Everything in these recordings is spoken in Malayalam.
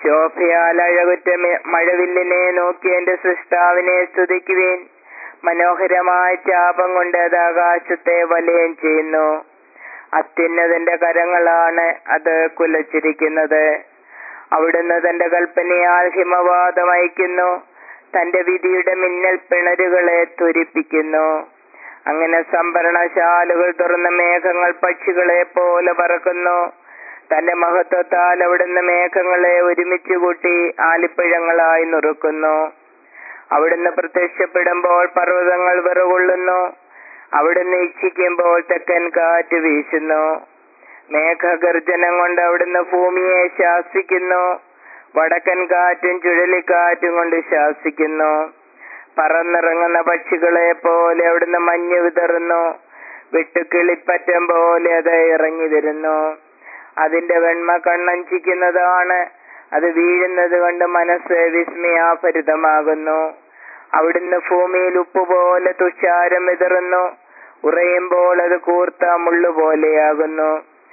ശോഭയാൽ അഴകുറ്റ മെ- മഴവില്ലിനെ നോക്കി എന്റെ സൃഷ്ടാവിനെ സ്തുതിക്കുവേൻ മനോഹരമായ ചാപം കൊണ്ട് അത് ആകാശത്തെ വലയം ചെയ്യുന്നു അത്യുന്നതന്റെ കരങ്ങളാണ് അത് കുലച്ചിരിക്കുന്നത് അവിടുന്ന് തന്റെ കൽപ്പനയാൽ ഹിമവാദം അയക്കുന്നു തന്റെ വിധിയുടെ മിന്നൽ പിണരുകളെ ത്വരിപ്പിക്കുന്നു അങ്ങനെ സംഭരണശാലുകൾ തുറന്ന മേഘങ്ങൾ പക്ഷികളെ പോലെ പറക്കുന്നു തന്റെ മഹത്വത്താൽ അവിടുന്ന് മേഘങ്ങളെ ഒരുമിച്ച് കൂട്ടി ആലിപ്പഴങ്ങളായി നുറുക്കുന്നു അവിടുന്ന് പ്രത്യക്ഷപ്പെടുമ്പോൾ പർവ്വതങ്ങൾ വിറകൊള്ളുന്നു അവിടുന്ന് ഇച്ഛിക്കുമ്പോൾ തെക്കൻ കാറ്റ് വീശുന്നു മേഘഗർജനം കൊണ്ട് അവിടുന്ന് ഭൂമിയെ ശാസിക്കുന്നു വടക്കൻ കാറ്റും ചുഴലിക്കാറ്റും കൊണ്ട് ശാസിക്കുന്നു പറന്നിറങ്ങുന്ന പക്ഷികളെ പോലെ അവിടുന്ന് മഞ്ഞ് വിതറുന്നു വെട്ടുക്കിളിപ്പറ്റം പോലെ അത് ഇറങ്ങി വരുന്നു അതിന്റെ വെണ്മ കണ്ണഞ്ചിക്കുന്നതാണ് അത് വീഴുന്നത് കൊണ്ട് മനസ്സ് വിസ്മയാഭരിതമാകുന്നു അവിടുന്ന് ഭൂമിയിൽ ഉപ്പ് പോലെ തുഷാരം വിതറുന്നു ഉറയുമ്പോൾ അത് കൂർത്ത മുള്ളുപോലെയാകുന്നു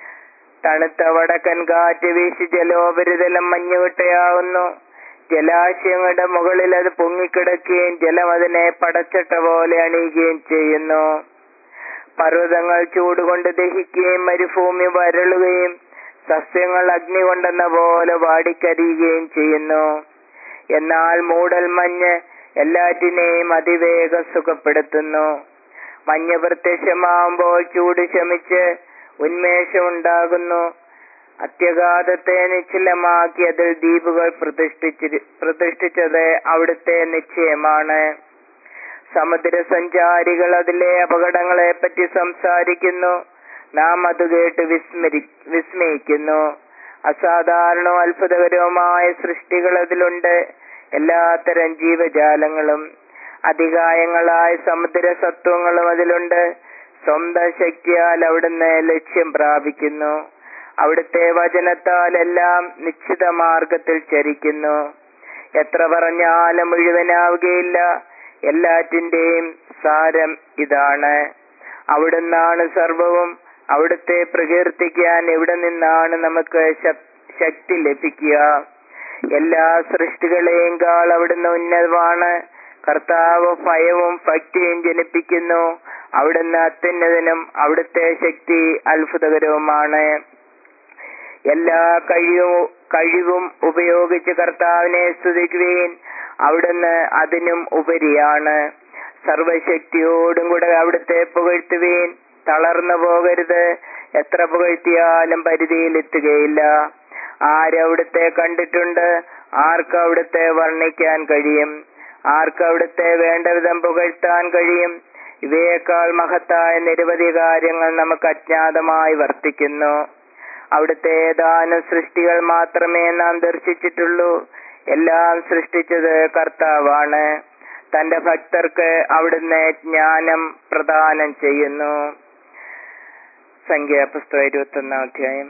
തണുത്ത വടക്കൻ കാറ്റ് വീശി ജലോപരിതലം മഞ്ഞുവിട്ടയാകുന്നു ജലാശയങ്ങളുടെ മുകളിൽ അത് പൊങ്ങിക്കിടക്കുകയും ജലം അതിനെ പടച്ചട്ട പോലെ അണിയുകയും ചെയ്യുന്നു പർവ്വതങ്ങൾ ചൂടുകൊണ്ട് ദഹിക്കുകയും മരുഭൂമി വരളുകയും സസ്യങ്ങൾ അഗ്നി കൊണ്ടെന്ന പോലെ വാടിക്കരിയുകയും ചെയ്യുന്നു എന്നാൽ മൂടൽ മഞ്ഞ് എല്ലാറ്റിനെയും അതിവേഗം സുഖപ്പെടുത്തുന്നു മഞ്ഞ് പ്രത്യക്ഷമാവുമ്പോൾ ചൂട് ശമിച്ച് ഉന്മേഷം ഉണ്ടാകുന്നു അത്യഘാതത്തെ നിശ്ചലമാക്കി അതിൽ ദ്വീപുകൾ പ്രതിഷ്ഠിച്ചി പ്രതിഷ്ഠിച്ചത് അവിടുത്തെ നിശ്ചയമാണ് സമുദ്ര സഞ്ചാരികൾ അതിലെ അപകടങ്ങളെ പറ്റി സംസാരിക്കുന്നു നാം അത് കേട്ട് വിസ്മരി വിസ്മയിക്കുന്നു അസാധാരണവും അത്ഭുതകരവുമായ സൃഷ്ടികൾ അതിലുണ്ട് എല്ലാത്തരം ജീവജാലങ്ങളും അതികായങ്ങളായ സമുദ്ര സത്വങ്ങളും അതിലുണ്ട് സ്വന്തം ശക്തിയാൽ അവിടുന്ന് ലക്ഷ്യം പ്രാപിക്കുന്നു അവിടുത്തെ വചനത്താൽ എല്ലാം നിശ്ചിത മാർഗത്തിൽ ചരിക്കുന്നു എത്ര പറഞ്ഞാലും മുഴുവനാവുകയില്ല എല്ലാറ്റിന്റെയും സാരം ഇതാണ് അവിടുന്നാണ് സർവവും അവിടുത്തെ പ്രകീർത്തിക്കാൻ എവിടെ നിന്നാണ് നമുക്ക് ശക്- ശക്തി ലഭിക്കുക എല്ലാ സൃഷ്ടികളെയും കാൾ അവിടുന്ന് ഉന്നതമാണ് കർത്താവ് ഭയവും ഭക്തിയും ജനിപ്പിക്കുന്നു അവിടുന്ന് അത്യുന്നതനും അവിടുത്തെ ശക്തി അത്ഭുതകരവുമാണ് എല്ലാ കഴിവും കഴിവും ഉപയോഗിച്ച് കർത്താവിനെ സ്തുതിക്കുവേൻ അവിടുന്ന് അതിനും ഉപരിയാണ് സർവശക്തിയോടും കൂടെ അവിടുത്തെ പുകഴ്ത്തുവേൻ തളർന്നു പോകരുത് എത്ര പുകഴ്ത്തിയാലും പരിധിയിലെത്തുകയില്ല ആരവിടുത്തെ കണ്ടിട്ടുണ്ട് ആർക്ക് അവിടുത്തെ വർണ്ണിക്കാൻ കഴിയും ആർക്ക് അവിടുത്തെ വേണ്ട വിധം പുകഴ്ത്താൻ കഴിയും ഇവയേക്കാൾ മഹത്തായ നിരവധി കാര്യങ്ങൾ നമുക്ക് അജ്ഞാതമായി വർത്തിക്കുന്നു അവിടുത്തെ ഏതാനും സൃഷ്ടികൾ മാത്രമേ നാം ദർശിച്ചിട്ടുള്ളൂ എല്ലാം സൃഷ്ടിച്ചത് കർത്താവാണ് തന്റെ ഭക്തർക്ക് അവിടുന്ന് ജ്ഞാനം പ്രദാനം ചെയ്യുന്നു സംഖ്യാപുസ്തകം ഇരുപത്തി ഒന്നാം അധ്യായം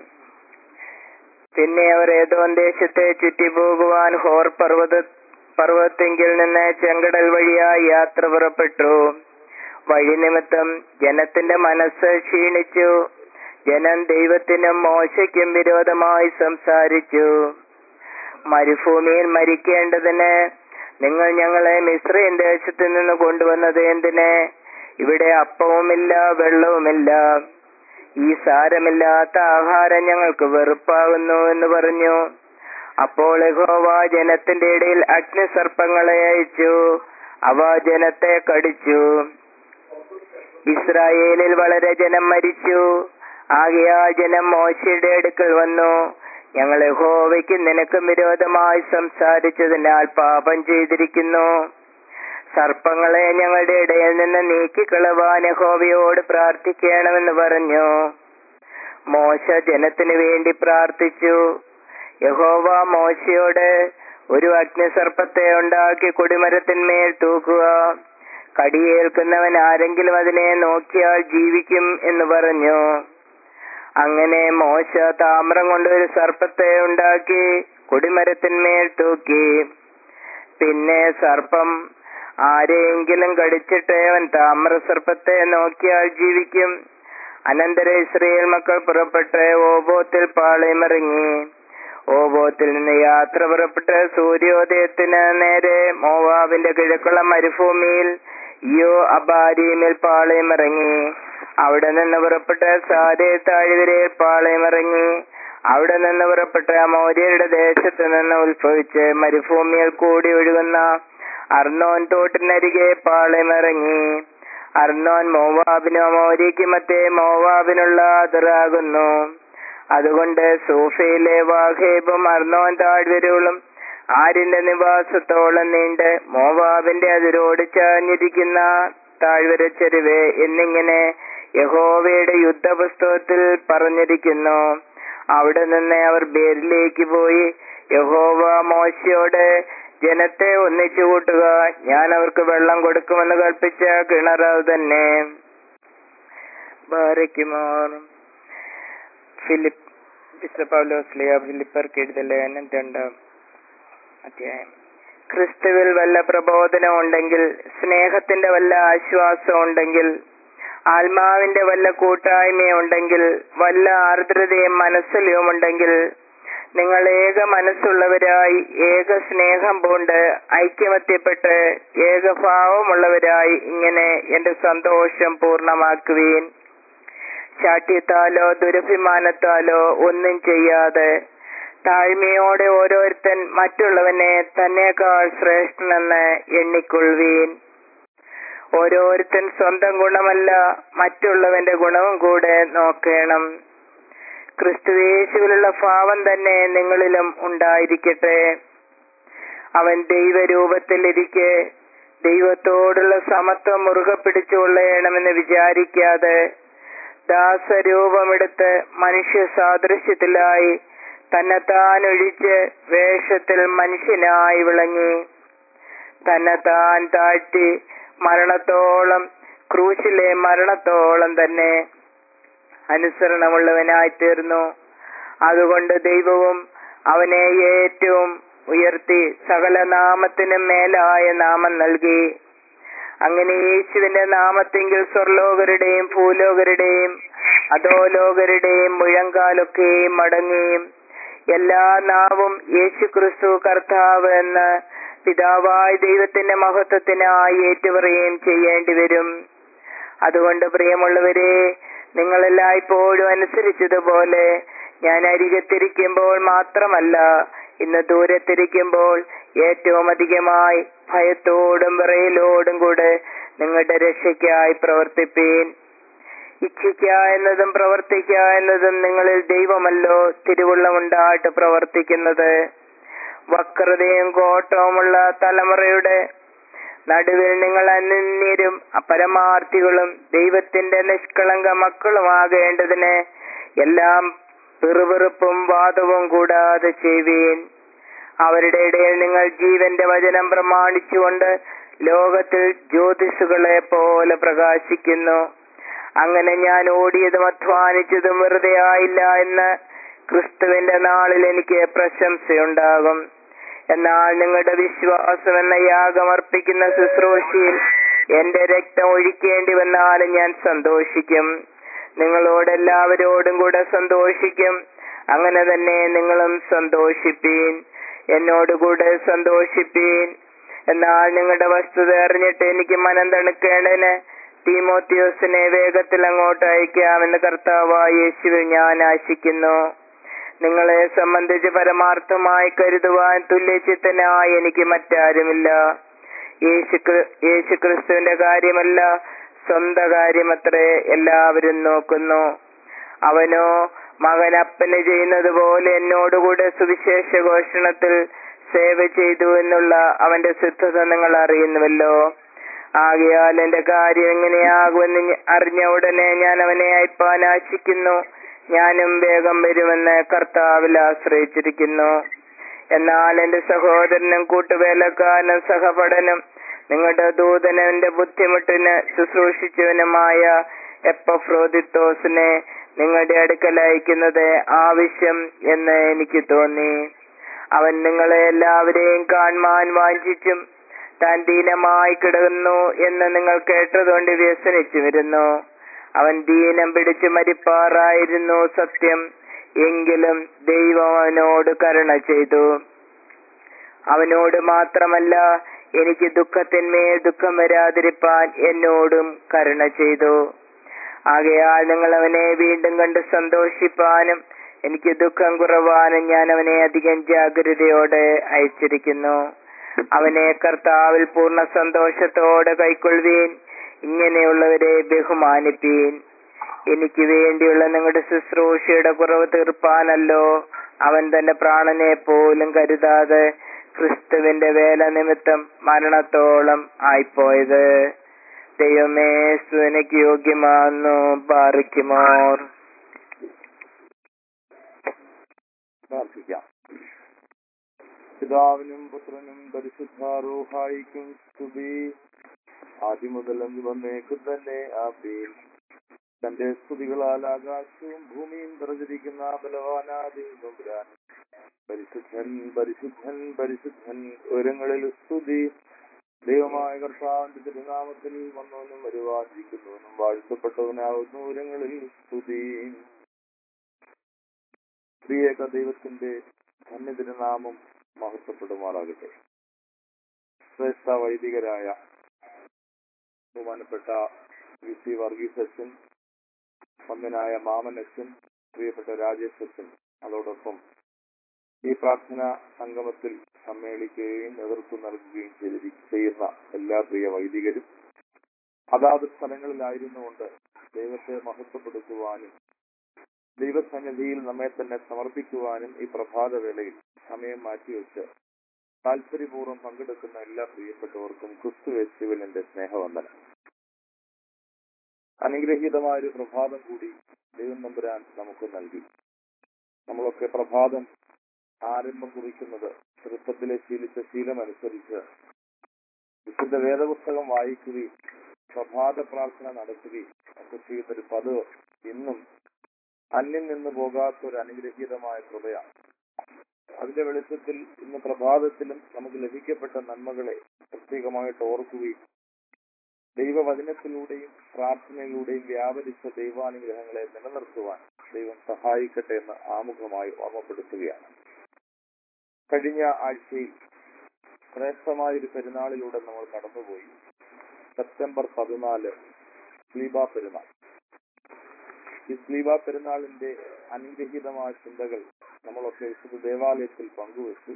പിന്നെ അവർ ഏതോ ദേശത്തെ ചുറ്റിപ്പോകുവാൻ ഹോർ പർവ്വത പർവ്വതത്തിങ്കിൽ നിന്ന് ചെങ്കടൽ വഴിയായി യാത്ര പുറപ്പെട്ടു വഴി നിമിത്തം ജനത്തിന്റെ മനസ്സ് ക്ഷീണിച്ചു ജനം ദൈവത്തിനും മോശയ്ക്കും വിരോധമായി സംസാരിച്ചു മരുഭൂമിയിൽ മരിക്കേണ്ടതിന് നിങ്ങൾ ഞങ്ങളെ മിശ്രയും ദേശത്ത് നിന്ന് കൊണ്ടുവന്നത് എന്തിന് ഇവിടെ അപ്പവുമില്ല വെള്ളവുമില്ല ഈ സാരമില്ലാത്ത ആഹാരം ഞങ്ങൾക്ക് വെറുപ്പാകുന്നു എന്ന് പറഞ്ഞു അപ്പോൾ യഹോവ ജനത്തിന്റെ ഇടയിൽ അഗ്നിസർപ്പങ്ങളെ അയച്ചു അവ ജനത്തെ കടിച്ചു ഇസ്രായേലിൽ വളരെ ജനം മരിച്ചു ആകയാ ജനം മോശയുടെ അടുക്കൽ വന്നു ഞങ്ങൾ യഹോവയ്ക്ക് നിനക്ക് വിരോധമായി സംസാരിച്ചതിനാൽ പാപം ചെയ്തിരിക്കുന്നു സർപ്പങ്ങളെ ഞങ്ങളുടെ ഇടയിൽ നിന്ന് നീക്കിക്കളവാൻ യഹോവയോട് പ്രാർത്ഥിക്കണമെന്ന് പറഞ്ഞു മോശ ജനത്തിനു വേണ്ടി പ്രാർത്ഥിച്ചു യഹോവ മോശയോട് ഒരു അഗ്നിസർപ്പത്തെ ഉണ്ടാക്കി കൊടിമരത്തിന്മേൽ തൂക്കുക കടിയേൽക്കുന്നവൻ ആരെങ്കിലും അതിനെ നോക്കിയാൽ ജീവിക്കും എന്ന് പറഞ്ഞു അങ്ങനെ മോശ താമ്രം കൊണ്ട് ഒരു സർപ്പത്തെ ഉണ്ടാക്കി കൊടിമരത്തിന്മേൽ തൂക്കി പിന്നെ സർപ്പം ആരെയെങ്കിലും കടിച്ചിട്ട് അവൻ താമ്രസർപ്പത്തെ നോക്കിയാൽ ജീവിക്കും അനന്തര ഇസ്രയേൽ മക്കൾ പുറപ്പെട്ട് ഓബോത്തിൽ പാളയമിറങ്ങി ഓബോത്തിൽ നിന്ന് യാത്ര പുറപ്പെട്ട് സൂര്യോദയത്തിന് നേരെ മോവാബിന്റെ കിഴക്കുള്ള മരുഭൂമിയിൽ യോ അബാരിമിൽ പാളയമിറങ്ങി അവിടെ നിന്ന് പുറപ്പെട്ട് സാരേ താഴ്വരയിൽ പാളയമിറങ്ങി അവിടെ നിന്ന് പുറപ്പെട്ട് മൗര്യരുടെ ദേശത്ത് നിന്ന് ഉത്ഭവിച്ച് മരുഭൂമിയിൽ കൂടി ഒഴുകുന്ന അർണോൻ തോട്ടിനരികെ പാളയമിറങ്ങി അർണോൻ മോവാബിനോ മൗര്യയ്ക്ക് മറ്റേ മോവാബിനുള്ള അതിറാകുന്നു അതുകൊണ്ട് സൂഫയിലെ വാഹേബും അർണോൻ താഴ്വരകളും ആരിന്റെ നിവാസത്തോളം നീണ്ട് മോവാബിന്റെ അതിരോട് ചാഞ്ഞിരിക്കുന്ന താഴ്വര ചെരുവ് എന്നിങ്ങനെ യഹോവയുടെ യുദ്ധപുസ്തകത്തിൽ പറഞ്ഞിരിക്കുന്നു അവിടെ നിന്ന് അവർ ബേരിലേക്ക് പോയി യഹോവ മോശയോട് ജനത്തെ ഒന്നിച്ചു കൂട്ടുക ഞാൻ അവർക്ക് വെള്ളം കൊടുക്കുമെന്ന് കൽപ്പിച്ച കിണറവ് തന്നെ ബാരയ്ക്കുമാർ ഫിലിപ്പ് വിശുദ്ധ പൗലോസ്ലിയ ഫിലിപ്പർക്ക് എഴുതിയ ലേഖനം രണ്ടാം അധ്യായം ക്രിസ്തുവിൽ വല്ല പ്രബോധനം ഉണ്ടെങ്കിൽ സ്നേഹത്തിന്റെ വല്ല ആശ്വാസം ഉണ്ടെങ്കിൽ ആത്മാവിന്റെ വല്ല കൂട്ടായ്മയുണ്ടെങ്കിൽ വല്ല ആർദ്രതയും മനസ്സിലും ഉണ്ടെങ്കിൽ നിങ്ങൾ ഏക മനസ്സുള്ളവരായി ഏക സ്നേഹം പൂണ്ട് ഐക്യമത്യപ്പെട്ട് ഏകഭാവമുള്ളവരായി ഇങ്ങനെ എന്റെ സന്തോഷം പൂർണ്ണമാക്കുവീൻ ശാഠ്യത്താലോ ദുരഭിമാനത്താലോ ഒന്നും ചെയ്യാതെ താഴ്മയോടെ ഓരോരുത്തൻ മറ്റുള്ളവനെ തന്നേക്കാൾ ശ്രേഷ്ഠനെന്ന് എണ്ണിക്കൊള്ളുവീൻ ഓരോരുത്തൻ സ്വന്തം ഗുണമല്ല മറ്റുള്ളവന്റെ ഗുണവും കൂടെ നോക്കണം ക്രിസ്തുവേശുവിലുള്ള ഭാവം തന്നെ നിങ്ങളിലും ഉണ്ടായിരിക്കട്ടെ അവൻ ദൈവരൂപത്തിലിരിക്കെ ദൈവത്തോടുള്ള സമത്വം മുറുകെ പിടിച്ചുകൊള്ളണമെന്ന് വിചാരിക്കാതെ ദാസരൂപമെടുത്ത് മനുഷ്യ സാദൃശ്യത്തിലായി തന്നെത്താൻ ഒഴിച്ച് വേഷത്തിൽ മനുഷ്യനായി വിളങ്ങി തന്നെത്താൻ താഴ്ത്തി മരണത്തോളം ക്രൂശിലെ മരണത്തോളം തന്നെ അനുസരണമുള്ളവനായി തീർന്നു അതുകൊണ്ട് ദൈവവും അവനെ ഏറ്റവും ഉയർത്തി സകല നാമത്തിനും മേലായ നാമം നൽകി അങ്ങനെ യേശുവിന്റെ നാമത്തെങ്കിൽ സ്വർലോകരുടെയും ഭൂലോകരുടെയും അധോലോകരുടെയും മുഴങ്കാലൊക്കെയും മടങ്ങിയും എല്ലാ നാവും യേശു ക്രിസ്തു കർത്താവ് എന്ന് പിതാവായ ദൈവത്തിന്റെ മഹത്വത്തിനായി ഏറ്റുപറയുകയും ചെയ്യേണ്ടി വരും അതുകൊണ്ട് പ്രിയമുള്ളവരെ നിങ്ങളെല്ലായ്പ്പോഴും അനുസരിച്ചതുപോലെ ഞാൻ അരികത്തിരിക്കുമ്പോൾ മാത്രമല്ല ഇന്ന് ദൂരത്തിരിക്കുമ്പോൾ ഏറ്റവും അധികമായി ഭയത്തോടും വിറയലോടും കൂടെ നിങ്ങളുടെ രക്ഷയ്ക്കായി പ്രവർത്തിപ്പീൻ ഇച്ഛിക്ക എന്നതും പ്രവർത്തിക്ക എന്നതും നിങ്ങളിൽ ദൈവമല്ലോ തിരുവുള്ളമുണ്ടായിട്ട് പ്രവർത്തിക്കുന്നത് വക്രതയും കോട്ടവുമുള്ള തലമുറയുടെ നടുവിൽ നിങ്ങൾ അനന്യരും അപരമാർത്ഥികളും ദൈവത്തിന്റെ നിഷ്കളങ്ക മക്കളുമാകേണ്ടതിന് എല്ലാം പിറുപിറുപ്പും വാദവും കൂടാതെ ചെയ്യുവീൻ അവരുടെ ഇടയിൽ നിങ്ങൾ ജീവന്റെ വചനം പ്രമാണിച്ചുകൊണ്ട് ലോകത്തിൽ ജ്യോതിഷുകളെ പോലെ പ്രകാശിക്കുന്നു അങ്ങനെ ഞാൻ ഓടിയതും അധ്വാനിച്ചതും വെറുതെ ആയില്ല എന്ന് ക്രിസ്തുവിന്റെ നാളിൽ എനിക്ക് പ്രശംസയുണ്ടാകും എന്നാൽ നിങ്ങളുടെ വിശ്വാസം എന്ന യാഗം അർപ്പിക്കുന്ന ശുശ്രൂഷയിൽ എന്റെ രക്തം ഒഴിക്കേണ്ടി വന്നാലും ഞാൻ സന്തോഷിക്കും നിങ്ങളോട് എല്ലാവരോടും കൂടെ സന്തോഷിക്കും അങ്ങനെ തന്നെ നിങ്ങളും സന്തോഷിപ്പീൻ എന്നോടുകൂടെ സന്തോഷിപ്പീൻ എന്നാൽ നിങ്ങളുടെ വസ്തുത അറിഞ്ഞിട്ട് എനിക്ക് മനം തണുക്കേണ്ടതിന് തീമോത്യോസിനെ വേഗത്തിൽ അങ്ങോട്ട് അയക്കാമെന്ന് കർത്താവായ യേശുവിൽ ഞാൻ ആശിക്കുന്നു നിങ്ങളെ സംബന്ധിച്ച് പരമാർത്ഥമായി കരുതുവാൻ തുല്യചിത്തനായി എനിക്ക് മറ്റാരുമില്ല യേശു യേശു ക്രിസ്തുവിന്റെ കാര്യമല്ല സ്വന്ത കാര്യമത്രേ എല്ലാവരും നോക്കുന്നു അവനോ മകൻ അപ്പന് ചെയ്യുന്നത് പോലെ എന്നോടുകൂടെ സുവിശേഷ ഘോഷണത്തിൽ സേവ ചെയ്തു എന്നുള്ള അവന്റെ സിദ്ധത നിങ്ങൾ അറിയുന്നുവല്ലോ ആകയാൽ എന്റെ കാര്യം എങ്ങനെയാകുമെന്ന് അറിഞ്ഞ ഉടനെ ഞാൻ അവനെ അയപ്പാൻ ആശിക്കുന്നു ഞാനും വേഗം വരുമെന്ന് കർത്താവിൽ ആശ്രയിച്ചിരിക്കുന്നു എന്നാൽ എന്റെ സഹോദരനും കൂട്ടുവേലക്കാരനും സഹപഠനും നിങ്ങളുടെ ദൂതനും എന്റെ ബുദ്ധിമുട്ടിന് ശുശ്രൂഷിച്ചവനുമായ എപ്പഫ്രോദിത്തോസിനെ നിങ്ങളുടെ അടുക്കൽ അയക്കുന്നത് ആവശ്യം എന്ന് എനിക്ക് തോന്നി അവൻ നിങ്ങളെ എല്ലാവരെയും കാണുവാൻ വാഞ്ചിച്ചും താൻ ദീനമായി കിടക്കുന്നു എന്ന് നിങ്ങൾ കേട്ടതുകൊണ്ട് വ്യസനിച്ചു വരുന്നു അവൻ ദീനം പിടിച്ച് മരിപ്പാറായിരുന്നു സത്യം എങ്കിലും ദൈവം അവനോട് കരുണ ചെയ്തു അവനോട് മാത്രമല്ല എനിക്ക് ദുഃഖത്തിന്മേൽ ദുഃഖം വരാതിരിപ്പാൻ എന്നോടും കരുണ ചെയ്തു ആകയാൽ നിങ്ങൾ അവനെ വീണ്ടും കണ്ട് സന്തോഷിപ്പാനും എനിക്ക് ദുഃഖം കുറവാനും ഞാൻ അവനെ അധികം ജാഗ്രതയോടെ അയച്ചിരിക്കുന്നു അവനെ കർത്താവിൽ പൂർണ്ണ സന്തോഷത്തോടെ കൈക്കൊള്ളുവീൻ ഇങ്ങനെയുള്ളവരെ ബഹുമാനിപ്പീൻ എനിക്ക് വേണ്ടിയുള്ള നിങ്ങളുടെ ശുശ്രൂഷയുടെ കുറവ് തീർപ്പാനല്ലോ അവൻ തന്റെ പ്രാണനെ പോലും കരുതാതെ ക്രിസ്തുവിന്റെ വേല നിമിത്തം മരണത്തോളം ആയിപ്പോയത് ദൈവമേ സുനക്ക് യോഗ്യമാന്നു പാറിക്കുമോർ പ്രാർത്ഥിക്കാം പിതാവിനും പുത്രനും പരിശുദ്ധാരൂഹായിക്കും സ്തുതി ആദ്യം മുതൽ അന്ന് വന്നേക്കും തന്നെ ആപീൽ തന്റെ സ്തുതികളാൽ ആകാശവും ഭൂമിയും നിറഞ്ഞിരിക്കുന്ന ബലവാനാദിരാൻ പരിശുദ്ധൻ പരിശുദ്ധൻ പരിശുദ്ധൻ ഉയരങ്ങളിൽ സ്തുതി ദൈവമായ കർത്താവിന്റെ തിരുനാമത്തിൽ വന്നവനും വരുവാതിരിക്കുന്നവനും വാഴ്ത്തപ്പെട്ടവനാവുന്ന ഉയരങ്ങളിൽ സ്തുതി പ്രിയേക ദൈവത്തിന്റെ ധന്യതിരുനാമം മഹത്വപ്പെടുമാറാകട്ടെ ശ്രേഷ്ഠ വൈദികരായ ബഹുമാനപ്പെട്ട വി സി വർഗീസ് അച്ഛൻ വന്ദനായ മാമൻ അച്ഛൻ പ്രിയപ്പെട്ട രാജേഷ് അച്ഛൻ അതോടൊപ്പം ഈ പ്രാർത്ഥനാ സംഗമത്തിൽ സമ്മേളിക്കുകയും നേതൃത്വം നൽകുകയും ചെയ്തിരി- ചെയ്യുന്ന എല്ലാ പ്രിയ വൈദികരും അതാത് സ്ഥലങ്ങളിലായിരുന്നുകൊണ്ട് ദൈവത്തെ മഹത്വപ്പെടുത്തുവാനും ദൈവസന്നിധിയിൽ നമ്മെ തന്നെ സമർപ്പിക്കുവാനും ഈ പ്രഭാതവേളയിൽ സമയം മാറ്റിവെച്ച് താല്പര്യപൂർവ്വം പങ്കെടുക്കുന്ന എല്ലാ പ്രിയപ്പെട്ടവർക്കും ക്രിസ്തു യേശുവിൽ എന്റെ സ്നേഹവന്ദനം അനുഗ്രഹീതമായ ഒരു പ്രഭാതം കൂടി ദൈവം നമ്പുരാൻ നമുക്ക് നൽകി നമ്മളൊക്കെ പ്രഭാതം ആരംഭം കുറിക്കുന്നത് ചെറുപ്പത്തിലെ ശീലിച്ച ശീലമനുസരിച്ച് വിശുദ്ധ വേദപുസ്തകം വായിക്കുകയും പ്രഭാത പ്രാർത്ഥന നടത്തുകയും ഒക്കെ ചെയ്യുന്നൊരു പതിവ് ഇന്നും അന്യം നിന്ന് പോകാത്ത ഒരു അനുഗ്രഹീതമായ കൃപയാണ് അതിന്റെ വെളിച്ചത്തിൽ ഇന്ന് പ്രഭാതത്തിലും നമുക്ക് ലഭിക്കപ്പെട്ട നന്മകളെ പ്രത്യേകമായിട്ട് ഓർക്കുകയും ദൈവവചനത്തിലൂടെയും പ്രാർത്ഥനയിലൂടെയും വ്യാപരിച്ച ദൈവാനുഗ്രഹങ്ങളെ നിലനിർത്തുവാൻ ദൈവം സഹായിക്കട്ടെ എന്ന് ആമുഖമായി ഓർമ്മപ്പെടുത്തുകയാണ് കഴിഞ്ഞ ആഴ്ചയിൽ ശ്രേഷ്ഠമായ ഒരു പെരുന്നാളിലൂടെ നമ്മൾ കടന്നുപോയി സെപ്റ്റംബർ പതിനാല് സ്ലീബ പെരുന്നാൾ ഈ സ്ലീബ പെരുന്നാളിന്റെ അനുഗ്രഹീതമായ ചിന്തകൾ നമ്മളൊക്കെ വിശുദ്ധ ദേവാലയത്തിൽ പങ്കുവച്ചു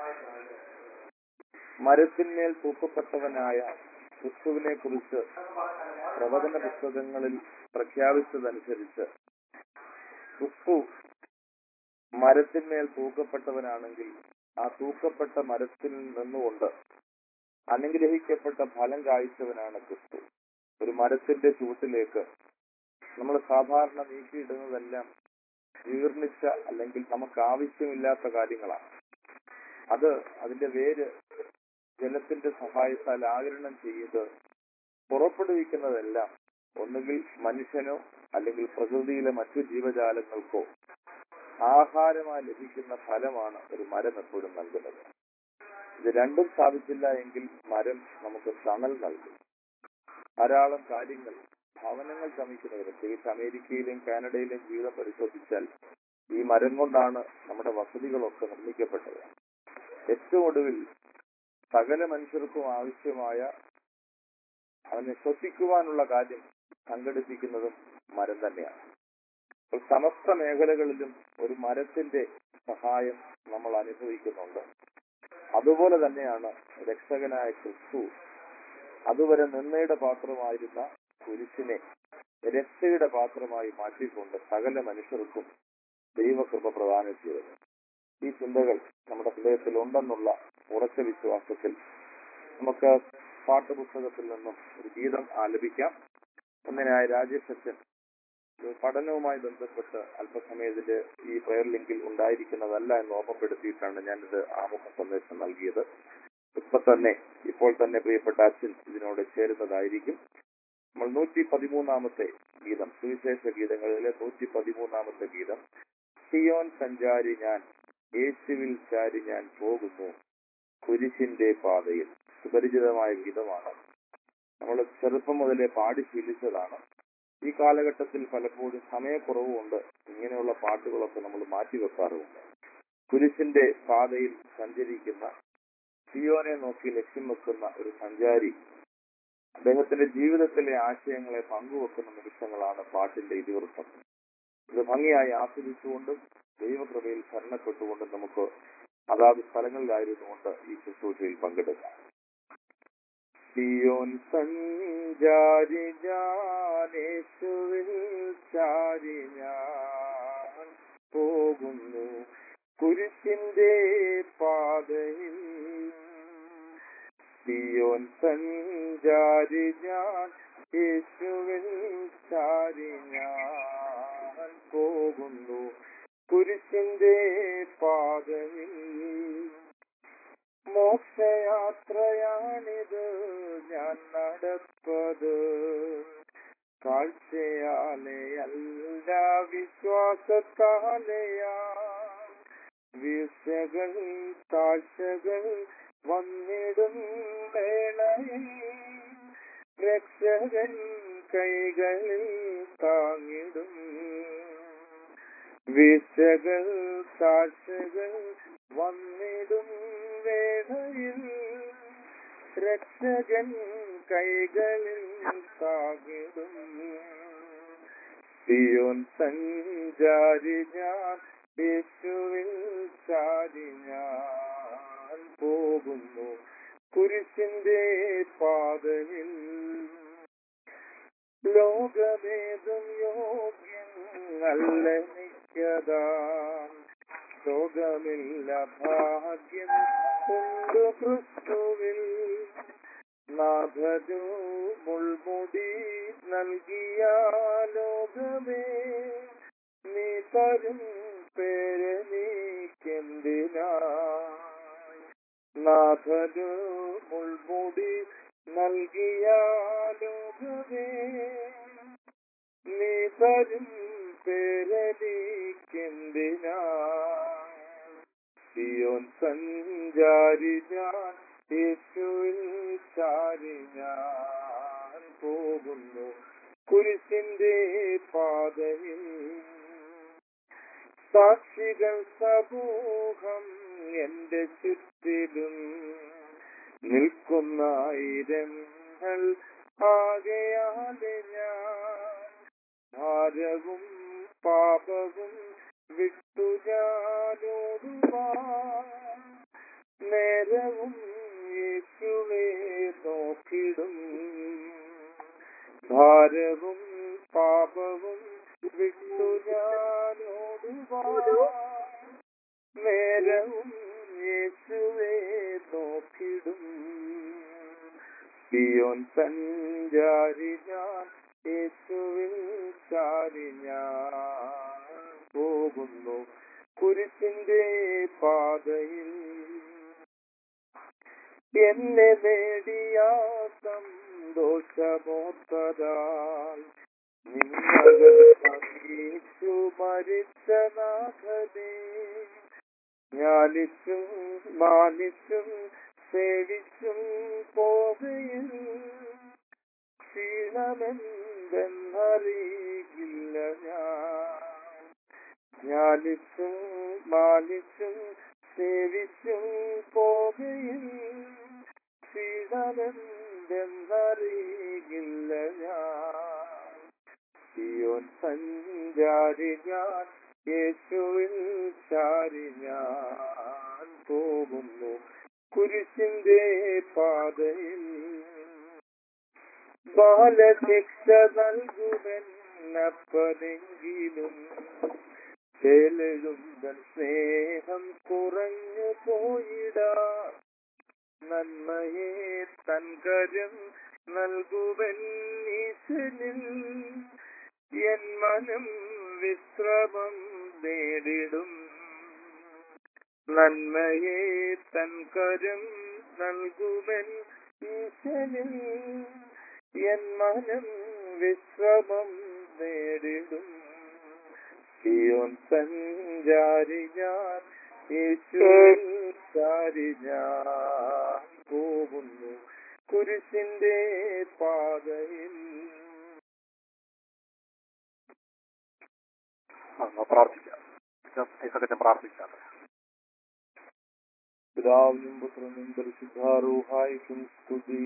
മരത്തിന്മേൽ തൂക്കപ്പെട്ടവനായ ക്രിസ്തുവിനെ കുറിച്ച് പ്രവചന പുസ്തകങ്ങളിൽ പ്രഖ്യാപിച്ചതനുസരിച്ച് ക്രിസ്തു മരത്തിന്മേൽ തൂക്കപ്പെട്ടവനാണെങ്കിൽ ആ തൂക്കപ്പെട്ട മരത്തിൽ നിന്നുകൊണ്ട് അനുഗ്രഹിക്കപ്പെട്ട ഫലം കായ്ച്ചവനാണ് ക്രിസ്തു ഒരു മരത്തിന്റെ ചൂട്ടിലേക്ക് നമ്മൾ സാധാരണ നീക്കിയിടുന്നതെല്ലാം ജീർണിച്ച അല്ലെങ്കിൽ നമുക്ക് ആവശ്യമില്ലാത്ത കാര്യങ്ങളാണ് അത് അതിന്റെ വേര് ജലത്തിന്റെ സഹായത്താൽ ആകിരണം ചെയ്ത് പുറപ്പെടുവിക്കുന്നതെല്ലാം ഒന്നുകിൽ മനുഷ്യനോ അല്ലെങ്കിൽ പ്രകൃതിയിലെ മറ്റു ജീവജാലങ്ങൾക്കോ ആഹാരമായി ലഭിക്കുന്ന ഫലമാണ് ഒരു മരം എപ്പോഴും നൽകുന്നത് ഇത് രണ്ടും സാധിച്ചില്ല എങ്കിൽ മരം നമുക്ക് തണൽ നൽകും ധാരാളം കാര്യങ്ങൾ ഭവനങ്ങൾ ചമിക്കുന്നത് പ്രത്യേകിച്ച് അമേരിക്കയിലെയും കാനഡയിലെയും ജീവിതം പരിശോധിച്ചാൽ ഈ മരം കൊണ്ടാണ് നമ്മുടെ വസതികളൊക്കെ നിർമ്മിക്കപ്പെട്ടത് ഏറ്റവും ഒടുവിൽ സകല മനുഷ്യർക്കും ആവശ്യമായ അവനെ ശ്വസിക്കുവാനുള്ള കാര്യം സംഘടിപ്പിക്കുന്നതും മരം തന്നെയാണ് അപ്പോൾ സമസ്ത മേഖലകളിലും ഒരു മരത്തിന്റെ സഹായം നമ്മൾ അനുഭവിക്കുന്നുണ്ട് അതുപോലെ തന്നെയാണ് രക്ഷകനായ ക്രിസ്തു അതുവരെ നിന്നയുടെ പാത്രമായിരുന്ന കുരിശിനെ രക്ഷയുടെ പാത്രമായി മാറ്റിക്കൊണ്ട് സകല മനുഷ്യർക്കും ദൈവകൃപ പ്രദാനം ചെയ്തത് ഈ ചിന്തകൾ നമ്മുടെ ഹൃദയത്തിൽ ഉണ്ടെന്നുള്ള ഉറച്ച വിശ്വാസത്തിൽ നമുക്ക് പാഠപുസ്തകത്തിൽ നിന്നും ഒരു ഗീതം ആലപിക്കാം ഒന്നിനായ രാജേഷ് അച്ഛൻ ഒരു പഠനവുമായി ബന്ധപ്പെട്ട് അല്പസമയത്തിന്റെ ഈ പ്രയർ ലിങ്കിൽ ഉണ്ടായിരിക്കുന്നതല്ല എന്ന് ഓർമ്മപ്പെടുത്തിയിട്ടാണ് ഞാനിത് ആമുഖ സന്ദേശം നൽകിയത് ഇപ്പൊ തന്നെ ഇപ്പോൾ തന്നെ പ്രിയപ്പെട്ട അച്ഛൻ ഇതിനോട് ചേരുന്നതായിരിക്കും നമ്മൾ നൂറ്റി പതിമൂന്നാമത്തെ ഗീതം സുവിശേഷ ഗീതങ്ങളിലെ നൂറ്റി പതിമൂന്നാമത്തെ ഗീതം സിയോൻ സഞ്ചാരി ഞാൻ യേശുവിൽ ചാരി ഞാൻ പോകുന്നു കുരിശിന്റെ പാതയിൽ സുപരിചിതമായ ഗീതമാണ് നമ്മൾ ചെറുപ്പം മുതലേ പാടി ശീലിച്ചതാണ് ഈ കാലഘട്ടത്തിൽ പലപ്പോഴും സമയക്കുറവുകൊണ്ട് ഇങ്ങനെയുള്ള പാട്ടുകളൊക്കെ നമ്മൾ മാറ്റിവെക്കാറുമുണ്ട് കുരിശിന്റെ പാതയിൽ സഞ്ചരിക്കുന്ന സിയോനെ നോക്കി ലക്ഷ്യം വെക്കുന്ന ഒരു സഞ്ചാരി അദ്ദേഹത്തിന്റെ ജീവിതത്തിലെ ആശയങ്ങളെ പങ്കുവെക്കുന്ന നിമിഷങ്ങളാണ് പാട്ടിന്റെ ഇതിവൃത്തം ഇത് ഭംഗിയായി ആസ്വദിച്ചുകൊണ്ടും ദൈവകൃപയിൽ ശരണപ്പെട്ടുകൊണ്ടും നമുക്ക് അതാത് സ്ഥലങ്ങളിലായിരുന്നുകൊണ്ട് ഈ ശുശ്രൂഷയിൽ പങ്കെടുക്കാം സിയോൻ സഞ്ചാരി ഞാനേശുവിൽ ചാരി ഞാൻ പോകുന്നു കുരിശിന്റെ പാതയിൽ സിയോൻ സഞ്ചാരി ഞാൻ യേശുവിൽ ചാരി ഞാൻ പോകുന്നു കുരിശിന്റെ പാതയിൽ മോക്ഷയാത്രയാണിത് ഞാൻ നടപ്പത് കാഴ്ചയാലെയല്ല വിശ്വാസത്താലെയാ വീഴ്ചകൾ താഴ്ചകൾ വന്നിടും വേളയിൽ രക്ഷകൻ കൈകളിൽ താങ്ങിടും വീഴ്ചകൾ താഴ്ചകൾ വന്നിടും വേളയിൽ രക്ഷകൻ കൈകളിൽ താങ്ങിടും സിയോൻ സഞ്ചാരി ഞാൻ യേശുവിൽ ചാരി ഞാൻ പോകുന്നു കുരിശിന്റെ പാതയിൽ ലോകഭേദം യോഗ്യം നല്ല നിത്യതാ ലോകമില്ല ഭാഗ്യം ഉണ്ട് ക്രിസ്തുവിൽ നാഥരു മുൾമുടി നൽകിയ ലോകമേ നീ തരും പേര് നീക്കെന്തിനായി നാഥരു മുൾമുടി നൽകിയ ലോകമേ നീ തരും പേരലിക്കെന്തിനായി സിയോൻ സഞ്ചാരി ഞാൻ യേശുവിൽ ചാരി ഞാൻ പോകുന്നു കുരിശിന്റെ പാതയിൽ സാക്ഷികൾ സമൂഹം എന്റെ ചുറ്റിലും നിൽക്കുന്നായിരങ്ങൾ ആകെയാലെ ഞാൻ ഭാരവും പാപവും വിട്ടു ഞാനോടുവാ നേരവും യേശുവേ നോക്കിടും ഭാരവും പാപവും വിട്ടു ഞാനോടുവാ നേരവും യേശുവേ നോക്കിടും സിയോൻ സഞ്ചാരി ഞാൻ യേശുവിൽ ചാരി ഞാൻ പോകുന്നു കുരിശിന്റെ പാതയിൽ എന്നെ നേടിയ സന്തോഷമോത്തതാൽ നിന്നകൾ അറിയിച്ചു മരിച്ച നാഥനെ ജ്ഞാനിച്ചും മാനിച്ചും സേവിച്ചും പോകയിൽ ക്ഷീണമെന്തെന്നറിയില്ല ഞാൻ ജ്ഞാനിച്ചും മാനിച്ചും സേവിച്ചും പോകയിൽ ക്ഷീണമെന്തെന്നറിയില്ല ഞാൻ സിയോൻ സഞ്ചാരി ഞാൻ യേശുവിൽ ചാരി ഞാൻ പോകുന്നു കുരിശിന്റെ പാതയിൽ ബാലശിക്ഷ നൽകുമെന്നപ്പനെങ്കിലും ചേലെഴുന്തൻ സ്നേഹം കുറഞ്ഞു പോയിടാ നന്മയെ തൻകരം നൽകുവൻ ഈശ്വരിൽ എൻ മനം വിശ്രമം നേടിടും നന്മയെ തൻകരം നൽകുവൻ ഈശ്വരിൽ എൻ മനം വിശ്രമം നേടിടും സിയോൻ സഞ്ചാരി ഞാൻ യേശുവിൽ ചാരി ഞാൻ പോകുന്നു കുരിശിന്റെ പാതയിൽ ആ, പ്രാർത്ഥിക്കാം പ്രാർത്ഥിക്കാം പിതാവിനും പുത്രനും പരിശുദ്ധാരൂഹായിക്കും സ്തുതി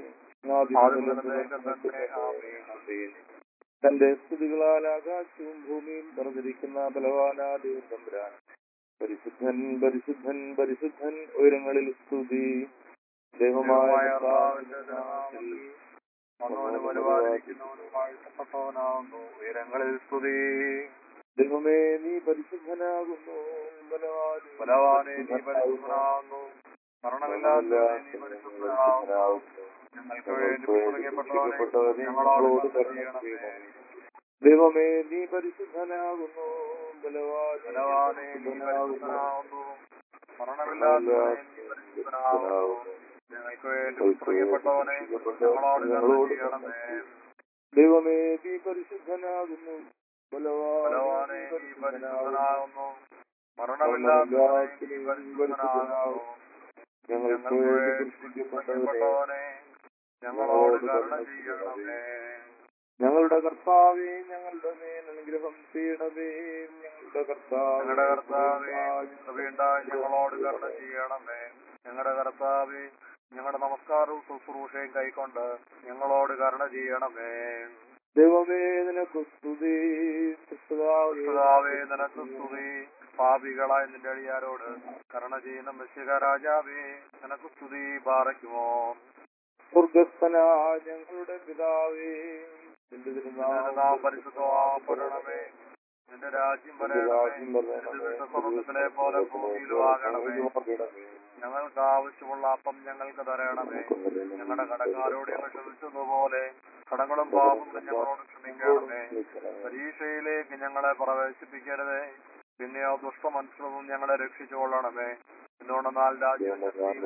തന്റെ സ്തുതികളാൽ ആകാശവും ഭൂമിയും പറഞ്ഞിരിക്കുന്ന ബലവാനാ ദൈവം തമ്പുരാൻ പരിശുദ്ധൻ പരിശുദ്ധൻ പരിശുദ്ധൻ ഉയരങ്ങളിൽ സ്തുതി ദൈവമായ കർത്താവിന്റെ നാമത്തിൽ വന്നവനും വരുവാനിരിക്കുന്നവനും വാഴ്ത്തപ്പെട്ടവനാവുന്നു ഉയരങ്ങളിൽ സ്തുതി ദൈവമേ നീ പരിശുദ്ധനാകുന്നു ബലവാനേ, ബലവാനെ നീ പരിശുദ്ധനാവുന്നു മരണമില്ലാത്തവനെ നീ പരിശുദ്ധനാവുന്നു ഞങ്ങൾക്ക് വേണ്ടി പുറപ്പെട്ടവനെ ഞങ്ങളോട് കരുണ ചെയ്യണമേ ദൈവമേ നീ പരിശുദ്ധനാകുന്നു ബലവാനേ, ബലവാനെ നീ പരിശുദ്ധനാവുന്നു മരണമില്ലാത്തവനെ നീ പരിശുദ്ധനാവുന്നു ഞങ്ങൾക്ക് വേണ്ടി പുറപ്പെട്ടവനെ ഞങ്ങളോട് കരുണ ചെയ്യണമേ ദൈവമേ നീ പരിശുദ്ധനാകുന്നു ബലവാനേ, ബലവാനെ നീ പരിശുദ്ധനാകുന്നു മരണമില്ലാത്തവനെ നീ പരിശുദ്ധനാകുന്നു ഞങ്ങൾക്ക് ഞങ്ങൾക്ക് വേണ്ടി വേണ്ടി സൃഷ്ടിക്കപ്പെട്ടവനെ സൃഷ്ടിക്കപ്പെട്ടവനെ ഞങ്ങളോട് കരുണ ചെയ്യണമേ ഞങ്ങളുടെ കർത്താവേ ഞങ്ങളുടെ മേൽ അനുഗ്രഹം ചെയ്യണമേ ഞങ്ങളുടെ കർത്താവേ ഞങ്ങളുടെ കർത്താവേ കൃപയുണ്ടായി ഞങ്ങളോട് കരുണ ചെയ്യണമേ ഞങ്ങളുടെ കർത്താവേ ഞങ്ങളുടെ നമസ്കാരവും ശുശ്രൂഷയും കൈക്കൊണ്ട് ഞങ്ങളോട് കരുണ ചെയ്യണമേ ദൈവമേ നിനക്ക് സ്തുതി കർത്താവേ, കർത്താവേ നിനക്ക് സ്തുതി പാപികളായ നിന്റെ അടിയാരോട് കരുണ ചെയ്യുന്ന മെസ്സിക രാജാവേ നിനക്ക് സ്തുതി പാറയ്ക്കുമോ സ്വർഗസ്ഥനായ ഞങ്ങളുടെ പിതാവേ നിന്റെ നിന്റെ തിരുനാമം നാം പരിശുദ്ധമാപ്പെടണമേ നിന്റെ രാജ്യം വരണമേ രാജ്യം വരണമേ. നിന്റെ വിശുദ്ധ സ്വർഗ്ഗത്തിലെ പോലെ ഭൂമിയിലും ആകണമേ ഞങ്ങൾക്ക് ആവശ്യമുള്ള അപ്പം ഞങ്ങൾക്ക് തരണമേ ഞങ്ങളുടെ കടക്കാരോട് ഞങ്ങൾ ക്ഷമിച്ചതുപോലെ കടങ്ങളും പാപങ്ങളും ഞങ്ങളോട് ക്ഷമിക്കണമേ പരീക്ഷയിലേക്ക് ഞങ്ങളെ പ്രവേശിപ്പിക്കരുതേ പിന്നെയോ ദുഷ്ടമനുഷ്യവും ഞങ്ങളെ രക്ഷിച്ചുകൊള്ളണമേ എന്തുകൊണ്ടെന്നാൽ രാജ്യം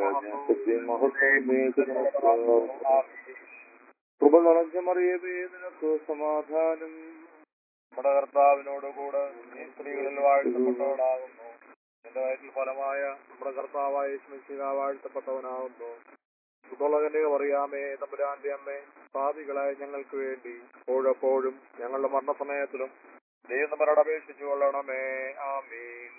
കൃപ നിറഞ്ഞ മറിയമേ നിനക്ക് സമാധാനം നമ്മുടെ കർത്താവിനോട് കൂടെ നീ സ്ത്രീകളിൽ വാഴ്ത്തപ്പെട്ടവളാകുന്നു നിന്റെ വയറ്റിൽ ഫലമായ നമ്മുടെ കർത്താവായ യേശുമിശിഹ വാഴ്ത്തപ്പെട്ടവനാകുന്നു സുതോളകന്റെ അറിയാമേ തമ്പുരാന്റെ അമ്മേ പാപികളായ ഞങ്ങൾക്ക് വേണ്ടി എപ്പോഴെപ്പോഴും ഞങ്ങളുടെ മരണസമയത്തിലും ദൈവം നമ്മളോട് അപേക്ഷിച്ചു കൊള്ളണമേ ആമീൻ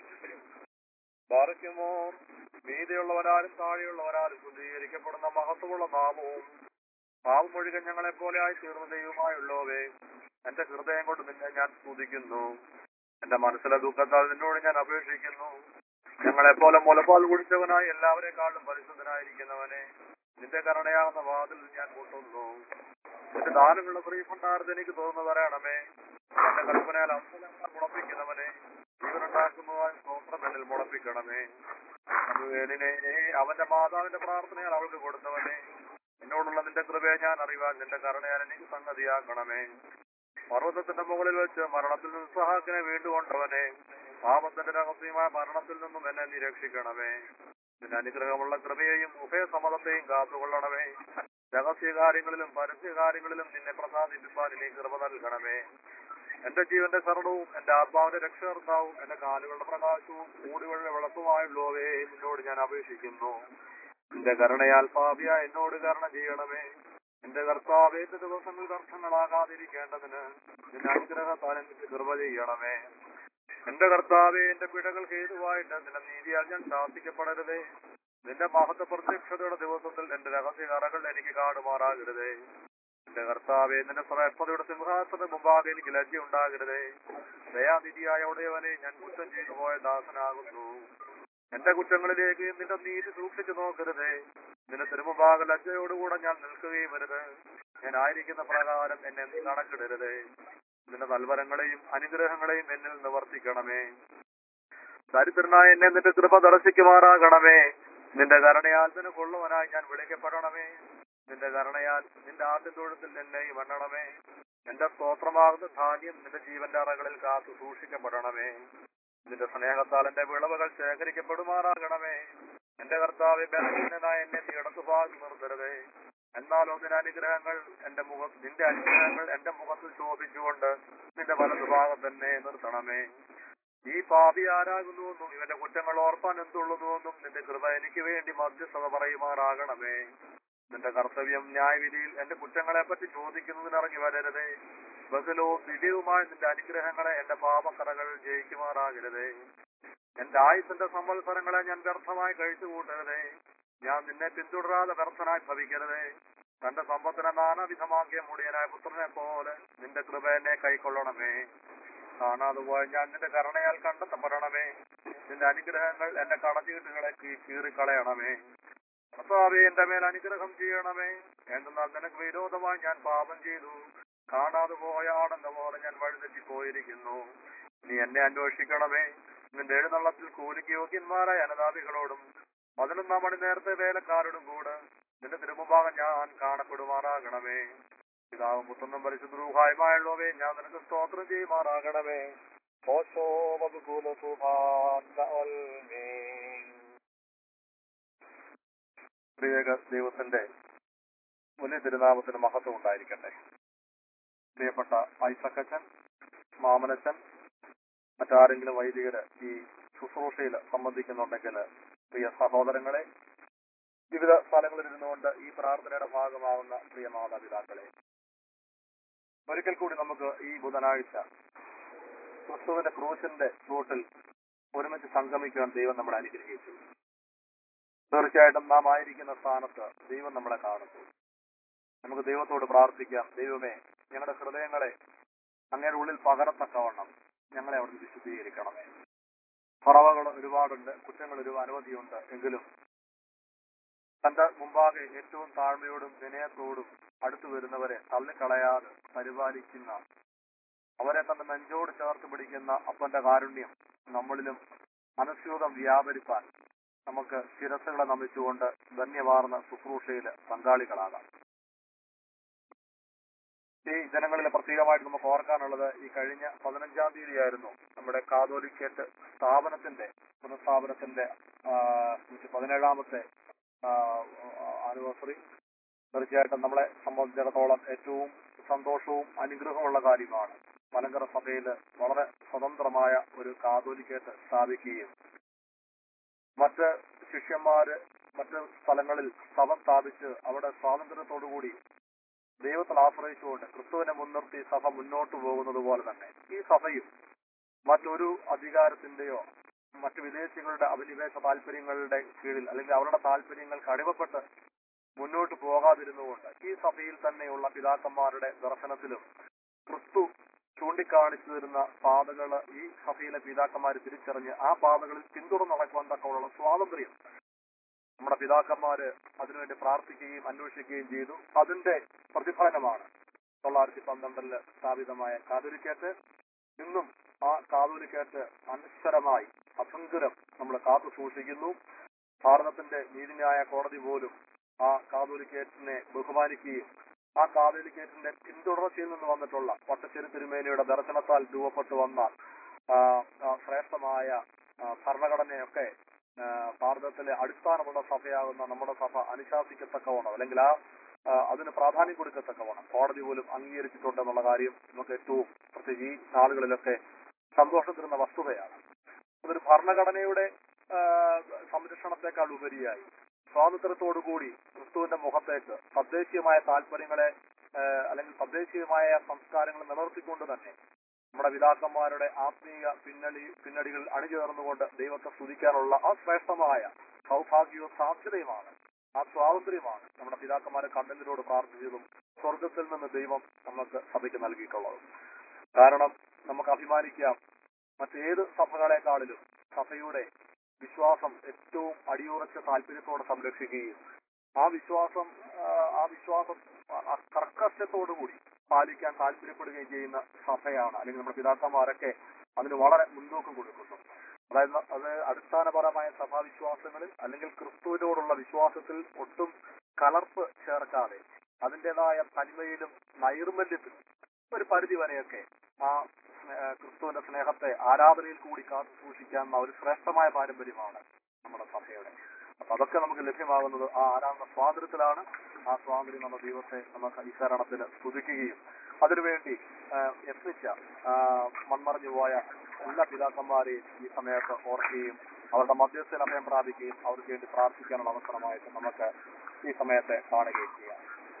ബാറയ്ക്കുമോ മീതിയുള്ളവരാലും താഴെയുള്ളവരാലും ശുദ്ധീകരിക്കപ്പെടുന്ന മഹത്വമുള്ള നാമവും പാവം ഒഴുകൻ ഞങ്ങളെ പോലെ ആയി തീർന്ന ദൈവമായുള്ളവേ എന്റെ ഹൃദയം കൊണ്ട് നിന്നെ ഞാൻ സ്തുതിക്കുന്നു എന്റെ മനസ്സിലെ ദുഃഖത്താൽ നിന്നോട് ഞാൻ അപേക്ഷിക്കുന്നു ഞങ്ങളെ പോലെ മുലപ്പാൽ കുടിച്ചവനായി എല്ലാവരെക്കാളും പരിശുദ്ധനായിരിക്കുന്നവനെ നിന്റെ കരുണയാകുന്ന വാതിൽ ഞാൻ കൂട്ടുന്നു എന്റെ ദാനങ്ങളുടെ പ്രീഫണ്ടാർന്ന് എനിക്ക് തോന്നുന്നു തരണമേ എന്റെ കൽപ്പനയാൽ അമ്പലങ്ങൾ മുളപ്പിക്കുന്നവനെ ജീവനുണ്ടാക്കുന്നതായ സ്തോത്രം എന്നിൽ മുളപ്പിക്കണമേ സാമുവേലിനെ അവന്റെ മാതാവിന്റെ പ്രാർത്ഥനയാൽ അവൾക്ക് കൊടുത്തവനെ എന്നോടുള്ള നിന്റെ കൃപയെ ഞാൻ അറിവാൻ നിന്റെ കരുണയാൽ എനിക്ക് സംഗതിയാക്കണമേ പർവ്വതത്തിന്റെ മുകളിൽ വെച്ച് മരണത്തിൽ നിന്ന് സഹാക്കിനെ വീണ്ടുകൊണ്ടവനെ പാപത്തിന്റെ രഹസ്യമായ മരണത്തിൽ നിന്നും എന്നെ നിരക്ഷിക്കണമേ നിന്റെ അനുഗ്രഹമുള്ള കൃപയെയും ഉഭയസമ്മതത്തെയും കാത്തുകൊള്ളണമേ രഹസ്യ കാര്യങ്ങളിലും പരസ്യ കാര്യങ്ങളിലും നിന്നെ പ്രസാദിപ്പിക്കാൻ നീ കൃപ നൽകണമേ എന്റെ ജീവന്റെ ശരണവും എന്റെ ആത്മാവിന്റെ രക്ഷകർത്താവും എന്റെ കാലുകളുടെ പ്രകാശവും കൂടിവെള്ള വിളക്കുമായുള്ളവേ നിന്നോട് ഞാൻ അപേക്ഷിക്കുന്നു നിന്റെ കരുണയാൽ പാപിയ എന്നോട് കരുണ ചെയ്യണമേ എന്റെ കർത്താവ് എന്റെ ദിവസങ്ങൾ ദർശനങ്ങളാകാതിരിക്കേണ്ടതിന് നിന്റെ അനുഗ്രഹത്താൽ എനിക്ക് കൃപ ചെയ്യണമേ എന്റെ കർത്താവെ എന്റെ പിഴകൾ ഹേതുവായിട്ട് നിന്റെ നീതിയാൽ ഞാൻ ശാസിക്കപ്പെടരുതേ നിന്റെ മഹത്വ പ്രത്യക്ഷതയുടെ ദിവസത്തിൽ എന്റെ രഹസ്യ കറകൾ എനിക്ക് കാണുമാറാകരുതേ എന്റെ കർത്താവെ നിന്റെ സമയപ്പതയുടെ സിംഹാസന മുമ്പാകെ എനിക്ക് ലജ്ജ ഉണ്ടാകരുതേ ദയാനിധിയായ ഉടയവനെ ഞാൻ കുറ്റം ചെയ്തു പോയ ദാസനാകുന്നു എന്റെ കുറ്റങ്ങളിലേക്ക് നിന്റെ നീതി സൂക്ഷിച്ചു നോക്കരുതേ നിന്റെ തിരുമുമ്പാകെ ലജ്ജയോടുകൂടെ ഞാൻ നിൽക്കുകയും വരുത് ഞാൻ ആയിരിക്കുന്ന പ്രകാരം എന്നെ നീ കണക്കിടരുതേ നിന്റെ നൽവരങ്ങളെയും അനുഗ്രഹങ്ങളെയും എന്നിൽ നിവർത്തിക്കണമേ ദരിദ്രനായ എന്നെ നിന്റെ കൃപ ദർശിക്കുമാറാകണമേ നിന്റെ കരുണയാൽ നിന്നെ കൊള്ളുവനായി ഞാൻ വിളിക്കപ്പെടണമേ നിന്റെ കരുണയാൽ നിന്റെ ആദ്യ തൊഴുത്തിൽ എന്നെയും എണ്ണണമേ എന്റെ സ്തോത്രമാകുന്ന ധാന്യം നിന്റെ ജീവന്റെ അറകളിൽ കാത്തു സൂക്ഷിക്കപ്പെടണമേ നിന്റെ സ്നേഹത്താൽ എന്റെ വിളവുകൾ ശേഖരിക്കപ്പെടുമാറാകണമേ എന്റെ കർത്താവ് ബലഹീനനായ എന്നെ നീ ഇടത്തുഭാഗത്ത് നിർത്തരുതേ എന്നാൽ ഒന്നിന് അനുഗ്രഹങ്ങൾ എന്റെ മുഖ നിന്റെ അനുഗ്രഹങ്ങൾ എന്റെ മുഖത്തിൽ ശോഭിച്ചുകൊണ്ട് നിന്റെ വലതുഭാഗം തന്നെ നിർത്തണമേ ഈ പാപി ആരാകുന്നുവെന്നും ഇവന്റെ കുറ്റങ്ങൾ ഓർപ്പാൻ എന്തുള്ളതുവെന്നും നിന്റെ കൃപ എനിക്ക് വേണ്ടി മധ്യസ്ഥത പറയുമാറാകണമേ നിന്റെ കർത്തവ്യം ന്യായവിധിയിൽ എന്റെ കുറ്റങ്ങളെ പറ്റി ചോദിക്കുന്നതിനിറങ്ങി വരരുതേ ബഹലവും ദിവ്യവുമായ നിന്റെ അനുഗ്രഹങ്ങളെ എന്റെ പാപക്കറകൾ ജയിക്കുമാറാകരുതേ എന്റെ ആയുസിന്റെ സംവത്സരങ്ങളെ ഞാൻ വ്യർത്ഥമായി കഴിച്ചു കൂട്ടരുതേ ഞാൻ നിന്നെ പിന്തുടരാതെ വ്യർത്ഥനായി ഭവിക്കരുതേ തന്റെ സമ്പത്തിനെ നാനാവിധമാക്കിയ മുടിയനായ പുത്രനെ പോലെ നിന്റെ കൃപ എന്നെ കൈക്കൊള്ളണമേ കാണാതെ പോയ ഞാൻ നിന്റെ കരുണയാൽ കണ്ടെത്തപ്പെടണമേ നിന്റെ അനുഗ്രഹങ്ങൾ എന്റെ കടച്ചീട്ടുകളെ കീ- കീറിക്കളയണമേ കർത്താവേ എന്റെ മേൽ അനുഗ്രഹം ചെയ്യണമേ എന്തെന്നാൽ നിനക്ക് വിരോധമായി ഞാൻ പാപം ചെയ്തു കാണാതെ പോയ ആണെന്ന പോലെ ഞാൻ വഴിതെറ്റി പോയിരിക്കുന്നു നീ എന്നെ അന്വേഷിക്കണമേ നിന്റെ എഴുന്നള്ളത്തിൽ കൂലിക്ക് യോഗ്യന്മാരായ അനതാദികളോടും പതിനൊന്നാം മണി നേരത്തെ വേലക്കാരോടും കൂടെ നിന്റെ തിരുമുഭാഗം ഞാൻ കാണപ്പെടുമാറാകണമേ പിതാവും പുത്രനും പരിശുദ്ധരൂഹായുമായുള്ളവേ ഞാൻ നിനക്ക് സ്തോത്രം ചെയ്യുമാറാകണമേ ഓശോ വകുകൂല പ്രിയക ദൈവത്തിന്റെ വലിയ തിരുനാമത്തിന് മഹത്വം ഉണ്ടായിരിക്കട്ടെ പ്രിയപ്പെട്ട ഐസക്കച്ചൻ മാമനച്ചൻ മറ്റാരെങ്കിലും വൈദികര് ഈ ശുശ്രൂഷയിൽ സംബന്ധിക്കുന്നുണ്ടെങ്കിൽ പ്രിയ സഹോദരങ്ങളെ വിവിധ സ്ഥലങ്ങളിൽ ഇരുന്നുകൊണ്ട് ഈ പ്രാർത്ഥനയുടെ ഭാഗമാവുന്ന പ്രിയ മാതാപിതാക്കളെ ഒരിക്കൽ കൂടി നമുക്ക് ഈ ബുധനാഴ്ച ക്രിസ്തുവിന്റെ ക്രൂശിന്റെ ചൂട്ടിൽ ഒരുമിച്ച് സംഗമിക്കാൻ ദൈവം നമ്മളെ അനുഗ്രഹിച്ചു തീർച്ചയായിട്ടും നാം ആയിരിക്കുന്ന സ്ഥാനത്ത് ദൈവം നമ്മളെ കാണുന്നു നമുക്ക് ദൈവത്തോട് പ്രാർത്ഥിക്കാം ദൈവമേ ഞങ്ങളുടെ ഹൃദയങ്ങളെ അങ്ങയുടെ ഉള്ളിൽ പകരത്തക്കവണ്ണം ഞങ്ങളെ അവിടുന്ന് വിശുദ്ധീകരിക്കണമേ കുറവുകൾ ഒരുപാടുണ്ട് കുറ്റങ്ങൾ ഒരു അനവധിയുണ്ട് എങ്കിലും തന്റെ മുമ്പാകെ ഏറ്റവും താഴ്മയോടും വിനയത്തോടും അടുത്തു വരുന്നവരെ തള്ളിക്കളയാതെ പരിപാലിക്കുന്ന അവരെ തന്റെ നെഞ്ചോട് ചേർത്ത് പിടിക്കുന്ന അപ്പന്റെ കാരുണ്യം നമ്മളിലും അനുസ്യൂതം വ്യാപരിപ്പാൻ നമുക്ക് ശിരസുകളെ നമിച്ചുകൊണ്ട് ധന്യമാർന്ന ശുശ്രൂഷയിൽ പങ്കാളികളാകാം ഈ ജനങ്ങളിൽ പ്രത്യേകമായിട്ട് നമുക്ക് ഓർക്കാനുള്ളത് ഈ കഴിഞ്ഞ പതിനഞ്ചാം തീയതിയായിരുന്നു നമ്മുടെ കാതോലിക്കേറ്റ് സ്ഥാപനത്തിന്റെ പുനഃസ്ഥാപനത്തിന്റെ ആ, നൂറ്റി പതിനേഴാമത്തെ ആനിവേഴ്സറി തീർച്ചയായിട്ടും നമ്മളെ സംബന്ധിച്ചിടത്തോളം ഏറ്റവും സന്തോഷവും അനുഗ്രഹമുള്ള കാര്യമാണ് മലങ്കര സഭയിൽ വളരെ സ്വതന്ത്രമായ ഒരു കാതോലിക്കേറ്റ് സ്ഥാപിക്കുകയും മറ്റ് ശിഷ്യന്മാര് മറ്റ് സ്ഥലങ്ങളിൽ സഭ സ്ഥാപിച്ച് അവിടെ സ്വാതന്ത്ര്യത്തോടുകൂടി ദൈവത്തിൽ ആശ്രയിച്ചുകൊണ്ട് ക്രിസ്തുവിനെ മുൻനിർത്തി സഭ മുന്നോട്ട് പോകുന്നത് പോലെ തന്നെ ഈ സഭയും മറ്റൊരു അധികാരത്തിന്റെയോ മറ്റു വിദേശികളുടെ അഭിനിവേശ താല്പര്യങ്ങളുടെ കീഴിൽ അല്ലെങ്കിൽ അവരുടെ താല്പര്യങ്ങൾക്ക് അടിമപ്പെട്ട് മുന്നോട്ട് പോകാതിരുന്നുകൊണ്ട് ഈ സഭയിൽ തന്നെയുള്ള പിതാക്കന്മാരുടെ ദർശനത്തിലും ക്രിസ്തു ചൂണ്ടിക്കാണിച്ചു തരുന്ന പാതകള് ഈ സഭയിലെ പിതാക്കന്മാർ തിരിച്ചറിഞ്ഞ് ആ പാതകളിൽ പിന്തുടർന്ന് നടക്കുവാൻ തക്കമുള്ള സ്വാതന്ത്ര്യം നമ്മുടെ പിതാക്കന്മാര് അതിനുവേണ്ടി പ്രാർത്ഥിക്കുകയും അന്വേഷിക്കുകയും ചെയ്തു അതിന്റെ പ്രതിഫലനമാണ് തൊള്ളായിരത്തി പന്ത്രണ്ടില് സ്ഥാപിതമായ കാതോലിക്കേറ്റ് ഇന്നും ആ കാതോലിക്കേറ്റ് അനശ്വരമായി അസങ്കുരം നമ്മൾ കാത്തു സൂക്ഷിക്കുന്നു ഭാരതത്തിന്റെ നീതിന്യായ കോടതി പോലും ആ കാതോലിക്കേറ്റിനെ ബഹുമാനിക്കുകയും ആ കാതോലിക്കേറ്റിന്റെ പിന്തുടർച്ചയിൽ നിന്ന് വന്നിട്ടുള്ള പട്ടശ്ശേരി തിരുമേനിയുടെ ദർശനത്താൽ രൂപപ്പെട്ടു വന്ന ആ, ആ ശ്രേഷ്ഠമായ ആ, ഭരണഘടനയൊക്കെ ആ, ഭാരതത്തിലെ അടിസ്ഥാനമുള്ള സഭയാകുന്ന നമ്മുടെ സഭ അനുശാസിക്കത്തക്കവണ്ണം അല്ലെങ്കിൽ ആ ആ, അതിന് പ്രാധാന്യം കൊടുക്കത്തക്കവണ്ണം കോടതി പോലും അംഗീകരിച്ചിട്ടുണ്ടെന്നുള്ള കാര്യം നമുക്ക് ഏറ്റവും പ്രത്യേകിച്ച് ഈ നാളുകളിലൊക്കെ സന്തോഷം തരുന്ന വസ്തുതയാണ് അതൊരു ഭരണഘടനയുടെ ആ, സംരക്ഷണത്തെക്കാൾ ഉപരിയായി സ്വാതന്ത്ര്യത്തോടുകൂടി ക്രിസ്തുവിന്റെ മുഖത്തേക്ക് തദ്ദേശീയമായ താല്പര്യങ്ങളെ ആ, അല്ലെങ്കിൽ തദ്ദേശീയമായ സംസ്കാരങ്ങൾ നിലനിർത്തിക്കൊണ്ട് തന്നെ നമ്മുടെ പിതാക്കന്മാരുടെ ആത്മീയ പിന്നണി പിന്നണികൾ അണിചേർന്നുകൊണ്ട് ദൈവത്തെ സ്തുതിക്കാനുള്ള ആ ശ്രേഷ്ഠമായ സൗഭാഗ്യവും സാധ്യതയുമാണ് ആ സ്വാതന്ത്ര്യമാണ് നമ്മുടെ പിതാക്കന്മാരെ കണ്ണന്തിനോട് പ്രാർത്ഥിച്ചതും സ്വർഗത്തിൽ നിന്ന് ദൈവം നമുക്ക് സഭയ്ക്ക് നൽകിയിട്ടുള്ളതും കാരണം നമുക്ക് അഭിമാനിക്കാം മറ്റേത് സഭകളെക്കാളിലും സഭയുടെ വിശ്വാസം ഏറ്റവും അടിയുറച്ച താല്പര്യത്തോടെ സംരക്ഷിക്കുകയും ആ വിശ്വാസം ആ, ആ വിശ്വാസം ആ കർക്കശത്തോടുകൂടി പാലിക്കാൻ താല്പര്യപ്പെടുകയും ചെയ്യുന്ന സഭയാണ് അല്ലെങ്കിൽ നമ്മുടെ പിതാക്കന്മാരൊക്കെ അതിന് വളരെ മുൻതൂക്കം കൊടുക്കുന്നു അതായത് അത് അടിസ്ഥാനപരമായ സഭാവിശ്വാസങ്ങളിൽ അല്ലെങ്കിൽ ക്രിസ്തുവിനോടുള്ള വിശ്വാസത്തിൽ ഒട്ടും കലർപ്പ് ചേർക്കാതെ അതിൻ്റെതായ തനിമയിലും നൈർമല്യത്തിലും ഒരു പരിധി വരെയൊക്കെ ആ സ്നേ- ആ ക്രിസ്തുവിന്റെ സ്നേഹത്തെ ആരാധനയിൽ കൂടി കാത്തു സൂക്ഷിക്കാവുന്ന ഒരു ശ്രേഷ്ഠമായ പാരമ്പര്യമാണ് നമ്മുടെ സഭയുടെ അപ്പൊ അതൊക്കെ നമുക്ക് ലഭ്യമാകുന്നത് ആ ആരാധന സ്വാതന്ത്ര്യത്തിലാണ് ആ സ്വാതന്ത്ര്യം നമ്മുടെ ദൈവത്തെ നമുക്ക് ഈ ശരണത്തിന് സ്തുതിക്കുകയും അതിനുവേണ്ടി ആ, യത്നിച്ച ആ, മൺമറഞ്ഞു പോയ എല്ലാ പിതാക്കന്മാരെയും ഈ സമയത്ത് ഓർക്കുകയും അവരുടെ മധ്യസ്ഥയിൽ അഭയം പ്രാപിക്കുകയും അവർക്ക് വേണ്ടി പ്രാർത്ഥിക്കാനുള്ള അവസരമായിട്ട് നമുക്ക് ഈ സമയത്തെ കാണുകയും ചെയ്യാം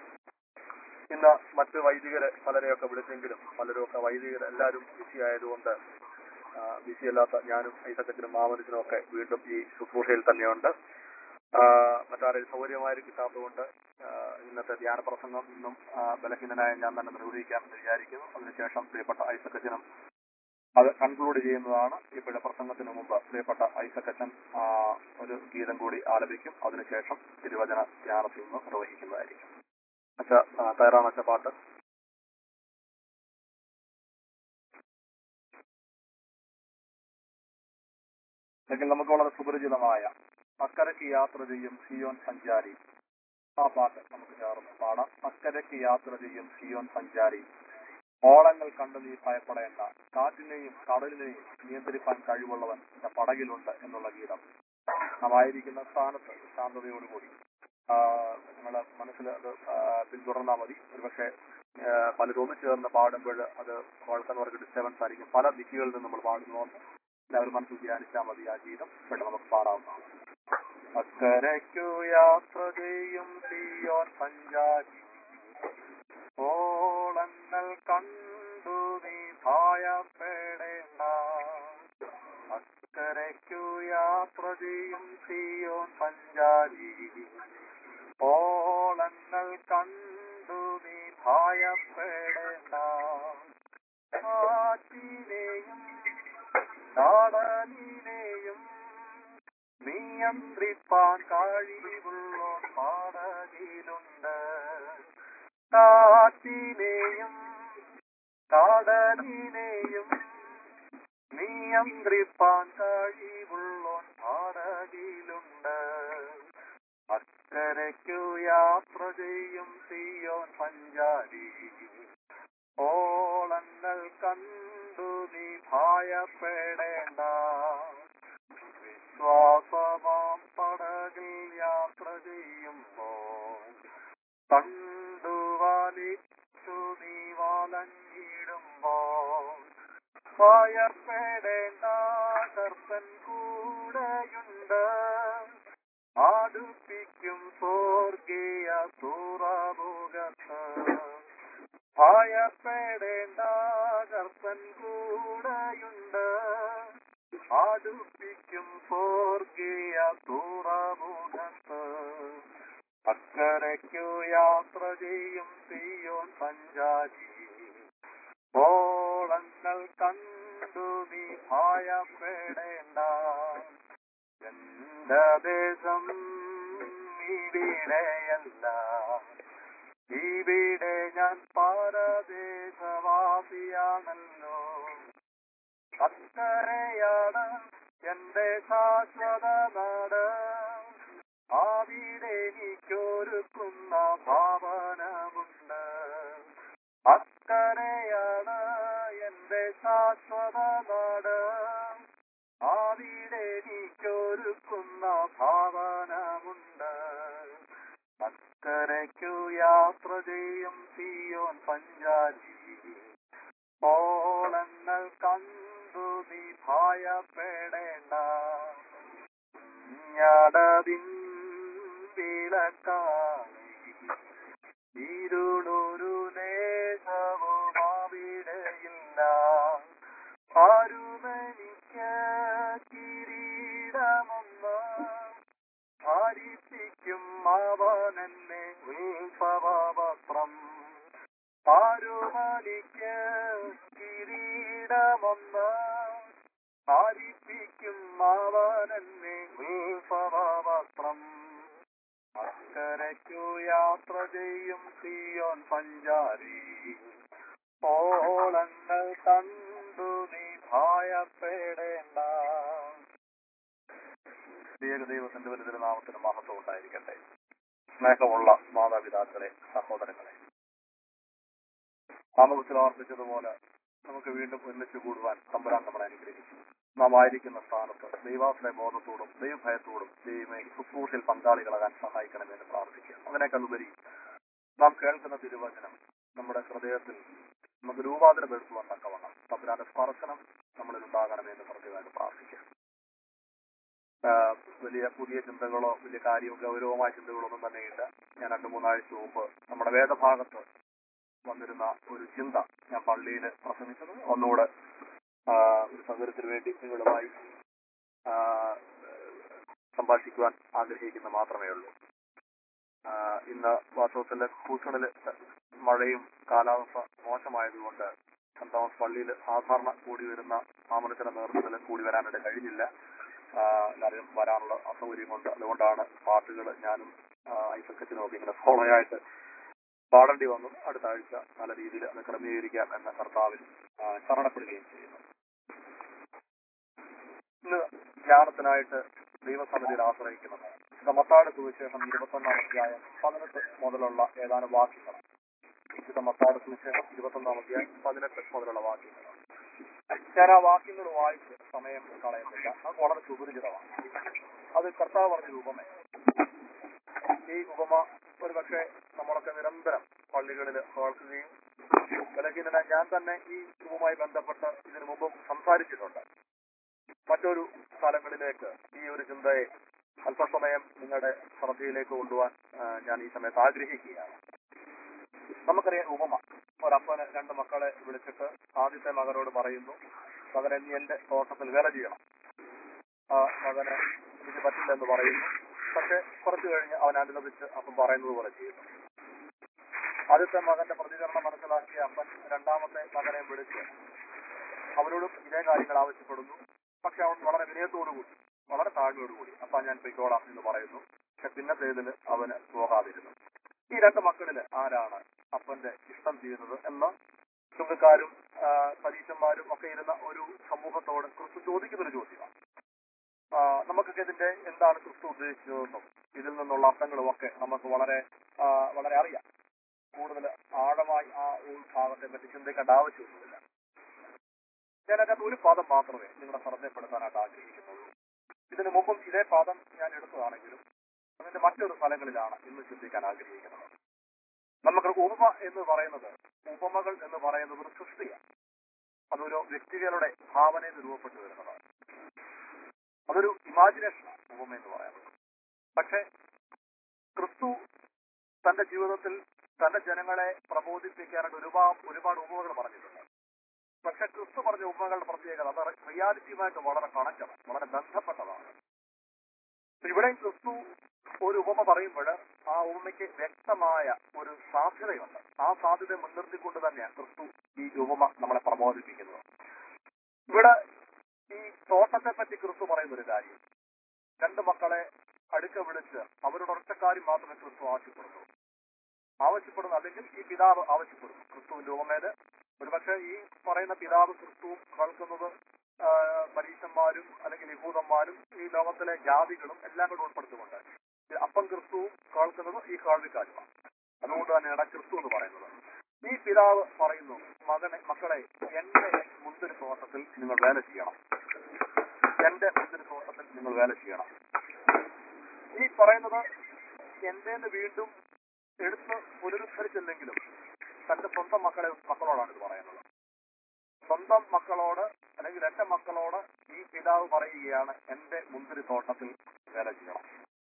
ഇന്ന് മറ്റ് വൈദികര് പലരെയൊക്കെ വിളിച്ചെങ്കിലും പലരും ഒക്കെ വൈദികർ എല്ലാവരും ബിസി ആയതുകൊണ്ട് ബിസിയല്ലാത്ത ഞാനും ഐസക്കച്ചനും മാമനച്ചനും ഒക്കെ വീണ്ടും ഈ ശുശ്രൂഷയിൽ തന്നെയുണ്ട് ആ, മറ്റാരും സൗകര്യമായിട്ട് കിട്ടാത്തതുകൊണ്ട് ആ, ഇന്നത്തെ ധ്യാന പ്രസംഗം ഇന്നും ആ, ബലഹീനനായ ഞാൻ തന്നെ നിർവഹിക്കാമെന്ന് വിചാരിക്കുന്നു അതിനുശേഷം പ്രിയപ്പെട്ട ഐസക്കച്ചനും അത് കൺക്ലൂഡ് ചെയ്യുന്നതാണ് ഇപ്പോഴത്തെ പ്രസംഗത്തിന് മുമ്പ് പ്രിയപ്പെട്ട ഐസക്കച്ചൻ ആ, ഒരു ഗീതം കൂടി ആലപിക്കും അതിനുശേഷം തിരുവചന ധ്യാനത്തിൽ നിന്ന് നിർവഹിക്കുന്നതായിരിക്കും അച്ഛ തയ്യാറാണ് അച്ഛ പാട്ട് എങ്കിൽ നമുക്ക് വളരെ സുപരിചിതമായ അക്കരയ്ക്ക് യാത്ര ചെയ്യും സിയോൻ സഞ്ചാരി ആ പാട്ട് നമുക്ക് ചേർന്ന് പാടാം അക്കരയ്ക്ക് യാത്ര ചെയ്യും സിയോൻ സഞ്ചാരി ഓളങ്ങൾ കണ്ടു നീ ഭയപ്പെടേണ്ട കാറ്റിനെയും കടലിനെയും നിയന്ത്രിക്കാൻ കഴിവുള്ളവൻ എന്റെ പടകിലുണ്ട് എന്നുള്ള ഗീതം നാം ആയിരിക്കുന്ന സ്ഥാനത്ത് ശാന്തതയോടുകൂടി നിങ്ങളെ മനസ്സിൽ അത് ആ, പിന്തുടർന്നാൽ മതി ഒരുപക്ഷെ ആ, പലരും ഒന്നിച്ചു ചേർന്ന് പാടുമ്പോൾ അത് കേൾക്കുന്നവർക്ക് ഡിസ്റ്റർബൻസ് ആയിരിക്കും പല ദിക്കുകളിൽ നിന്ന് നമ്മൾ പാടുന്നതുകൊണ്ട് എല്ലാവരും മനസ്സിൽ ധ്യാനിച്ചാൽ മതി ആ ഗീതം പെട്ടെന്ന് നമുക്ക് പാടാവുന്നതാണ് അക്കരയ്ക്കു യാത്ര ചെയ്യും സിയോൻ സഞ്ചാരി ഓളങ്ങൾ കണ്ടു നീ ഭയപ്പെടേണ്ട അക്കരയ്ക്കു യാത്ര ചെയ്യും സിയോൻ സഞ്ചാരി ഓളങ്ങൾ കണ്ടു നീ ഭയപ്പെടേണ്ട കാറ്റിനെയും കടലിനെയും നിയന്ത്രിപ്പാൻ കഴിവുള്ള പാടകിലുണ്ട് കാറ്റിനെയും കടലിനെയും നിയന്ത്രിപ്പാൻ കഴിവുള്ള പാടകിലുണ്ട് അക്കരയ്ക്കു യാത്ര ചെയ്യും സിയോൻ സഞ്ചാരി ഓളങ്ങൾ കണ്ടു നീ ഭയപ്പെടേണ്ട വിശ്വാസമാം പടകിൽ യാത്ര ചെയ്യുമ്പോൾ കണ്ടു വലിച്ചു നീ വലഞ്ഞിടുമ്പോൾ ഭയപ്പെടേണ്ട കർത്തൻ കൂടെയുണ്ട് അടുപ്പിക്കും സ്വർഗീയ തുറമുഖത്ത് ഭയപ്പെടേണ്ട കർത്തൻ കൂടെയുണ്ട് അടുപ്പിക്കും സ്വർഗീയ തുറമുഖത്ത് അക്കരയ്ക്കു യാത്ര ചെയ്യും സിയോൻ സഞ്ചാരി ഓളങ്ങൾ കണ്ടു നീ ഭയപ്പെടേണ്ട എന്റെ ദേശം ഇവിടെയല്ല ഇവിടെ ഞാൻ പരദേശവാസിയാണല്ലോ അക്കരയാണ് എന്റെ ശാശ്വത നാട് അവിടെ എനിക്കൊരുക്കുന്ന ഭാവനമുണ്ട് അക്കരയാണ് എന്റെ ശാശ്വത നാട് അവിടെ എനിക്കൊരുക്കുന്ന ഭാവനമുണ്ട് അക്കരയ്ക്കു യാത്ര ചെയ്യും സിയോൻ പഞ്ചാരി ഓളങ്ങൾ കണ്ടു നീ ഭയപ്പെടേണ്ട ഞടതിൻ വിളക്കായി ഇരുളൊരു ലേശവും അവിടെയില്ല ആരുമെനിക്ക് കിരീടമൊന്ന് ധാരിപ്പിക്കും അവനെന്നെ ഉത്സവപത്രം ആരുമനിക്ക് കിരീടമൊന്ന് ധാരിപ്പിക്കും അവനെന്നെ ഉത്സവപത്രം അക്കരയ്ക്കു യാത്ര ചെയ്യും സിയോൻ പഞ്ചാരി ഓളങ്ങൾ കണ്ടു നീ ഭയപ്പെടേണ്ട ദൈവത്തിന്റെ വലിയ നാമത്തിന് മഹത്വം ഉണ്ടായിരിക്കട്ടെ സ്നേഹമുള്ള മാതാപിതാക്കളെ സഹോദരങ്ങളെ നാമത്തിൽ ഓർപ്പിച്ചതുപോലെ നമുക്ക് വീണ്ടും ഒന്നിച്ചു കൂടുവാൻ തമ്പുരാൻ നമ്മളെ അനുഗ്രഹിച്ചു നാം ആയിരിക്കുന്ന സ്ഥാനത്ത് ദൈവാശ്രയ ബോധത്തോടും ദൈവഭയത്തോടും ദൈവമേ ശുശ്രൂഷയിൽ പങ്കാളികളാകാൻ സഹായിക്കണമെന്ന് പ്രാർത്ഥിക്കുക അതിനേക്കാളുപരി നാം കേൾക്കുന്ന തിരുവചനം നമ്മുടെ ഹൃദയത്തിൽ നമുക്ക് രൂപാന്തരപ്പെടുത്തുവാൻ തക്കവണ്ണം തമ്പുരാന്റെ സ്പർശനം നമ്മളിൽ ഉണ്ടാകണമെന്ന് പ്രത്യേകമായിട്ട് പ്രാർത്ഥിക്കുക ആഹ് വലിയ പുതിയ ചിന്തകളോ വലിയ കാര്യവും ഗൗരവമായ ചിന്തകളോ ഒന്നും തന്നെയില്ല ഞാൻ രണ്ടു മൂന്നാഴ്ച മുമ്പ് നമ്മുടെ വേദഭാഗത്ത് വന്നിരുന്ന ഒരു ചിന്ത ഞാൻ പള്ളിയിൽ പ്രസംഗിച്ചത് ഒന്നുകൂടെ ആ, ഒരു സൗകര്യത്തിന് വേണ്ടി നിങ്ങളുമായി ആ, സംഭാഷിക്കുവാൻ ആഗ്രഹിക്കുന്ന മാത്രമേ ഉള്ളൂ ആ, ഇന്ന് വാസ്തവത്തിൽ ഹൂസണിൽ മഴയും കാലാവസ്ഥ മോശമായതുകൊണ്ട് സെന്റ് തോമസ് പള്ളിയിൽ സാധാരണ കൂടി വരുന്ന ആമണത്തിന്റെ നേതൃത്വത്തിൽ കൂടി വരാനായിട്ട് കഴിഞ്ഞില്ല ആ, എല്ലാവരും വരാനുള്ള അസൗകര്യമുണ്ട് അതുകൊണ്ടാണ് പാട്ടുകൾ ഞാനും ഐസക്കത്തിനും ഒക്കെ ഇങ്ങനെ ഫോളോ ആയിട്ട് പാടേണ്ടി വന്നു അടുത്ത ആഴ്ച നല്ല രീതിയിൽ അത് ക്രമീകരിക്കാം എന്ന കർത്താവിൽ ആ, ശരണപ്പെടുകയും ചെയ്യുന്നു ഇന്ന് ധ്യാനത്തിനായിട്ട് ദൈവസമിതിയിൽ ആശ്രയിക്കുന്നത് വിശുദ്ധ മത്താട് സുവിശേഷം ഇരുപത്തൊന്നാം അധ്യായം പതിനെട്ട് മുതലുള്ള ഏതാനും വാക്യങ്ങൾ വിശുദ്ധ മത്താട് സുവിശേഷം ഇരുപത്തൊന്നാം അധ്യായം പതിനെട്ട് മുതലുള്ള വാക്യങ്ങൾ ഞാൻ ആ വാക്യങ്ങൾ വായിച്ച് സമയം കളയുന്നില്ല അത് വളരെ സുപരിചിതമാണ് അത് കർത്താവ് പറഞ്ഞ ഉപമ ഈ ഉപമ ഒരുപക്ഷെ നമ്മളൊക്കെ നിരന്തരം പള്ളികളിൽ കേൾക്കുകയും ബലഹീനന ഞാൻ തന്നെ ഈ ഉപവുമായി ബന്ധപ്പെട്ട് ഇതിനു മുമ്പും സംസാരിച്ചിട്ടുണ്ട് മറ്റൊരു സ്ഥലങ്ങളിലേക്ക് ഈ ഒരു ചിന്തയെ അല്പസമയം നിങ്ങളുടെ ശ്രദ്ധയിലേക്ക് കൊണ്ടുപോകാൻ ആ, ഞാൻ ഈ സമയത്ത് ആഗ്രഹിക്കുകയാണ് നമുക്കറിയാം ഉപമ ഒരപ്പന് രണ്ട് മക്കളെ വിളിച്ചിട്ട് ആദ്യത്തെ മകനോട് പറയുന്നു മകനെ നീ എന്റെ തോട്ടത്തിൽ വേല ചെയ്യണം ആ മകന് എനിക്ക് പറ്റില്ലെന്ന് പറയുന്നു പക്ഷെ കുറച്ചു കഴിഞ്ഞ് അവൻ അനുവദിച്ച് അപ്പം പറയുന്നത് പോലെ ചെയ്യുന്നു ആദ്യത്തെ മകന്റെ പ്രതികരണം മനസ്സിലാക്കിയ അപ്പൻ രണ്ടാമത്തെ മകനെ വിളിച്ച് അവനോടും ഇതേ കാര്യങ്ങൾ ആവശ്യപ്പെടുന്നു പക്ഷെ അവൻ വളരെ വിനയത്തോടുകൂടി വളരെ താഴ്മയോടുകൂടി അപ്പ ഞാൻ പൊയ്ക്കോളാം എന്ന് പറയുന്നു പക്ഷെ പിന്നത്തേതിൽ അവന് പോകാതിരുന്നു ഈ രണ്ട് മക്കളില് ആരാണ് അപ്പന്റെ ഇഷ്ടം ചെയ്യുന്നത് എന്ന് ചുങ്കക്കാരും ആ, പരീക്ഷന്മാരും ഒക്കെ ഇരുന്ന ഒരു സമൂഹത്തോട് ക്രിസ്തു ചോദിക്കുന്ന ഒരു ചോദ്യമാണ് ആ, നമുക്കൊക്കെ ഇതിന്റെ എന്താണ് ക്രിസ്തു ഉദ്ദേശിച്ചതെന്നും ഇതിൽ നിന്നുള്ള അർത്ഥങ്ങളും ഒക്കെ നമുക്ക് വളരെ ആ, വളരെ അറിയാം കൂടുതൽ ആഴമായി ആ ഒരു ഭാഗത്തെ പറ്റി ചിന്തിക്കേണ്ട ആവശ്യമൊന്നുമില്ല ഞാനതിനകത്ത് ഒരു പാദം മാത്രമേ നിങ്ങളെ ശ്രദ്ധപ്പെടുത്താനായിട്ട് ആഗ്രഹിക്കുന്നുള്ളൂ ഇതിനു മുമ്പും ഇതേ പാദം ഞാൻ എടുത്തതാണെങ്കിലും അതിന്റെ മറ്റൊരു സ്ഥലങ്ങളിലാണ് ഇന്ന് ചിന്തിക്കാൻ ആഗ്രഹിക്കുന്നത് നമുക്ക് ഉപമ എന്ന് പറയുന്നത് ഉപമകൾ എന്ന് പറയുന്നത് ഒരു സൃഷ്ടിയാണ് അതൊരു വ്യക്തികളുടെ ഭാവനയിൽ രൂപപ്പെട്ടു വരുന്നതാണ് അതൊരു ഇമാജിനേഷനാണ് ഉപമ എന്ന് പറയുന്നത് പക്ഷെ ക്രിസ്തു തന്റെ ജീവിതത്തിൽ തന്റെ ജനങ്ങളെ പ്രബോധിപ്പിക്കാനായിട്ട് ഒരുപാട് ഒരുപാട് ഉപമകൾ പറഞ്ഞിട്ടുണ്ട് പക്ഷെ ക്രിസ്തു പറഞ്ഞ ഉപമകളുടെ പ്രത്യേകത അത് റിയാലിറ്റിയുമായിട്ട് വളരെ കണക്റ്റഡ് വളരെ ബന്ധപ്പെട്ടതാണ് ഇവിടെയും ക്രിസ്തു ഒരു ഉപമ പറയുമ്പോൾ ആ ഉപമയ്ക്ക് വ്യക്തമായ ഒരു സാധ്യതയുണ്ട് ആ സാധ്യത മുൻനിർത്തിക്കൊണ്ട് തന്നെയാണ് ക്രിസ്തു ഈ ഉപമ നമ്മളെ പ്രബോധിപ്പിക്കുന്നത് ഇവിടെ ഈ തോട്ടത്തെ പറ്റി ക്രിസ്തു പറയുന്ന ഒരു കാര്യം രണ്ട് മക്കളെ അടുക്ക വിളിച്ച് അവരുടെ ഒറ്റക്കാര്യം മാത്രമേ ക്രിസ്തു ആവശ്യപ്പെടുന്നു ആവശ്യപ്പെടുന്നു അല്ലെങ്കിൽ ഈ പിതാവ് ആവശ്യപ്പെടുന്നു ക്രിസ്തുവിന്റെ ഉപമേല് ഒരുപക്ഷെ ഈ പറയുന്ന പിതാവ് ക്രിസ്തുവും കേൾക്കുന്നത് ആ, പരീശന്മാരും അല്ലെങ്കിൽ യഹൂദന്മാരും ഈ ലോകത്തിലെ ജാതികളും എല്ലാം കൂടെ ഉൾപ്പെടുത്തുകൊണ്ട് ഈ അപ്പം ക്രിസ്തുവും കേൾക്കുന്നത് ഈ കേൾവിക്കാരുമാണ് അതുകൊണ്ട് തന്നെയാണ് ക്രിസ്തു എന്ന് പറയുന്നത് ഈ പിതാവ് പറയുന്നു മകനെ മക്കളെ എന്റെ മുന്തിരി തോട്ടത്തിൽ നിങ്ങൾ വേല ചെയ്യണം എന്റെ മുന്തിരി തോട്ടത്തിൽ നിങ്ങൾ വേല ചെയ്യണം ഈ പറയുന്നത് എന്റേന്ന് വീണ്ടും എടുത്ത് പുനരുദ്ധരിച്ചില്ലെങ്കിലും തന്റെ സ്വന്തം മക്കളെ മക്കളോടാണ് ഇത് പറയുന്നത് സ്വന്തം മക്കളോട് അല്ലെങ്കിൽ എന്റെ മക്കളോട് ഈ പിതാവ് പറയുകയാണ് എന്റെ മുന്തിരി തോട്ടത്തിൽ വേല ചെയ്യണം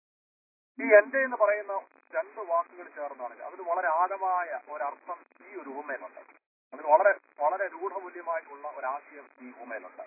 ഈ എന്റെ എന്ന് പറയുന്ന രണ്ട് വാക്കുകൾ ചേർന്നാണ് അതിന് വളരെ ആഴമായ ഒരർത്ഥം ഈ ഒരു ഉപമയിലുണ്ട് അതിന് വളരെ വളരെ രൂഢമൂല്യമായിട്ടുള്ള ഒരാശയം ഈ ഉപമയിലുണ്ട്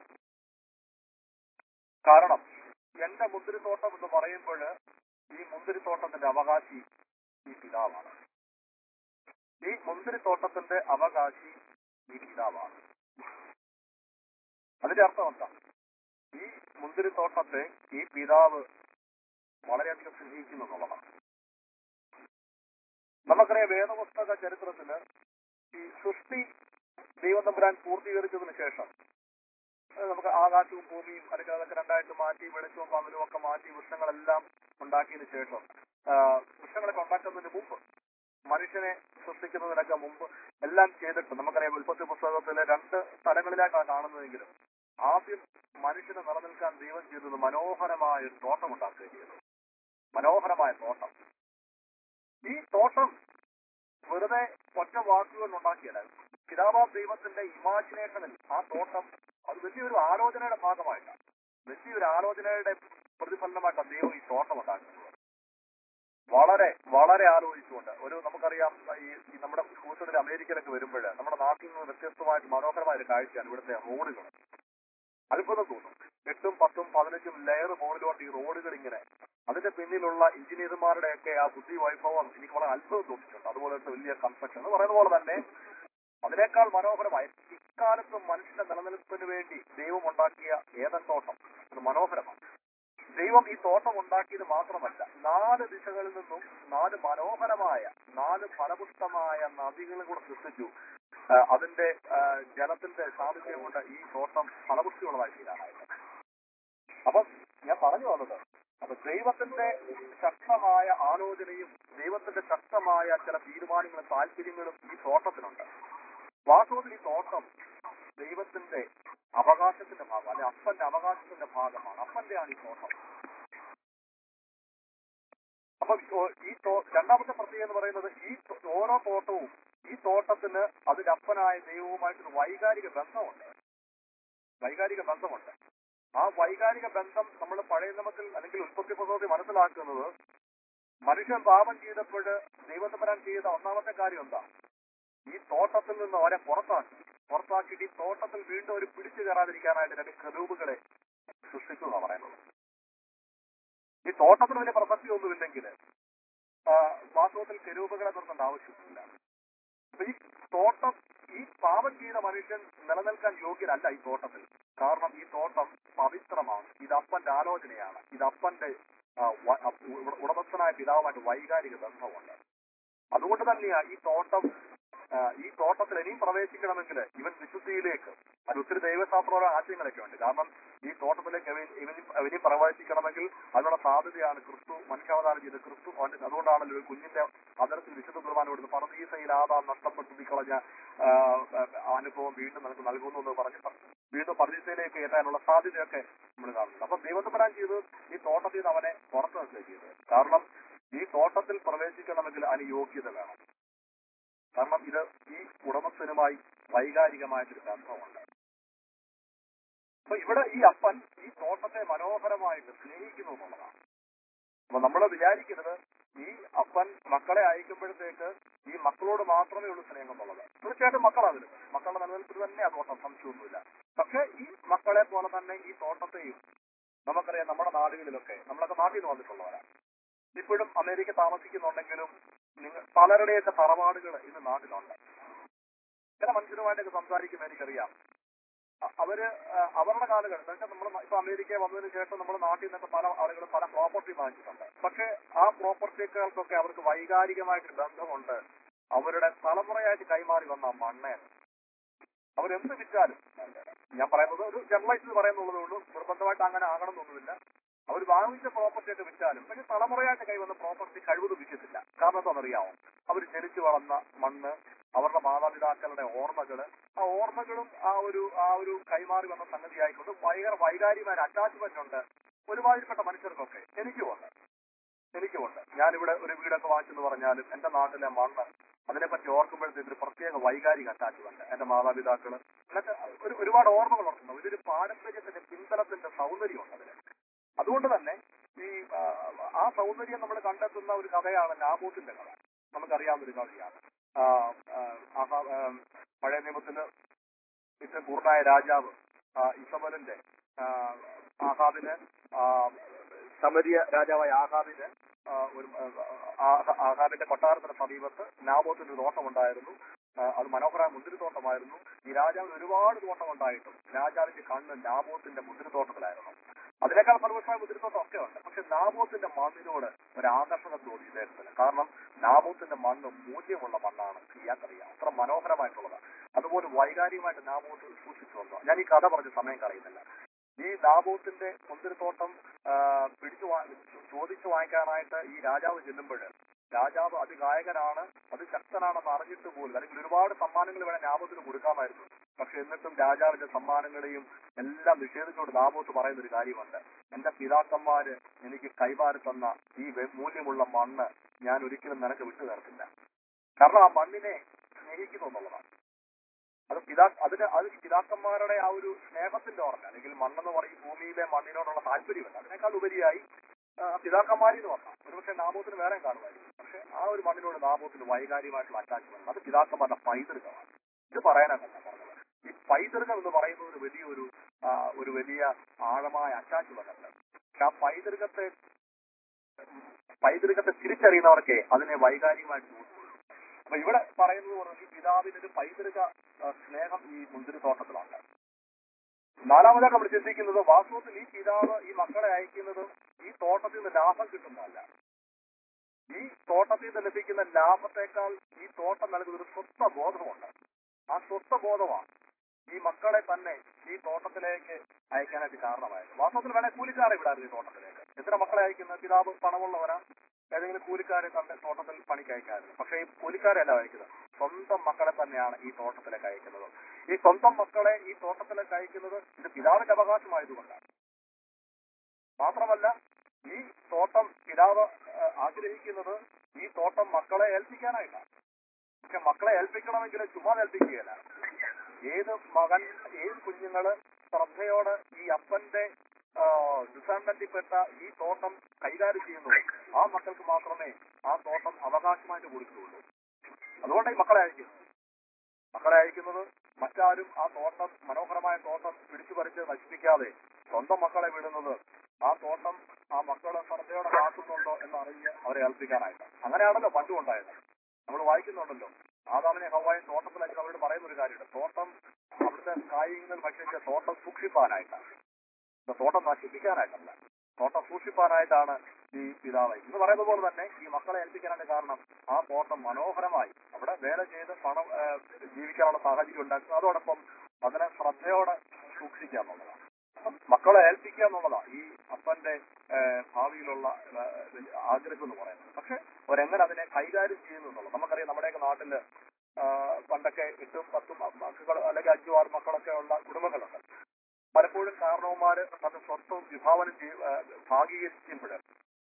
കാരണം എന്റെ മുന്തിരിത്തോട്ടം എന്ന് പറയുമ്പോൾ ഈ മുന്തിരിത്തോട്ടത്തിന്റെ അവകാശി ഈ പിതാവാണ് ഈ മുന്തിരിത്തോട്ടത്തിന്റെ അവകാശി ഈ പിതാവാണ് അതിന്റെ അർത്ഥം എന്താ ഈ മുന്തിരിത്തോട്ടത്തെ ഈ പിതാവ് വളരെയധികം സ്നേഹിക്കുന്നു എന്നുള്ളതാണ് നമുക്കറിയാം വേദപുസ്തക ചരിത്രത്തില് ഈ സൃഷ്ടി ദൈവം തമ്പുരാൻ പൂർത്തീകരിച്ചതിന് ശേഷം അത് നമുക്ക് ആകാശവും ഭൂമിയും അല്ലെങ്കിൽ അതൊക്കെ രണ്ടായിട്ട് മാറ്റി വെളിച്ചവും പകലും ഒക്കെ മാറ്റി വൃക്ഷങ്ങളെല്ലാം ഉണ്ടാക്കിയതിനു ശേഷം ആ, വൃക്ഷങ്ങളൊക്കെ ഉണ്ടാക്കുന്നതിന് മുമ്പ് മനുഷ്യനെ സൃഷ്ടിക്കുന്നതിനൊക്കെ മുമ്പ് എല്ലാം ചെയ്തിട്ട് നമുക്കറിയാം ഉൽപ്പത്തി പുസ്തകത്തിലെ രണ്ട് സ്ഥലങ്ങളിലായിട്ടാണ് കാണുന്നതെങ്കിലും ആദ്യം മനുഷ്യന് നിലനിൽക്കാൻ ദൈവം ചെയ്തത് മനോഹരമായ ഒരു തോട്ടം ഉണ്ടാക്കുകയും ചെയ്തു മനോഹരമായ തോട്ടം ഈ തോട്ടം വെറുതെ ഒറ്റ വാക്കുകൾ ഉണ്ടാക്കിയല്ല പിതാവാം ദൈവത്തിന്റെ ഇമാജിനേഷനിൽ ആ തോട്ടം അത് വലിയൊരു ആലോചനയുടെ ഭാഗമായിട്ടാണ് വലിയൊരു ആലോചനയുടെ പ്രതിഫലനമായിട്ടാണ് ദൈവം ഈ തോട്ടം ഉണ്ടാക്കുന്നത് വളരെ വളരെ ആലോചിച്ചുകൊണ്ട് ഒരു നമുക്കറിയാം ഈ ഈ നമ്മുടെ സുഹൃത്തുക്കൾ അമേരിക്കയിലൊക്കെ വരുമ്പോൾ നമ്മുടെ നാട്ടിൽ നിന്ന് വ്യത്യസ്തമായിട്ട് മനോഹരമായ ഒരു കാഴ്ചയാണ് ഇവിടുത്തെ റോഡുകൾ അത്ഭുതം തോന്നും എട്ടും പത്തും പതിനഞ്ചും ലെയർ മുകളിലോട്ട് ഈ റോഡുകൾ ഇങ്ങനെ അതിന്റെ പിന്നിലുള്ള എഞ്ചിനീയർമാരുടെയൊക്കെ ആ ബുദ്ധി വൈഭവം എനിക്ക് വളരെ അത്ഭുതം തോന്നിയിട്ടുണ്ട് അതുപോലത്തെ വലിയ കൺസ്ട്രക്ഷൻ എന്ന് പറയുന്ന പോലെ തന്നെ അതിനേക്കാൾ മനോഹരമായി ഇക്കാലത്ത് മനുഷ്യന്റെ നിലനിൽപ്പിന് വേണ്ടി ദൈവം ഉണ്ടാക്കിയ ഏതൻ തോട്ടം അത് മനോഹരമാണ് ദൈവം ഈ തോട്ടം ഉണ്ടാക്കിയത് മാത്രമല്ല നാല് ദിശകളിൽ നിന്നും നാല് മനോഹരമായ നാല് ഫലപുഷ്ടമായ നദികളും കൂടെ സൃഷ്ടിച്ചു ആ, അതിന്റെ ആ, ജലത്തിന്റെ സാന്നിധ്യം കൊണ്ട് ഈ തോട്ടം ഫലപുഷ്ടിയുള്ളതായി തീരാനായിട്ട് അപ്പം ഞാൻ പറഞ്ഞു വന്നത് അപ്പൊ ദൈവത്തിന്റെ ശക്തമായ ആലോചനയും ദൈവത്തിന്റെ ശക്തമായ ചില തീരുമാനങ്ങളും താല്പര്യങ്ങളും ഈ തോട്ടത്തിനുണ്ട് വാസ്തവത്തിൽ ഈ തോട്ടം ദൈവത്തിന്റെ അവകാശത്തിന്റെ ഭാഗം അല്ലെ അപ്പന്റെ അവകാശത്തിന്റെ ഭാഗമാണ് അപ്പന്റെയാണ് ഈ തോട്ടം അപ്പൊ ഈ- ഈ തോ- രണ്ടാമത്തെ പ്രത്യേകത എന്ന് പറയുന്നത് ഈ തോ- ഓരോ തോട്ടവും ഈ തോട്ടത്തിന് അതിന്റെ അപ്പനായ ദൈവവുമായിട്ടൊരു വൈകാരിക ബന്ധമുണ്ട് വൈകാരിക ബന്ധമുണ്ട് ആ വൈകാരിക ബന്ധം നമ്മൾ പഴയ നിയമത്തിൽ അല്ലെങ്കിൽ ഉൽപ്പത്തി പദ്ധതി മനസ്സിലാക്കുന്നത് മനുഷ്യൻ പാപം ചെയ്തപ്പോൾ ദൈവത്തപ്പരാൻ ചെയ്ത ഒന്നാമത്തെ കാര്യം എന്താ ഈ തോട്ടത്തിൽ നിന്ന് അവരെ പുറത്താക്കി പുറത്താക്കിയിട്ട് ഈ തോട്ടത്തിൽ വീണ്ടും ഒരു പിടിച്ചു കയറാതിരിക്കാനായിട്ട് രണ്ട് കെരൂബുകളെ സൃഷ്ടിക്കുക പറയുന്നത് ഈ തോട്ടത്തിന് വലിയ പ്രസക്തി ഒന്നുമില്ലെങ്കിൽ വാസ്തവത്തിൽ കെരൂബുകളെ നിർത്തേണ്ട ആവശ്യമില്ല അപ്പൊ ഈ തോട്ടം ഈ പാപം ചെയ്ത മനുഷ്യൻ നിലനിൽക്കാൻ യോഗ്യരല്ല ഈ തോട്ടത്തിൽ കാരണം ഈ തോട്ടം പവിത്രമാണ് ഇത് അപ്പന്റെ ആലോചനയാണ് ഇത് അപ്പന്റെ ആ, വ- അ- ഉ- ഉടമസ്ഥനായ പിതാവുമായിട്ട് വൈകാരിക ബന്ധമുണ്ട് അതുകൊണ്ട് തന്നെയാ ഈ തോട്ടം ആ, ഈ തോട്ടത്തിൽ ഇനിയും പ്രവേശിക്കണമെങ്കിൽ ഇവൻ വിശുദ്ധിയിലേക്ക് അത് ഒത്തിരി ദൈവശാസ്ത്ര ആശയങ്ങളൊക്കെ ഉണ്ട് കാരണം ഈ തോട്ടത്തിലേക്ക് ഇവൻ ഇവന് ഇവനി പ്രവേശിക്കണമെങ്കിൽ അതിനുള്ള സാധ്യതയാണ് ക്രിസ്തു മനുഷ്യാവതാരം ചെയ്ത് ക്രിസ്തു അവന്റെ- അതുകൊണ്ടാണല്ലോ ഒരു കുഞ്ഞിന്റെ അതരത്തിൽ വിശുദ്ധ കുർബാന കൊടുത്ത് പറദീസയിൽ ആദാം നഷ്ടപ്പെട്ടു കളഞ്ഞ ആ, ആ, അനുഭവം വീണ്ടും നമുക്ക് നൽകുന്നു എന്ന് പറഞ്ഞിട്ട് വീണ്ടും പർദീസയിലേക്ക് കയറ്റാനുള്ള സാധ്യതയൊക്കെ നമ്മൾ കാണുന്നുണ്ട് അപ്പൊ ദൈവത്തപ്പരാൻ ചെയ്ത് ഈ തോട്ടത്തിൽ നിന്ന് അവനെ പുറത്തു നിർത്തുക ചെയ്തത് കാരണം ഈ തോട്ടത്തിൽ പ്രവേശിക്കണമെങ്കിൽ അതിന് യോഗ്യത വേണം കാരണം ഇത് ഈ ഉടമസ്ഥനുമായി വൈകാരികമായിട്ടൊരു ബന്ധമുണ്ട് അപ്പൊ ഇവിടെ ഈ അപ്പൻ ഈ തോട്ടത്തെ മനോഹരമായിട്ട് സ്നേഹിക്കുന്നു എന്നുള്ളതാണ് അപ്പൊ നമ്മൾ വിചാരിക്കരുത് ഈ അപ്പൻ മക്കളെ അയക്കുമ്പോഴത്തേക്ക് ഈ മക്കളോട് മാത്രമേ ഉള്ളൂ സ്നേഹം എന്നുള്ളത് തീർച്ചയായിട്ടും മക്കളാവില്ല മക്കളുടെ നിലനിൽപ്പിൽ തന്നെ അത് തോട്ടം സംശയമൊന്നുമില്ല പക്ഷെ ഈ മക്കളെ പോലെ തന്നെ ഈ തോട്ടത്തെയും നമുക്കറിയാം നമ്മുടെ നാടുകളിലൊക്കെ നമ്മളൊക്കെ നാട്ടിൽ നിന്ന് വന്നിട്ടുള്ളവരാണ് ഇപ്പോഴും അമേരിക്ക താമസിക്കുന്നുണ്ടെങ്കിലും നിങ്ങൾ പലരുടെയൊക്കെ തറവാടുകൾ ഇന്ന് നാട്ടിലുണ്ട് ചില മനുഷ്യരുമായിട്ടൊക്കെ സംസാരിക്കുമ്പോൾ എനിക്കറിയാം അ- അവര് ആ, അവരുടെ കാലഘട്ടം പക്ഷെ നമ്മൾ ഇപ്പൊ അമേരിക്ക വന്നതിന് ശേഷം നമ്മുടെ നാട്ടിൽ നിന്നൊക്കെ പല ആളുകളും പല പ്രോപ്പർട്ടി വാങ്ങിച്ചിട്ടുണ്ട് പക്ഷെ ആ പ്രോപ്പർട്ടികൾക്കൊക്കെ അവർക്ക് വൈകാരികമായിട്ട് ബന്ധമുണ്ട് അവരുടെ തലമുറയായിട്ട് കൈമാറി വന്ന ആ മണ്ണേന് അവരെന്ത് വിറ്റാലും ഞാൻ പറയുന്നത് ഒരു ജനറലൈസ് പറയുന്നുള്ളതേ ഉള്ളൂ നിർബന്ധമായിട്ട് അങ്ങനെ ആകണമെന്നൊന്നുമില്ല അവർ വാങ്ങിച്ച പ്രോപ്പർട്ടി ഒക്കെ വിറ്റാലും പക്ഷെ തലമുറയായിട്ട് കൈവന്ന പ്രോപ്പർട്ടി കഴിവതും വിൽക്കത്തില്ല കാരണം എന്താണെന്നറിയാമോ അവർ ജനിച്ചു വളർന്ന മണ്ണ് അവരുടെ മാതാപിതാക്കളുടെ ഓർമ്മകള് ആ ഓർമ്മകളും ആ ഒരു ആ ഒരു കൈമാറി വന്ന സംഗതി ആയിക്കൊണ്ട് ഭയങ്കര വൈകാരികമായ അറ്റാച്ച്മെന്റ് ഉണ്ട് ഒരുമാതിരിപ്പെട്ട മനുഷ്യർക്കൊക്കെ എനിക്കുമുണ്ട് എനിക്കുമുണ്ട് ഞാനിവിടെ ഒരു വീടൊക്കെ വാങ്ങിച്ചെന്ന് പറഞ്ഞാലും എന്റെ നാട്ടിലെ മണ്ണ് അതിനെപ്പറ്റി ഓർക്കുമ്പോഴത്തേക്ക് ഒരു പ്രത്യേക വൈകാരിക അറ്റാച്ച്മെന്റ് എന്റെ മാതാപിതാക്കള് എന്നൊക്കെ ഒരു ഒരുപാട് ഓർമ്മകൾ ഓർക്കുന്നു ഇതൊരു പാരമ്പര്യത്തിന്റെ പിന്തലത്തിന്റെ സൗന്ദര്യമുണ്ട് അതിന് അതുകൊണ്ട് തന്നെ ഈ ആ, ആ സൗന്ദര്യം നമ്മൾ കണ്ടെത്തുന്ന ഒരു കഥയാണ് നാബൂത്തിന്റെ കഥ നമുക്കറിയാവുന്ന ഒരു കഥയാണ് ആ, ആ, ആഹാ- ആ, പഴയ നിയമത്തില് ഇത്ര പൂർണ്ണായ രാജാവ് ആ, ഇസബലിന്റെ ആ, ആഹാബിന് ആ, സമരിയ രാജാവായ ആഹാബിന് ആ, ഒരു ആ, ആ- ആഹാബിന്റെ കൊട്ടാരത്തിന്റെ സമീപത്ത് നാബോത്തിന്റെ ഒരു തോട്ടമുണ്ടായിരുന്നു ആ, അത് മനോഹരമായ മുന്തിരിത്തോട്ടമായിരുന്നു ഈ രാജാവിന് ഒരുപാട് തോട്ടം ഉണ്ടായിട്ടും രാജാവിന്റെ കണ്ണ് നാബോത്തിന്റെ മുന്തിരിത്തോട്ടത്തിലായിരുന്നു അതിനേക്കാൾ ഫലവത്തായ മുന്തിരിത്തോട്ടം ഒക്കെ ഉണ്ട് പക്ഷെ നാബോത്തിന്റെ മണ്ണിനോട് ഒരു ആകർഷണം തോന്നി ഇദ്ദേഹത്തിന് കാരണം നാബോത്തിന്റെ മണ്ണ് മൂല്യമുള്ള മണ്ണാണ് ചെയ്യാത്തറിയാം അത്ര മനോഹരമായിട്ടുള്ളതാണ് അതുപോലെ വൈകാരികമായിട്ട് നാബോത്ത് സൂക്ഷിച്ചു വന്നു ഞാൻ ഈ കഥ പറഞ്ഞ സമയം കളയുന്നില്ല ഈ നാബോത്തിന്റെ മുന്തിരിത്തോട്ടം ആ, പിടിച്ചു വാ- ചോദിച്ചു വാങ്ങിക്കാനായിട്ട് ഈ രാജാവ് ചെല്ലുമ്പോൾ രാജാവ് അതിഗായകനാണ് അതിശക്തനാണെന്ന് അറിഞ്ഞിട്ട് പോലും അല്ലെങ്കിൽ ഒരുപാട് സമ്മാനങ്ങൾ വേണേൽ നാബോത്തിന് കൊടുക്കാമായിരുന്നു പക്ഷെ എന്നിട്ടും രാജാവിന്റെ സമ്മാനങ്ങളെയും എല്ലാം നിഷേധിച്ചുകൊണ്ട് നാബോത്ത് പറയുന്ന ഒരു കാര്യമുണ്ട് എന്റെ പിതാക്കന്മാര് എനിക്ക് കൈമാറി തന്ന ഈ വെ- മൂല്യമുള്ള മണ്ണ് ഞാൻ ഒരിക്കലും നിനക്ക് വിട്ടു തരത്തില്ല കാരണം ആ മണ്ണിനെ സ്നേഹിക്കുന്നു എന്നുള്ളതാണ് അത് പിതാ അതിന് അത് പിതാക്കന്മാരുടെ ആ ഒരു സ്നേഹത്തിന്റെ ഓർമ്മ അല്ലെങ്കിൽ മണ്ണെന്ന് പറയും ഭൂമിയിലെ മണ്ണിനോടുള്ള താല്പര്യമല്ല അതിനേക്കാൾ ഉപരിയായി ആ, പിതാക്കന്മാരിൽ നിന്ന് വന്ന ഒരുപക്ഷെ നാമോത്തിന് വേറെ കാണുമായിരിക്കും പക്ഷെ ആ ഒരു മണ്ണിനോട് നാമോത്തിന് വൈകാരികമായിട്ടുള്ള അറ്റാച്ച്മെന്റ് അത് പിതാക്കന്മാരുടെ പൈതൃകമാണ് ഇത് പറയാനാണ് ഞാൻ പറഞ്ഞത് ഈ പൈതൃകം എന്ന് പറയുന്നത് ഒരു വലിയൊരു ആ, ഒരു വലിയ ആഴമായ അറ്റാച്ച്മെന്റ് അല്ല പക്ഷെ ആ പൈതൃകത്തെ പൈതൃകത്തെ തിരിച്ചറിയുന്നവർക്ക് അതിനെ വൈകാരികമായിട്ട് ഉൾക്കൊള്ളും അപ്പൊ ഇവിടെ പറയുന്നത് പോലെ ഈ പിതാവിന് ഒരു പൈതൃക ആ, സ്നേഹം ഈ മുന്തിരിത്തോട്ടത്തിലുണ്ട് നാലാമതായിട്ട് നമ്മൾ ചിന്തിക്കുന്നത് വാസ്തവത്തിൽ ഈ പിതാവ് ഈ മക്കളെ അയക്കുന്നത് ഈ തോട്ടത്തിൽ നിന്ന് ലാഭം കിട്ടുന്നതല്ല ഈ തോട്ടത്തിൽ നിന്ന് ലഭിക്കുന്ന ലാഭത്തെക്കാൾ ഈ തോട്ടം നൽകുന്ന ഒരു സ്വസ്ഥ ബോധമുണ്ട് ആ സ്വസ്ഥ ബോധമാണ് ഈ മക്കളെ തന്നെ ഈ തോട്ടത്തിലേക്ക് അയക്കാനായിട്ട് കാരണമായത് വാസ്തവത്തിൽ വേണേൽ കൂലിക്കാരെ വിടാറില്ല ഈ തോട്ടത്തിലേക്ക് എത്ര മക്കളെ അയക്കുന്ന പിതാവ് പണമുള്ളവരാ ഏതെങ്കിലും കൂലിക്കാരെ തന്നെ തോട്ടത്തിൽ പണിക്ക് അയക്കാറില്ല പക്ഷേ ഈ കൂലിക്കാരല്ല അയക്കുന്നത് സ്വന്തം മക്കളെ തന്നെയാണ് ഈ തോട്ടത്തിലേക്ക് അയക്കുന്നത് ഈ സ്വന്തം മക്കളെ ഈ തോട്ടത്തിലേക്ക് അയക്കുന്നത് ഇത് പിതാവിന്റെ അവകാശമായതുകൊണ്ടാണ് മാത്രമല്ല ഈ തോട്ടം പിതാവ് ആ, ആഗ്രഹിക്കുന്നത് ഈ തോട്ടം മക്കളെ ഏൽപ്പിക്കാനായിട്ടാണ് പക്ഷെ മക്കളെ ഏൽപ്പിക്കണമെങ്കിൽ ചുമ്മാ ഏൽപ്പിക്കുകയല്ല ഏത് മകൻ ഏത് കുഞ്ഞുങ്ങള് ശ്രദ്ധയോടെ ഈ അപ്പന്റെ ഡിസൈൻമെന്റിൽപ്പെട്ട ഈ തോട്ടം കൈകാര്യം ചെയ്യുന്നു ആ മക്കൾക്ക് മാത്രമേ ആ തോട്ടം അവകാശമായിട്ട് കൊടുക്കുകയുള്ളൂ അതുകൊണ്ട് ഈ മക്കളെ അയക്കുന്നത് മക്കളെ അയക്കുന്നത് മറ്റാരും ആ തോട്ടം മനോഹരമായ തോട്ടം പിടിച്ചു പറിച്ച് നശിപ്പിക്കാതെ സ്വന്തം മക്കളെ വിടുന്നത് ആ തോട്ടം ആ മക്കളെ ശ്രദ്ധയോടെ കാക്കുന്നുണ്ടോ എന്ന് അറിഞ്ഞ് അവരെ ഏൽപ്പിക്കാനായിട്ടാണ് അങ്ങനെയാണല്ലോ പണ്ടും ഉണ്ടായത് നമ്മൾ വായിക്കുന്നുണ്ടല്ലോ ആദാമിനെ ഹവായും തോട്ടത്തിലേക്ക് അവരോട് പറയുന്ന ഒരു കാര്യമുണ്ട് തോട്ടം അവിടുത്തെ കായികങ്ങൾ ഭക്ഷിച്ച തോട്ടം സൂക്ഷിപ്പാനായിട്ടാണ് ഇത് തോട്ടം നശിപ്പിക്കാനായിട്ടല്ല തോട്ടം സൂക്ഷിപ്പാനായിട്ടാണ് ഈ പിതാവ് എന്ന് പറയുന്ന പോലെ തന്നെ ഈ മക്കളെ ഏൽപ്പിക്കാനാണ് കാരണം ആ തോട്ടം മനോഹരമായി അവിടെ വേല ചെയ്ത് പണം ആ, ജീവിക്കാനുള്ള സാഹചര്യം ഉണ്ടാക്കുക അതോടൊപ്പം അതിനെ ശ്രദ്ധയോടെ സൂക്ഷിക്കുക എന്നുള്ളതാണ് അപ്പം മക്കളെ ഏൽപ്പിക്കുക എന്നുള്ളതാണ് ഈ അപ്പന്റെ ആ, ഭാവിയിലുള്ള ആ, വലിയ ആഗ്രഹം എന്ന് പറയുന്നത് പക്ഷെ അവരെങ്ങനെ അതിനെ കൈകാര്യം ചെയ്യുന്നു എന്നുള്ളത് നമുക്കറിയാം നമ്മുടെയൊക്കെ നാട്ടില് ആ, പണ്ടൊക്കെ എട്ടും പത്തും മക്കൾ അല്ലെങ്കിൽ അഞ്ചും ആറ് മക്കളൊക്കെ ഉള്ള കുടുംബങ്ങളുണ്ട് പലപ്പോഴും കാരണവന്മാര് തന്റെ സ്വത്വം വിഭാവനം ചെയ്യും ഭാഗീകരിക്കുമ്പോൾ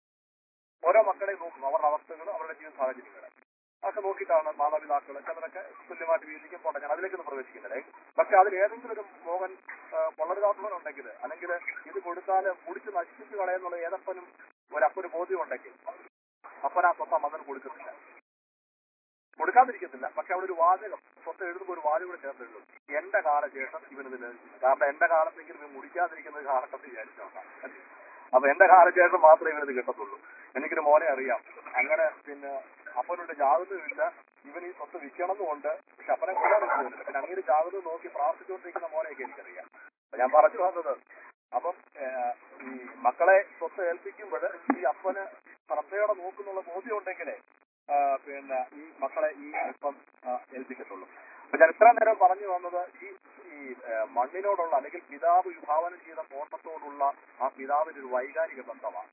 ഓരോ മക്കളെ നോക്കും അവരുടെ അവസ്ഥകൾ അവരുടെ ജീവിത സാഹചര്യങ്ങൾ അതൊക്കെ നോക്കിയിട്ടാണ് മാതാപിതാക്കൾ ചിലരൊക്കെ തുല്യമായിട്ട് വീതിക്കും പോട്ടെ ഞാൻ അതിലേക്കൊന്നും പ്രവേശിക്കുന്നില്ല പക്ഷെ അതിൽ ഏതെങ്കിലും ഒരു മോഹൻ കൊള്ളരുതാത്തവനുണ്ടെങ്കിൽ അല്ലെങ്കിൽ ഇത് കൊടുത്താൽ മുടിച്ച് നശിപ്പിച്ച് കളയുന്നുള്ള ഏതപ്പനും ഒരപ്പന് ബോധ്യം ഉണ്ടെങ്കിൽ അപ്പൻ ആ സ്വന്തം മകൻ കൊടുക്കുന്നില്ല കൊടുക്കാതിരിക്കത്തില്ല പക്ഷെ അവിടെ ഒരു വാചകം സ്വത്ത് എഴുതുമ്പോൾ ഒരു വാചകം കൂടെ ചേർത്ത് എഴുതും എന്റെ കാലശേഷം ഇവനിത് ലഭിക്കും കാരണം എന്റെ കാലത്തെങ്കിലും ഇവൻ മുടിക്കാതിരിക്കുന്നത് കാലഘട്ടത്തിൽ വിചാരിച്ചോണ്ടാണ് അപ്പൊ എന്റെ കാലശേഷം മാത്രമേ ഇവനിത് കിട്ടത്തുള്ളൂ എനിക്കൊരു മോനെ അറിയാം അങ്ങനെ പിന്നെ അപ്പനോട് ജാഗ്രതയില്ല ഇവൻ ഈ സ്വത്ത് വിൽക്കണമെന്നുണ്ട് പക്ഷെ അപ്പനെ കൊല്ലാൻ പോകുന്നില്ല പിന്നെ അങ്ങനെ ജാഗ്രത നോക്കി പ്രാർത്ഥിച്ചുകൊണ്ടിരിക്കുന്ന മോനെയൊക്കെ എനിക്കറിയാം അപ്പൊ ഞാൻ പറഞ്ഞു വന്നത് അപ്പം ഏഹ്, ഈ മക്കളെ സ്വത്ത് ഏൽപ്പിക്കുമ്പോൾ ഈ അപ്പന് ശ്രദ്ധയോടെ നോക്കുന്നുള്ള ബോധ്യം ഉണ്ടെങ്കിലേ ആ, പിന്നെ ഈ മക്കളെ ഈ അല്പം ആ, ഏൽപ്പിക്കത്തുള്ളൂ അപ്പൊ ഞാൻ ഇത്ര നേരം പറഞ്ഞു വന്നത് ഈ ഈ ഏ, മണ്ണിനോടുള്ള അല്ലെങ്കിൽ പിതാവ് വിഭാവനം ചെയ്ത തോട്ടത്തോടുള്ള ആ പിതാവിന്റെ ഒരു വൈകാരിക ബന്ധമാണ്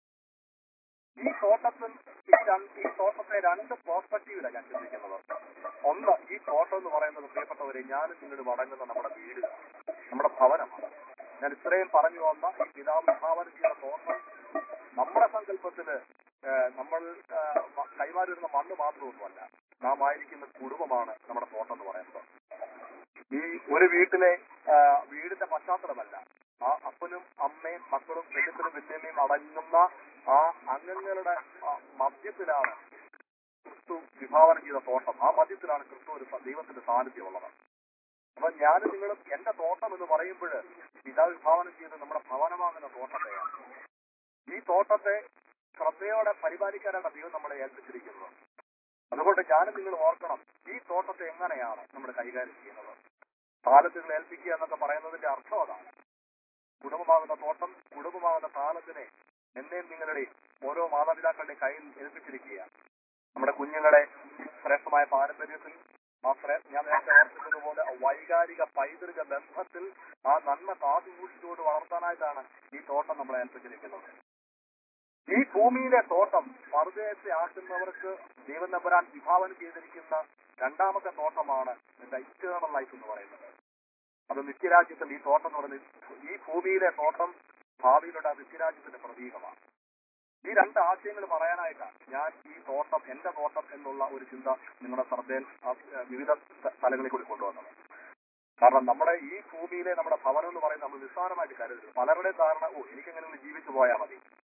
ഈ തോട്ടത്തിൽ ഈ രണ്ട് ഈ തോട്ടത്തെ രണ്ട് പെർസ്പെക്റ്റീവിലാണ് ഞാൻ ചിന്തിക്കുന്നത് ഒന്ന് ഈ തോട്ടം എന്ന് പറയുന്നത് പ്രിയപ്പെട്ടവരെ ഞാനും പിന്നീട് മടങ്ങുന്ന നമ്മുടെ വീട് നമ്മുടെ ഭവനമാണ് ഞാൻ ഇത്രയും പറഞ്ഞു വന്ന ഈ പിതാവ് വിഭാവനം ചെയ്ത തോട്ടം നമ്മുടെ സങ്കല്പത്തില് ഏഹ്, നമ്മൾ ഏഹ്, മ- കൈമാറി വരുന്ന മണ്ണ് മാത്രമൊന്നുമല്ല നാം ആയിരിക്കുന്ന കുടുംബമാണ് നമ്മുടെ തോട്ടം എന്ന് പറയുന്നത് ഈ ഒരു വീട്ടിലെ ഏഹ്, വീടിന്റെ പശ്ചാത്തലമല്ല ആ അപ്പനും അമ്മയും മക്കളും വെല്ലുത്തലും വല്യമ്മയും അടങ്ങുന്ന ആ അംഗങ്ങളുടെ ആ, മധ്യത്തിലാണ് ക്രിസ്തു വിഭാവനം ചെയ്ത തോട്ടം ആ മധ്യത്തിലാണ് ക്രിസ്തു ഒരു സ- ദൈവത്തിന്റെ സാന്നിധ്യമുള്ളത് അപ്പൊ ഞാനും നിങ്ങളും എന്റെ തോട്ടം എന്ന് പറയുമ്പോൾ പിതാവ് വിഭാവനം ചെയ്ത് നമ്മുടെ ഭവനമാകുന്ന തോട്ടത്തെയാണ് ഈ തോട്ടത്തെ ശ്രദ്ധയോടെ പരിപാലിക്കാനാണ് ദൈവം നമ്മളെ ഏൽപ്പിച്ചിരിക്കുന്നത് അതുകൊണ്ട് ഞാനും നിങ്ങൾ ഓർക്കണം ഈ തോട്ടത്തെ എങ്ങനെയാണ് നമ്മൾ കൈകാര്യം ചെയ്യുന്നത് താലത്തുകൾ ഏൽപ്പിക്കുക എന്നൊക്കെ പറയുന്നതിന്റെ അർത്ഥം അതാണ് കുടുംബമാകുന്ന തോട്ടം കുടുംബമാകുന്ന താലത്തിനെ എന്റെയും നിങ്ങളുടെയും ഓരോ മാതാപിതാക്കളുടെയും കയ്യിൽ ഏൽപ്പിച്ചിരിക്കുക നമ്മുടെ കുഞ്ഞുങ്ങളെ ശ്രേഷ്ഠമായ പാരമ്പര്യത്തിൽ ആ ശ്രേ- ഞാൻ നേരത്തെ ഓർപ്പിച്ചതുപോലെ ആ വൈകാരിക പൈതൃക ബന്ധത്തിൽ ആ നന്മ കാത്തുസൂക്ഷിച്ചുകൊണ്ട് വളർത്താനായിട്ടാണ് ഈ തോട്ടം നമ്മളെ ഏൽപ്പിച്ചിരിക്കുന്നത് ഈ ഭൂമിയിലെ തോട്ടം പറുദേശത്തെ ആക്കുന്നവർക്ക് ദൈവം നമ്പരാൻ വിഭാവനം ചെയ്തിരിക്കുന്ന രണ്ടാമത്തെ തോട്ടമാണ് ഇറ്റേണൽ ലൈഫ് എന്ന് പറയുന്നത് അത് നിത്യരാജ്യത്തിൽ ഈ തോട്ടം എന്ന് പറയുന്നത് ഈ ഭൂമിയിലെ തോട്ടം ഭാവിയിലുള്ള ആ നിത്യരാജ്യത്തിന്റെ പ്രതീകമാണ് ഈ രണ്ട് ആശയങ്ങൾ പറയാനായിട്ടാണ് ഞാൻ ഈ തോട്ടം എന്റെ തോട്ടം എന്നുള്ള ഒരു ചിന്ത നിങ്ങളുടെ ശ്രദ്ധയിൽ ആ, വിവിധ സ്ഥ- സ്ഥലങ്ങളിൽ കൂടി കൊണ്ടുവന്നത് കാരണം നമ്മുടെ ഈ ഭൂമിയിലെ നമ്മുടെ ഭവനം എന്ന് പറയുന്നത് നമ്മൾ നിസ്സാരമായിട്ട് കരുതരുത് പലരുടെ ധാരണ ഓ എനിക്കെങ്ങനെ ജീവിച്ചു പോയാൽ മതി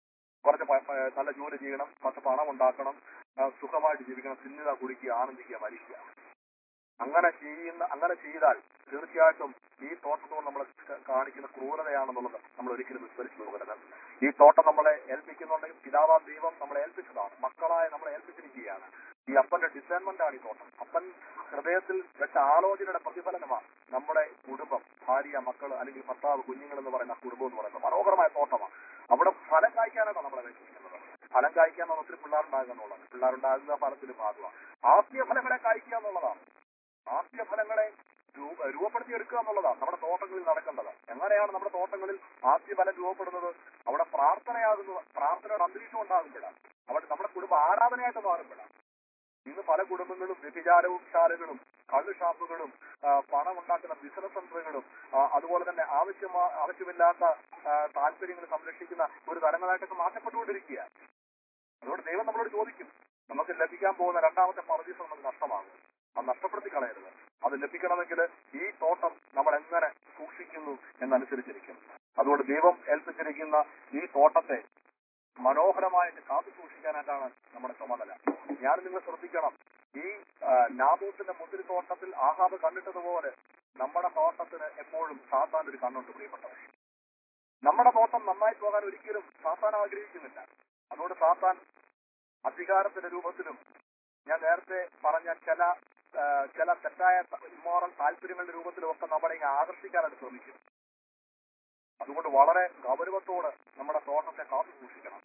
കുറച്ച് പ- പ- നല്ല ജോലി ചെയ്യണം കുറച്ച് പണം ഉണ്ടാക്കണം ആ, സുഖമായിട്ട് ജീവിക്കണം തിന്നുക കുടിക്കുക ആനന്ദിക്കുക മരിക്കുക അങ്ങനെ ചെയ്യുന്ന അങ്ങനെ ചെയ്താൽ തീർച്ചയായിട്ടും ഈ തോട്ടത്തോട് നമ്മൾ ക- കാണിക്കുന്ന ക്രൂരതയാണെന്നുള്ളത് നമ്മൾ ഒരിക്കലും വിസ്മരിച്ചു പോകരുത് ഈ തോട്ടം നമ്മളെ ഏൽപ്പിക്കുന്നുണ്ടെങ്കിൽ പിതാവാം ദൈവം നമ്മളെ ഏൽപ്പിച്ചതാണ് മക്കളായ നമ്മളെ ഏൽപ്പിച്ചിരിക്കുകയാണ് ഈ അപ്പന്റെ ഡിസൈൻമെന്റ് ആണ് ഈ തോട്ടം അപ്പൻ ഹൃദയത്തിൽ വെച്ച ആലോചനയുടെ പ്രതിഫലനമാണ് നമ്മുടെ കുടുംബം ഭാര്യ മക്കൾ അല്ലെങ്കിൽ ഭർത്താവ് കുഞ്ഞുങ്ങൾ എന്ന് പറയുന്ന കുടുംബം എന്ന് പറയുന്നത് മനോഹരമായ തോട്ടമാണ് അവിടെ ഫലം കായ്ക്കാനാണ് നമ്മളെ വെച്ചിരിക്കുന്നത് ഫലം കായ്ക്കുക എന്നുള്ള ഒത്തിരി പിള്ളേരുണ്ടാകുക എന്നുള്ളത് പിള്ളേരുണ്ടാകുന്ന ഫലത്തിന് ഭാഗമാണ് ആത്മീയ ഫലങ്ങളെ കായ്ക്കുക എന്നുള്ളതാണ് ആത്മീയ ഫലങ്ങളെ രൂപ- രൂപപ്പെടുത്തിയെടുക്കുക എന്നുള്ളതാണ് നമ്മുടെ തോട്ടങ്ങളിൽ നടക്കേണ്ടത് എങ്ങനെയാണ് നമ്മുടെ തോട്ടങ്ങളിൽ ആത്മീയ ഫലം രൂപപ്പെടുന്നത് അവിടെ പ്രാർത്ഥനയാകുന്നത് പ്രാർത്ഥനയുടെ അന്തരീക്ഷം ഉണ്ടാകുമ്പോഴാണ് അവിടെ നമ്മുടെ കുടുംബം ആരാധനയായിട്ട് മാറുമ്പോഴാണ് ഇന്ന് പല കുടുംബങ്ങളും വ്യഭിചാരവും ശാലകളും കള്ളു ഷാപ്പുകളും ആ, പണം ഉണ്ടാക്കുന്ന ബിസിനസ് സെന്ററുകളും ആ, അതുപോലെ തന്നെ ആവശ്യമാ ആവശ്യമില്ലാത്ത ആ, താല്പര്യങ്ങൾ സംരക്ഷിക്കുന്ന ഒരു തലങ്ങളായിട്ടൊക്കെ മാറ്റപ്പെട്ടുകൊണ്ടിരിക്കുകയാണ് അതുകൊണ്ട് ദൈവം നമ്മളോട് ചോദിക്കും നമുക്ക് ലഭിക്കാൻ പോകുന്ന രണ്ടാമത്തെ പർദീസം നമുക്ക് നഷ്ടമാകും അത് നഷ്ടപ്പെടുത്തി കളയരുത് അത് ലഭിക്കണമെങ്കിൽ ഈ തോട്ടം നമ്മൾ എങ്ങനെ സൂക്ഷിക്കുന്നു എന്നനുസരിച്ചിരിക്കും അതുകൊണ്ട് ദൈവം ഏൽപ്പിച്ചിരിക്കുന്ന ഈ തോട്ടത്തെ മനോഹരമായിട്ട് കാത്തു സൂക്ഷിക്കാനായിട്ടാണ് നമ്മുടെ ചുമതല ഞാൻ നിങ്ങൾ ശ്രദ്ധിക്കണം ഈ ആ, നാബോത്തിന്റെ മുന്തിരിത്തോട്ടത്തിൽ ആഹാബ് കണ്ടിട്ടതുപോലെ നമ്മുടെ തോട്ടത്തിന് എപ്പോഴും സാത്താൻ ഒരു കണ്ണുണ്ട് പ്രിയപ്പെട്ടവർ നമ്മുടെ തോട്ടം നന്നായി പോകാൻ ഒരിക്കലും സാത്താൻ ആഗ്രഹിക്കുന്നില്ല അതുകൊണ്ട് സാത്താൻ അധികാരത്തിന്റെ രൂപത്തിലും ഞാൻ നേരത്തെ പറഞ്ഞ ചില ആ, ചില തെറ്റായ ഇമ്മോറൽ താല്പര്യങ്ങളുടെ രൂപത്തിലും ഒക്കെ നമ്മളെ ഇങ്ങനെ ആകർഷിക്കാനായിട്ട് ശ്രമിക്കും അതുകൊണ്ട് വളരെ ഗൗരവത്തോടെ നമ്മുടെ തോട്ടത്തെ കാത്തു സൂക്ഷിക്കണം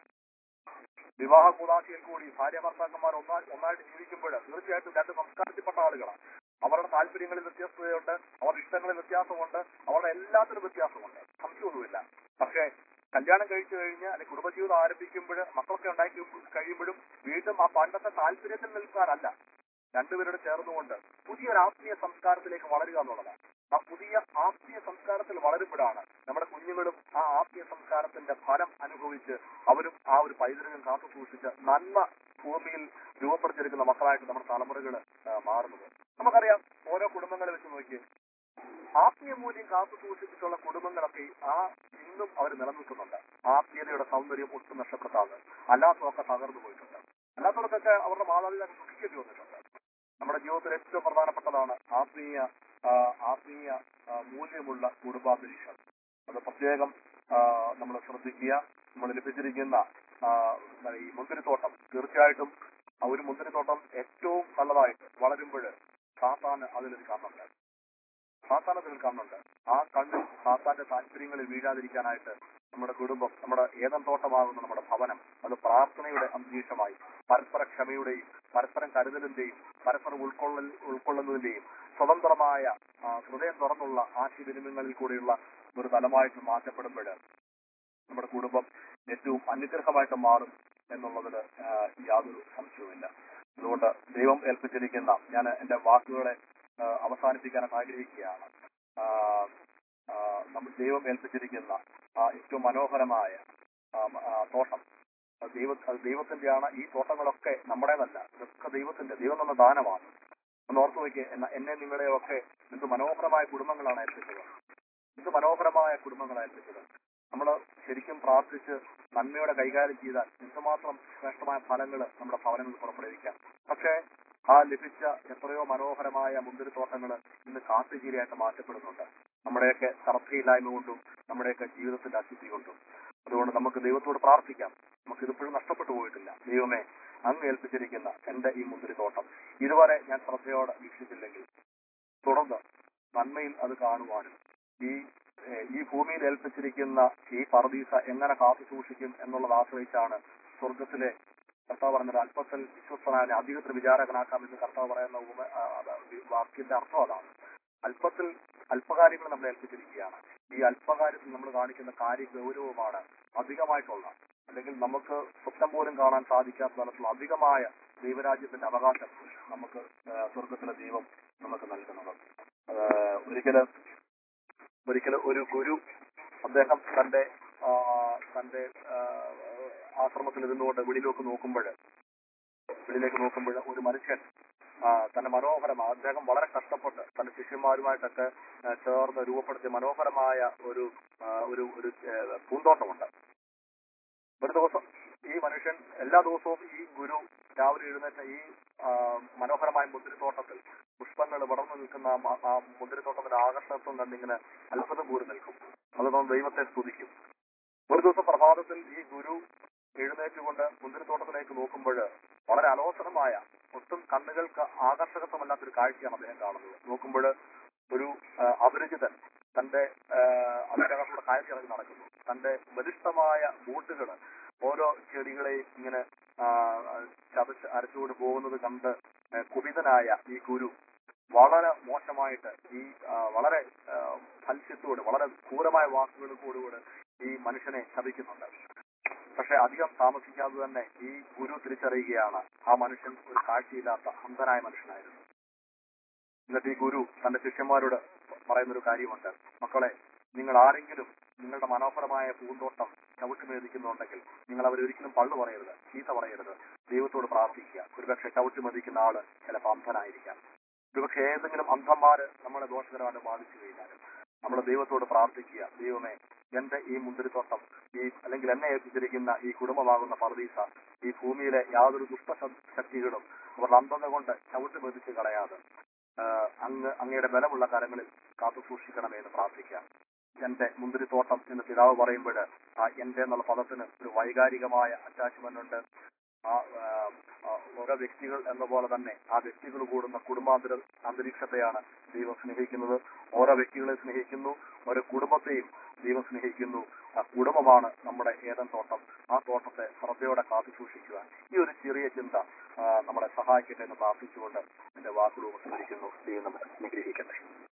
വിവാഹ കൂടാശയിൽ കൂടി ഭാര്യ ഭർത്താക്കന്മാർ ഒന്നാ ഒന്നായിട്ട് ജീവിക്കുമ്പോൾ തീർച്ചയായിട്ടും രണ്ട് സംസ്കാരത്തിൽപ്പെട്ട ആളുകളാണ് അവരുടെ താല്പര്യങ്ങളിൽ വ്യത്യസ്തതയുണ്ട് അവരുടെ ഇഷ്ടങ്ങളിൽ വ്യത്യാസമുണ്ട് അവരുടെ എല്ലാത്തിനും വ്യത്യാസമുണ്ട് സംശയമൊന്നുമില്ല പക്ഷേ കല്യാണം കഴിച്ചു കഴിഞ്ഞ് അല്ലെങ്കിൽ കുടുംബജീവിതം ആരംഭിക്കുമ്പോൾ മക്കളൊക്കെ ഉണ്ടാക്കി കഴിയുമ്പോഴും വീണ്ടും ആ പണ്ടത്തെ താല്പര്യത്തിൽ നിൽക്കാനല്ല രണ്ടുപേരോട് ചേർന്നുകൊണ്ട് പുതിയൊരു ആത്മീയ സംസ്കാരത്തിലേക്ക് വളരുക എന്നുള്ളതാണ് ആ പുതിയ ആത്മീയ സംസ്കാരത്തിൽ വളരുമ്പോഴാണ് നമ്മുടെ കുഞ്ഞുങ്ങളും ആ ആത്മീയ സംസ്കാരത്തിന്റെ ഫലം അനുഭവിച്ച് അവരും ആ ഒരു പൈതൃകം കാത്തു സൂക്ഷിച്ച് നന്മ ഭൂമിയിൽ രൂപപ്പെടുത്തിയെടുക്കുന്ന മക്കളായിട്ട് നമ്മുടെ തലമുറകൾ മാറുന്നത് നമുക്കറിയാം ഓരോ കുടുംബങ്ങളെ വെച്ച് നോക്കി ആത്മീയ മൂല്യം കാത്തു സൂക്ഷിച്ചിട്ടുള്ള കുടുംബങ്ങളൊക്കെ ആ ഇന്നും അവർ നിലനിൽക്കുന്നുണ്ട് ആത്മീയതയുടെ സൗന്ദര്യം ഒട്ടും നഷ്ടപ്പെടുത്താതെ അല്ലാത്തതൊക്കെ തകർന്നു പോയിട്ടുണ്ട് അല്ലാത്തവർക്കൊക്കെ അവരുടെ മാതാപിതാക്കൾ ദുഃഖിക്കേണ്ടി വന്നിട്ടുണ്ട് നമ്മുടെ ജീവിതത്തിൽ ഏറ്റവും പ്രധാനപ്പെട്ടതാണ് ആത്മീയ ആ, ആത്മീയ ആ, മൂല്യമുള്ള കുടുംബാന്തരീക്ഷം അത് പ്രത്യേകം നമ്മൾ ശ്രദ്ധിക്കുക നമ്മൾ ലഭിച്ചിരിക്കുന്ന ആ, ഈ മുന്തിരിത്തോട്ടം തീർച്ചയായിട്ടും ആ ഒരു മുന്തിരിത്തോട്ടം ഏറ്റവും നല്ലതായിട്ട് വളരുമ്പോൾ സാത്താന് അതിലൊരു കണ്ണുണ്ട് സാത്താൻ അതിൽ കണ്ണുണ്ട് ആ കണ്ണിൽ സാത്താന്റെ താല്പര്യങ്ങളിൽ വീഴാതിരിക്കാനായിട്ട് നമ്മുടെ കുടുംബം നമ്മുടെ ഏതം തോട്ടമാകുന്ന നമ്മുടെ ഭവനം അത് പ്രാർത്ഥനയുടെ അന്തരീക്ഷമായി പരസ്പര ക്ഷമയുടെയും പരസ്പരം കരുതലിന്റെയും പരസ്പരം ഉൾക്കൊള്ളൽ ഉൾക്കൊള്ളുന്നതിന്റെയും സ്വതന്ത്രമായ ആ, ഹൃദയം തുറന്നുള്ള ആശയവിനിമയങ്ങളിൽ കൂടെയുള്ള ഒരു തലമായിട്ട് മാറ്റപ്പെടുമ്പോൾ നമ്മുടെ കുടുംബം ഏറ്റവും അനുഗ്രഹമായിട്ട് മാറും എന്നുള്ളതിൽ ആ, യാതൊരു സംശയവുമില്ല അതുകൊണ്ട് ദൈവം ഏൽപ്പിച്ചിരിക്കുന്ന ഞാൻ എന്റെ വാക്കുകളെ ആ, അവസാനിപ്പിക്കാനായിട്ട് ആഗ്രഹിക്കുകയാണ് ആ, ആ, നമ്മൾ ദൈവം ഏൽപ്പിച്ചിരിക്കുന്ന ആ ഏറ്റവും മനോഹരമായ ആ, ആ, തോട്ടം അത് ദൈവ അത് ദൈവത്തിന്റെയാണ് ഈ തോട്ടങ്ങളൊക്കെ നമ്മുടേതല്ല ഇതൊക്കെ ദൈവത്തിന്റെ ദൈവം തന്ന ദാനമാണ് ഒന്ന് ഓർത്തു നോക്കിയേ എന്ന- എന്നെ നിങ്ങളെയൊക്കെ എന്ത് മനോഹരമായ കുടുംബങ്ങളാണ് ഏൽപ്പിച്ചത് എന്ത് മനോഹരമായ കുടുംബങ്ങളാണ് ഏൽപ്പിച്ചത് നമ്മൾ ശരിക്കും പ്രാർത്ഥിച്ച് നന്മയോടെ കൈകാര്യം ചെയ്താൽ എന്തുമാത്രം ശ്രേഷ്ഠമായ ഫലങ്ങൾ നമ്മുടെ ഭവനങ്ങളിൽ പുറപ്പെടുവിക്കാം പക്ഷേ ആ ലഭിച്ച എത്രയോ മനോഹരമായ മുന്തിരിത്തോട്ടങ്ങൾ ഇന്ന് കാട്ടുചീരയായിട്ട് മാറ്റപ്പെടുന്നുണ്ട് നമ്മുടെയൊക്കെ ശ്രദ്ധയില്ലായ്മ കൊണ്ടും നമ്മുടെയൊക്കെ ജീവിതത്തിന്റെ അശുദ്ധി കൊണ്ടും അതുകൊണ്ട് നമുക്ക് ദൈവത്തോട് പ്രാർത്ഥിക്കാം നമുക്ക് ഇതിപ്പോഴും നഷ്ടപ്പെട്ടു പോയിട്ടില്ല ദൈവമേ അങ്ങ് ഏൽപ്പിച്ചിരിക്കുന്ന എന്റെ ഈ മുന്തിരിത്തോട്ടം ഇതുവരെ ഞാൻ ശ്രദ്ധയോടെ വീക്ഷിച്ചില്ലെങ്കിൽ തുടർന്ന് നന്മയിൽ അത് കാണുവാനും ഈ ഏഹ്, ഈ ഭൂമിയിൽ ഏൽപ്പിച്ചിരിക്കുന്ന ഈ പർദീസ എങ്ങനെ കാത്തു സൂക്ഷിക്കും എന്നുള്ളത് ആശ്രയിച്ചാണ് സ്വർഗത്തിലെ കർത്താവ് പറഞ്ഞത് അല്പത്തിൽ വിശ്വസ്തനായ അധികത്തിൽ വിചാരകനാക്കാം എന്ന് കർത്താവ് പറയുന്ന ഉപമ ആ, അത് ഈ വാക്യത്തിന്റെ അർത്ഥം അതാണ് അല്പത്തിൽ അല്പകാര്യങ്ങൾ നമ്മൾ ഏൽപ്പിച്ചിരിക്കുകയാണ് ഈ അല്പകാര്യത്തിൽ നമ്മൾ കാണിക്കുന്ന കാര്യ ഗൗരവമാണ് അധികമായിട്ടുള്ള അല്ലെങ്കിൽ നമുക്ക് സ്വപ്നം പോലും കാണാൻ സാധിക്കാത്ത തരത്തിലുള്ള അധികമായ ദൈവരാജ്യത്തിന്റെ അവകാശം നമുക്ക് ആ, സ്വർഗത്തിലെ ദൈവം നമുക്ക് നൽകുന്നത് ആ, ഒരിക്കല് ഒരിക്കൽ ഒരു ഗുരു അദ്ദേഹം തന്റെ ആ, തന്റെ ആ, ആശ്രമത്തിൽ ഇരുന്നുകൊണ്ട് വെളിയിലേക്ക് നോക്കുമ്പോൾ വെളിയിലേക്ക് നോക്കുമ്പോൾ ഒരു മനുഷ്യൻ ആ, തന്റെ മനോഹരമായ അദ്ദേഹം വളരെ കഷ്ടപ്പെട്ട് തന്റെ ശിഷ്യന്മാരുമായിട്ടൊക്കെ ആ, ചേർന്ന് രൂപപ്പെടുത്തിയ മനോഹരമായ ഒരു ആ, ഒരു ഒരു ഏ, പൂന്തോട്ടമുണ്ട് ഒരു ദിവസം ഈ മനുഷ്യൻ എല്ലാ ദിവസവും ഈ ഗുരു രാവിലെ എഴുന്നേറ്റ ഈ ആ, മനോഹരമായ മുന്തിരിത്തോട്ടത്തിൽ പുഷ്പങ്ങൾ വളർന്നു നിൽക്കുന്ന ആ മ- ആ മുന്തിരിത്തോട്ടത്തിന്റെ ആകർഷണത്വം കണ്ടിങ്ങനെ അത്ഭുതം കൂടി നിൽക്കും അതുകൊണ്ട് ദൈവത്തെ സ്തുതിക്കും ഒരു ദിവസം പ്രഭാതത്തിൽ ഈ ഗുരു എഴുന്നേറ്റുകൊണ്ട് മുന്തിരിത്തോട്ടത്തിലേക്ക് നോക്കുമ്പോൾ വളരെ അലോസരമായ ഒട്ടും കണ്ണുകൾക്ക് ആകർഷകത്വമല്ലാത്തൊരു കാഴ്ചയാണ് അദ്ദേഹം കാണുന്നത് നോക്കുമ്പോൾ ഒരു ആ, അപരിചിതൻ തന്റെ ആ, അതിനകത്തൂടെ കാഴ്ചയിറങ്ങി നടക്കുന്നു തന്റെ ബലിഷ്ഠമായ ബൂട്ടുകൾ ഓരോ ചെടികളെയും ഇങ്ങനെ ആ, ചതച്ച് അരച്ചുകൊണ്ട് പോകുന്നത് കണ്ട് ആ, കുപിതനായ ഈ ഗുരു വളരെ മോശമായിട്ട് ഈ ആ, വളരെ ആ, ഫൽസ്യത്തോട് വളരെ ക്രൂരമായ വാക്കുകൾ കൂടെ ഈ മനുഷ്യനെ ശപിക്കുന്നുണ്ട് പക്ഷെ അധികം താമസിക്കാതെ തന്നെ ഈ ഗുരു തിരിച്ചറിയുകയാണ് ആ മനുഷ്യൻ ഒരു കാഴ്ചയില്ലാത്ത അന്ധനായ മനുഷ്യനായിരുന്നു എന്നിട്ട് ഈ ഗുരു തന്റെ ശിഷ്യന്മാരോട് പറയുന്നൊരു കാര്യമുണ്ട് മക്കളെ നിങ്ങൾ ആരെങ്കിലും നിങ്ങളുടെ മനോഹരമായ പൂന്തോട്ടം ചവിട്ടി മെതിക്കുന്നുണ്ടെങ്കിൽ നിങ്ങൾ അവരൊരിക്കലും പള്ളു പറയരുത് ചീത്ത പറയരുത് ദൈവത്തോട് പ്രാർത്ഥിക്കുക ഒരുപക്ഷെ ചവിട്ടി മെതിക്കുന്ന ആള് ചിലപ്പോൾ അന്ധനായിരിക്കാം ഒരുപക്ഷെ ഏതെങ്കിലും അന്ധന്മാര് നമ്മളെ ദോഷകരമായിട്ട് ബാധിച്ചു കഴിഞ്ഞാൽ നമ്മൾ ദൈവത്തോട് പ്രാർത്ഥിക്കുക ദൈവമേ എന്റെ ഈ മുന്തിരിത്തോട്ടം ഈ അല്ലെങ്കിൽ എന്നെ ഏൽപ്പിച്ചിരിക്കുന്ന ഈ കുടുംബമാകുന്ന പർദീസ ഈ ഭൂമിയിലെ യാതൊരു ദുഷ്ട ശക്തികളും അവരുടെ അന്ധത കൊണ്ട് ചവിട്ടി മെതിച്ച് കളയാതെ ആ, അങ്ങ് അങ്ങയുടെ ബലമുള്ള കരങ്ങളിൽ കാത്തു സൂക്ഷിക്കണമേ എന്ന് പ്രാർത്ഥിക്കാം എന്റെ മുന്തിരിത്തോട്ടം എന്ന് പിതാവ് പറയുമ്പോൾ ആ എന്റെ എന്നുള്ള പദത്തിന് ഒരു വൈകാരികമായ അറ്റാച്ച്മെന്റ് ഉണ്ട് ആ ആ, ആ, ഓരോ വ്യക്തികൾ എന്ന പോലെ തന്നെ ആ വ്യക്തികൾ കൂടുന്ന കുടുംബാന്തര അന്തരീക്ഷത്തെയാണ് ദൈവം സ്നേഹിക്കുന്നത് ഓരോ വ്യക്തികളെ സ്നേഹിക്കുന്നു ഓരോ കുടുംബത്തെയും ദൈവം സ്നേഹിക്കുന്നു ആ കുടുംബമാണ് നമ്മുടെ ഏതൻ തോട്ടം ആ തോട്ടത്തെ ശ്രദ്ധയോടെ കാത്തു സൂക്ഷിക്കുക ഈ ഒരു ചെറിയ ചിന്ത ആ, നമ്മളെ സഹായിക്കട്ടെ എന്ന് പ്രാർത്ഥിച്ചുകൊണ്ട് എന്റെ വാക്കുകൾ ഉപസംഹരിക്കുന്നു ദൈവം നമ്മെ അനുഗ്രഹിക്കട്ടെ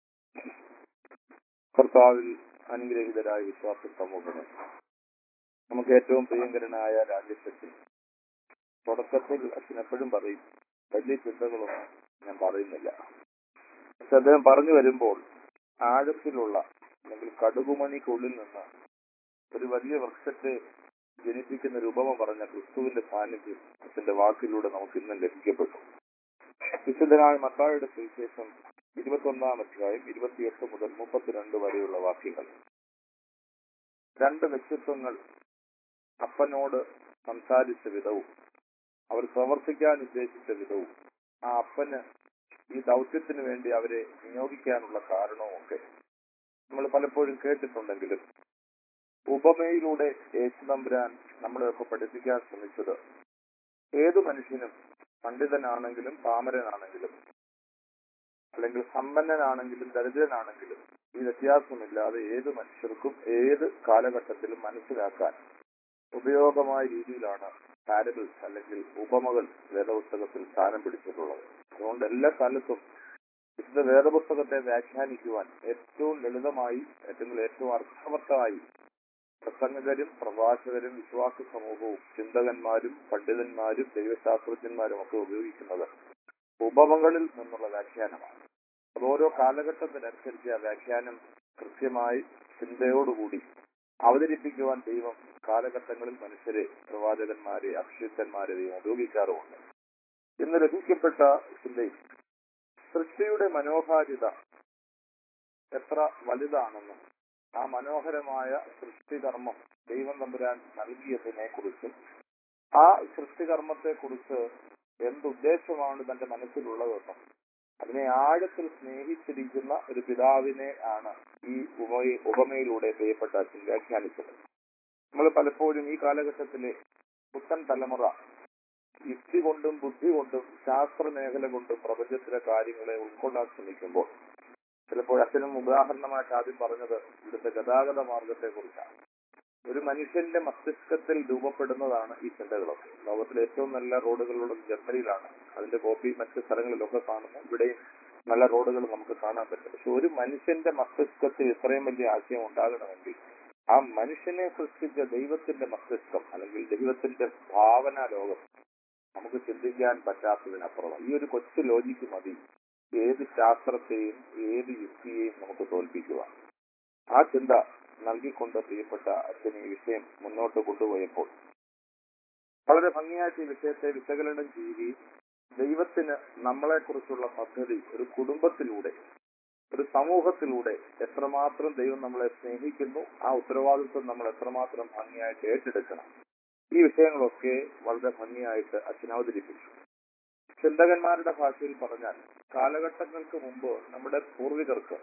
കർത്താവിൽ അനുഗ്രഹീതരായ വിശ്വാസ സമൂഹമേ നമുക്ക് ഏറ്റവും പ്രിയങ്കരനായ രാജശക്തി തുടക്കത്തിൽ അച്ഛൻ എപ്പോഴും പറയും വലിയ ചിന്തകളൊന്നും ഞാൻ പറയുന്നില്ല പക്ഷെ അദ്ദേഹം പറഞ്ഞു വരുമ്പോൾ ആഴത്തിലുള്ള അല്ലെങ്കിൽ കടുകുമണിക്കുള്ളിൽ നിന്ന് ഒരു വലിയ വൃക്ഷത്തെ ജനിപ്പിക്കുന്ന ഒരു ഉപമ പറഞ്ഞ ക്രിസ്തുവിന്റെ സാന്നിധ്യം അച്ഛന്റെ വാക്കിലൂടെ നമുക്ക് ഇന്നും ലഭിക്കപ്പെട്ടു വിശുദ്ധനായ മത്തായുടെ സുവിശേഷം ഇരുപത്തൊന്നാം അധ്യായം ഇരുപത്തിയെട്ട് മുതൽ മുപ്പത്തിരണ്ട് വരെയുള്ള വാക്യങ്ങൾ രണ്ട് വ്യക്തിത്വങ്ങൾ അപ്പനോട് സംസാരിച്ച വിധവും അവർ പ്രവർത്തിക്കാൻ ഉദ്ദേശിച്ച വിധവും ആ അപ്പന് ഈ ദൗത്യത്തിന് വേണ്ടി അവരെ നിയോഗിക്കാനുള്ള കാരണവും ഒക്കെ നമ്മൾ പലപ്പോഴും കേട്ടിട്ടുണ്ടെങ്കിലും ഉപമയിലൂടെ യേശുതമ്പുരാൻ നമ്മളെയൊക്കെ പഠിപ്പിക്കാൻ ശ്രമിച്ചത് ഏതു മനുഷ്യനും പണ്ഡിതനാണെങ്കിലും പാമരനാണെങ്കിലും അല്ലെങ്കിൽ സമ്പന്നനാണെങ്കിലും ദരിദ്രനാണെങ്കിലും ഈ വ്യത്യാസമില്ലാതെ ഏത് മനുഷ്യർക്കും ഏത് കാലഘട്ടത്തിലും മനസ്സിലാക്കാൻ ഉപയോഗമായ രീതിയിലാണ് പാരബിൾസ് അല്ലെങ്കിൽ ഉപമകൾ വേദപുസ്തകത്തിൽ സ്ഥാനം പിടിച്ചിട്ടുള്ളത് അതുകൊണ്ട് എല്ലാ കാലത്തും വിശുദ്ധ വേദപുസ്തകത്തെ വ്യാഖ്യാനിക്കുവാൻ ഏറ്റവും ലളിതമായി അല്ലെങ്കിൽ ഏറ്റവും അർത്ഥവത്തമായി പ്രസംഗകരും പ്രഭാഷകരും വിശ്വാസ സമൂഹവും ചിന്തകന്മാരും പണ്ഡിതന്മാരും ദൈവശാസ്ത്രജ്ഞന്മാരും ഒക്കെ ഉപയോഗിക്കുന്നത് ഉപമകളിൽ നിന്നുള്ള വ്യാഖ്യാനമാണ് അത് ഓരോ കാലഘട്ടത്തിനനുസരിച്ച് ആ വ്യാഖ്യാനം കൃത്യമായി ചിന്തയോടുകൂടി അവതരിപ്പിക്കുവാൻ ദൈവം കാലഘട്ടങ്ങളിൽ മനുഷ്യരെ പ്രവാചകന്മാരെ അഭിഷിക്തന്മാരെ ദൈവം ഉപയോഗിക്കാറുമുണ്ട് ഇന്ന് ലഭിക്കപ്പെട്ട ചിന്തയിൽ സൃഷ്ടിയുടെ മനോഹാരിത എത്ര വലുതാണെന്നും ആ മനോഹരമായ സൃഷ്ടികർമ്മം ദൈവം തമ്പുരാൻ നൽകിയതിനെ കുറിച്ചും ആ സൃഷ്ടികർമ്മത്തെ കുറിച്ച് എന്തുദ്ദേശമാണ് തന്റെ മനസ്സിലുള്ളതെന്നും അതിനെ ആഴത്തിൽ സ്നേഹിച്ചിരിക്കുന്ന ഒരു പിതാവിനെ ആണ് ഈ ഉപമയി ഉപമയിലൂടെ പ്രിയപ്പെട്ട അച്ഛൻ വ്യാഖ്യാനിച്ചത് നമ്മൾ പലപ്പോഴും ഈ കാലഘട്ടത്തിലെ പുത്തൻ തലമുറ യുക്തി കൊണ്ടും ബുദ്ധി കൊണ്ടും ശാസ്ത്ര മേഖല കൊണ്ടും പ്രപഞ്ചത്തിലെ കാര്യങ്ങളെ ഉൾക്കൊള്ളാൻ ശ്രമിക്കുമ്പോൾ ചിലപ്പോൾ അച്ഛനും ഉദാഹരണമായിട്ട് ആദ്യം പറഞ്ഞത് ഇവിടുത്തെ ഗതാഗത മാർഗത്തെ കുറിച്ചാണ് ഒരു മനുഷ്യന്റെ മസ്തിഷ്കത്തിൽ രൂപപ്പെടുന്നതാണ് ഈ ചിന്തകളൊക്കെ ലോകത്തിലെ ഏറ്റവും നല്ല റോഡുകളുള്ളത് ജർമ്മനിയിലാണ് അതിന്റെ കോപ്പി മറ്റ് സ്ഥലങ്ങളിലൊക്കെ കാണുന്നു ഇവിടെയും നല്ല റോഡുകൾ നമുക്ക് കാണാൻ പറ്റും പക്ഷെ ഒരു മനുഷ്യന്റെ മസ്തിഷ്കത്തിൽ ഇത്രയും വലിയ ആശയം ഉണ്ടാകണമെങ്കിൽ ആ മനുഷ്യനെ സൃഷ്ടിച്ച ദൈവത്തിന്റെ മസ്തിഷ്കം അല്ലെങ്കിൽ ദൈവത്തിന്റെ ഭാവന ലോകം നമുക്ക് ചിന്തിക്കാൻ പറ്റാത്തതിനപ്പുറം ഈ ഒരു കൊച്ചു ലോജിക്ക് മതി ഏത് ശാസ്ത്രത്തെയും ഏത് യുക്തിയെയും നമുക്ക് തോൽപ്പിക്കുവാൻ ആ ചിന്ത നൽകിക്കൊണ്ട് പ്രിയപ്പെട്ട അച്ഛൻ ഈ വിഷയം മുന്നോട്ട് കൊണ്ടുപോയപ്പോൾ വളരെ ഭംഗിയായിട്ട് ഈ വിഷയത്തെ വിശകലനം ചെയ്യുകയും ദൈവത്തിന് നമ്മളെക്കുറിച്ചുള്ള പദ്ധതി ഒരു കുടുംബത്തിലൂടെ ഒരു സമൂഹത്തിലൂടെ എത്രമാത്രം ദൈവം നമ്മളെ സ്നേഹിക്കുന്നു ആ ഉത്തരവാദിത്വം നമ്മൾ എത്രമാത്രം ഭംഗിയായിട്ട് ഏറ്റെടുക്കണം ഈ വിഷയങ്ങളൊക്കെ വളരെ ഭംഗിയായിട്ട് അച്ഛൻ അവതരിപ്പിച്ചു ചിന്തകന്മാരുടെ ഭാഷയിൽ പറഞ്ഞാൽ കാലഘട്ടങ്ങൾക്ക് മുമ്പ് നമ്മുടെ പൂർവികർക്ക്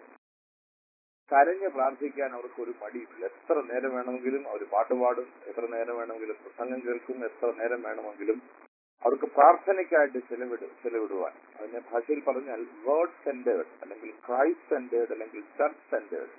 കരഞ്ഞ് പ്രാർത്ഥിക്കാൻ അവർക്ക് ഒരു മടിയില്ല എത്ര നേരം വേണമെങ്കിലും അവർ പാട്ട് പാടും എത്ര നേരം വേണമെങ്കിലും പ്രസംഗം കേൾക്കും എത്ര നേരം വേണമെങ്കിലും അവർക്ക് പ്രാർത്ഥനയ്ക്കായിട്ട് ചെലവിടും ചെലവിടുവാൻ അതിന്റെ ഭാഷയിൽ പറഞ്ഞാൽ വേർഡ് സെന്റേഡ് അല്ലെങ്കിൽ ക്രൈസ്റ്റ് സെന്റേഡ് അല്ലെങ്കിൽ ചർച്ച് സെന്റേഡ്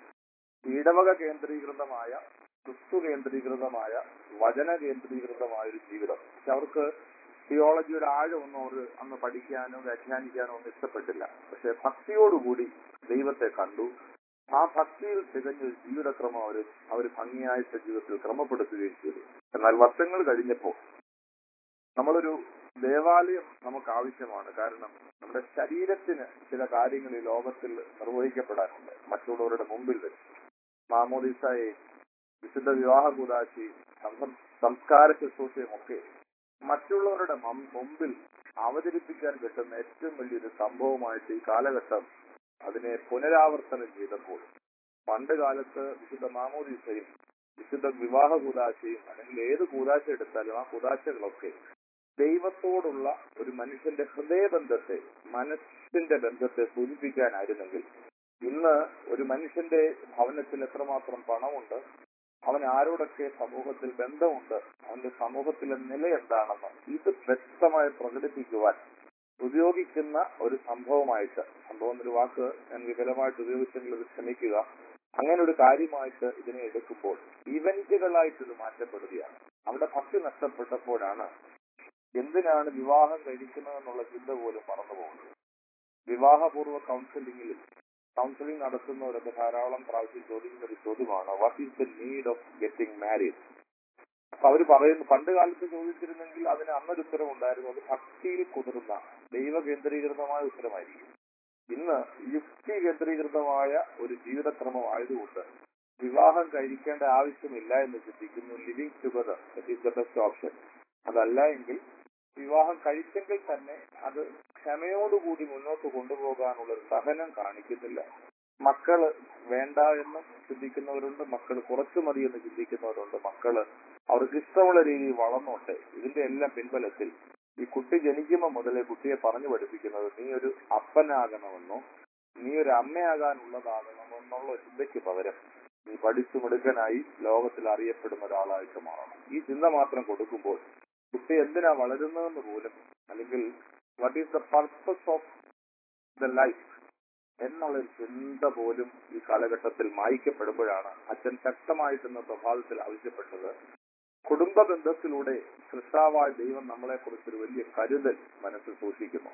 ഇടവക കേന്ദ്രീകൃതമായ ക്രിസ്തു കേന്ദ്രീകൃതമായ വചന കേന്ദ്രീകൃതമായ ഒരു ജീവിതം പക്ഷെ അവർക്ക് തിയോളജിയുടെ ആഴമൊന്നും അവർ അന്ന് പഠിക്കാനോ വ്യാഖ്യാനിക്കാനോ ഒന്നും ഇഷ്ടപ്പെട്ടില്ല പക്ഷെ ഭക്തിയോടുകൂടി ദൈവത്തെ കണ്ടു ആ ഭക്തിയിൽ തികഞ്ഞ ഒരു ജീവിതക്രമം അവർ അവർ ഭംഗിയായിട്ട് ജീവിതത്തിൽ ക്രമപ്പെടുത്തുകയും ചെയ്തു എന്നാൽ വർഷങ്ങൾ കഴിഞ്ഞപ്പോൾ നമ്മളൊരു ദേവാലയം നമുക്ക് ആവശ്യമാണ് കാരണം നമ്മുടെ ശരീരത്തിന് ചില കാര്യങ്ങൾ ഈ ലോകത്തിൽ നിർവഹിക്കപ്പെടാനുണ്ട് മറ്റുള്ളവരുടെ മുമ്പിൽ വെച്ച് മാമോദിസായെയും വിശുദ്ധ വിവാഹ കൂതാശയും സംസം- സംസ്കാര ശുശ്രൂഷയും ഒക്കെ മറ്റുള്ളവരുടെ മം- മുമ്പിൽ അവതരിപ്പിക്കാൻ കിട്ടുന്ന ഏറ്റവും വലിയൊരു സംഭവമായിട്ട് ഈ കാലഘട്ടം അതിനെ പുനരാവർത്തനം ചെയ്തപ്പോൾ പണ്ട് കാലത്ത് വിശുദ്ധ മാമോദീസയും വിശുദ്ധ വിവാഹ കൂതാശയും അല്ലെങ്കിൽ ഏത് കൂതാശ എടുത്താലും ആ കൂതാശകളൊക്കെ ദൈവത്തോടുള്ള ഒരു മനുഷ്യന്റെ ഹൃദയബന്ധത്തെ മനസ്സിന്റെ ബന്ധത്തെ സൂചിപ്പിക്കാനായിരുന്നെങ്കിൽ ഇന്ന് ഒരു മനുഷ്യന്റെ ഭവനത്തിൽ എത്രമാത്രം പണമുണ്ട് അവൻ ആരോടൊക്കെ സമൂഹത്തിൽ ബന്ധമുണ്ട് അവന്റെ സമൂഹത്തിലെ നില എന്താണെന്ന് ഇത് വ്യക്തമായി പ്രകടിപ്പിക്കുവാൻ ഉപയോഗിക്കുന്ന ഒരു സംഭവമായിട്ട് സംഭവം എന്നൊരു വാക്ക് ഞാൻ വികലമായിട്ട് ഉപയോഗിച്ചെങ്കിൽ ഇത് ക്ഷമിക്കുക അങ്ങനെ ഒരു കാര്യമായിട്ട് ഇതിനെ എടുക്കുമ്പോൾ ഇവന്റുകളായിട്ട് ഇത് മാറ്റപ്പെടുകയാണ് അവിടെ ഭക്തി നഷ്ടപ്പെട്ടപ്പോഴാണ് എന്തിനാണ് വിവാഹം കഴിക്കുന്നതെന്നുള്ള ചിന്ത പോലും മറന്നുപോകുന്നത് വിവാഹപൂർവ്വ കൗൺസിലിംഗിൽ കൗൺസിലിംഗ് നടത്തുന്നവരൊക്കെ ധാരാളം പ്രാവശ്യം ചോദിക്കുന്ന ഒരു ചോദ്യമാണ് what is the need of getting married അപ്പൊ അവര് പറയുന്നു പണ്ട് കാലത്ത് ചോദിച്ചിരുന്നെങ്കിൽ അതിന് അന്നൊരു ഉത്തരം ഉണ്ടായിരുന്നു അത് ഭക്തിയിൽ കുതിർന്ന ദൈവ കേന്ദ്രീകൃതമായ ഉത്തരമായിരിക്കും ഇന്ന് യുക്തി കേന്ദ്രീകൃതമായ ഒരു ജീവിതക്രമം ആയതുകൊണ്ട് വിവാഹം കഴിക്കേണ്ട ആവശ്യമില്ല എന്ന് ചിന്തിക്കുന്നു living together that is the best option അതല്ല എങ്കിൽ വിവാഹം കഴിച്ചെങ്കിൽ തന്നെ അത് ക്ഷമയോടുകൂടി മുന്നോട്ട് കൊണ്ടുപോകാനുള്ള ഒരു സഹനം കാണിക്കുന്നില്ല മക്കള് വേണ്ട എന്ന് ചിന്തിക്കുന്നവരുണ്ട് മക്കൾ കുറച്ചു മതി എന്ന് ചിന്തിക്കുന്നവരുണ്ട് മക്കള് അവർക്ക് ഇഷ്ടമുള്ള രീതിയിൽ വളർന്നോട്ടെ ഇതിന്റെ എല്ലാം പിൻബലത്തിൽ ഈ കുട്ടി ജനിക്കുമ്പോൾ മുതലേ കുട്ടിയെ പറഞ്ഞു പഠിപ്പിക്കുന്നത് നീ ഒരു അപ്പനാകണമെന്നോ നീ ഒരു അമ്മയാകാനുള്ളതാകണമെന്നോ എന്നുള്ള ചിന്തയ്ക്ക് പകരം നീ പഠിച്ചു മിടുക്കനായി ലോകത്തിൽ അറിയപ്പെടുന്ന ഒരാളായിട്ട് മാറണം ഈ ചിന്ത മാത്രം കൊടുക്കുമ്പോൾ കുട്ടി എന്തിനാ വളരുന്നതെന്ന് പോലും അല്ലെങ്കിൽ what is the purpose of the life എന്നുള്ളൊരു ചിന്ത പോലും ഈ കാലഘട്ടത്തിൽ മായ്ക്കപ്പെടുമ്പോഴാണ് അച്ഛൻ ശക്തമായിട്ടെന്ന സ്വഭാവത്തിൽ ആവശ്യപ്പെട്ടത് കുടുംബ ബന്ധത്തിലൂടെ സൃഷ്ടാവായ ദൈവം നമ്മളെ കുറിച്ചൊരു വലിയ കരുതൽ മനസ്സിൽ സൂക്ഷിക്കുന്നു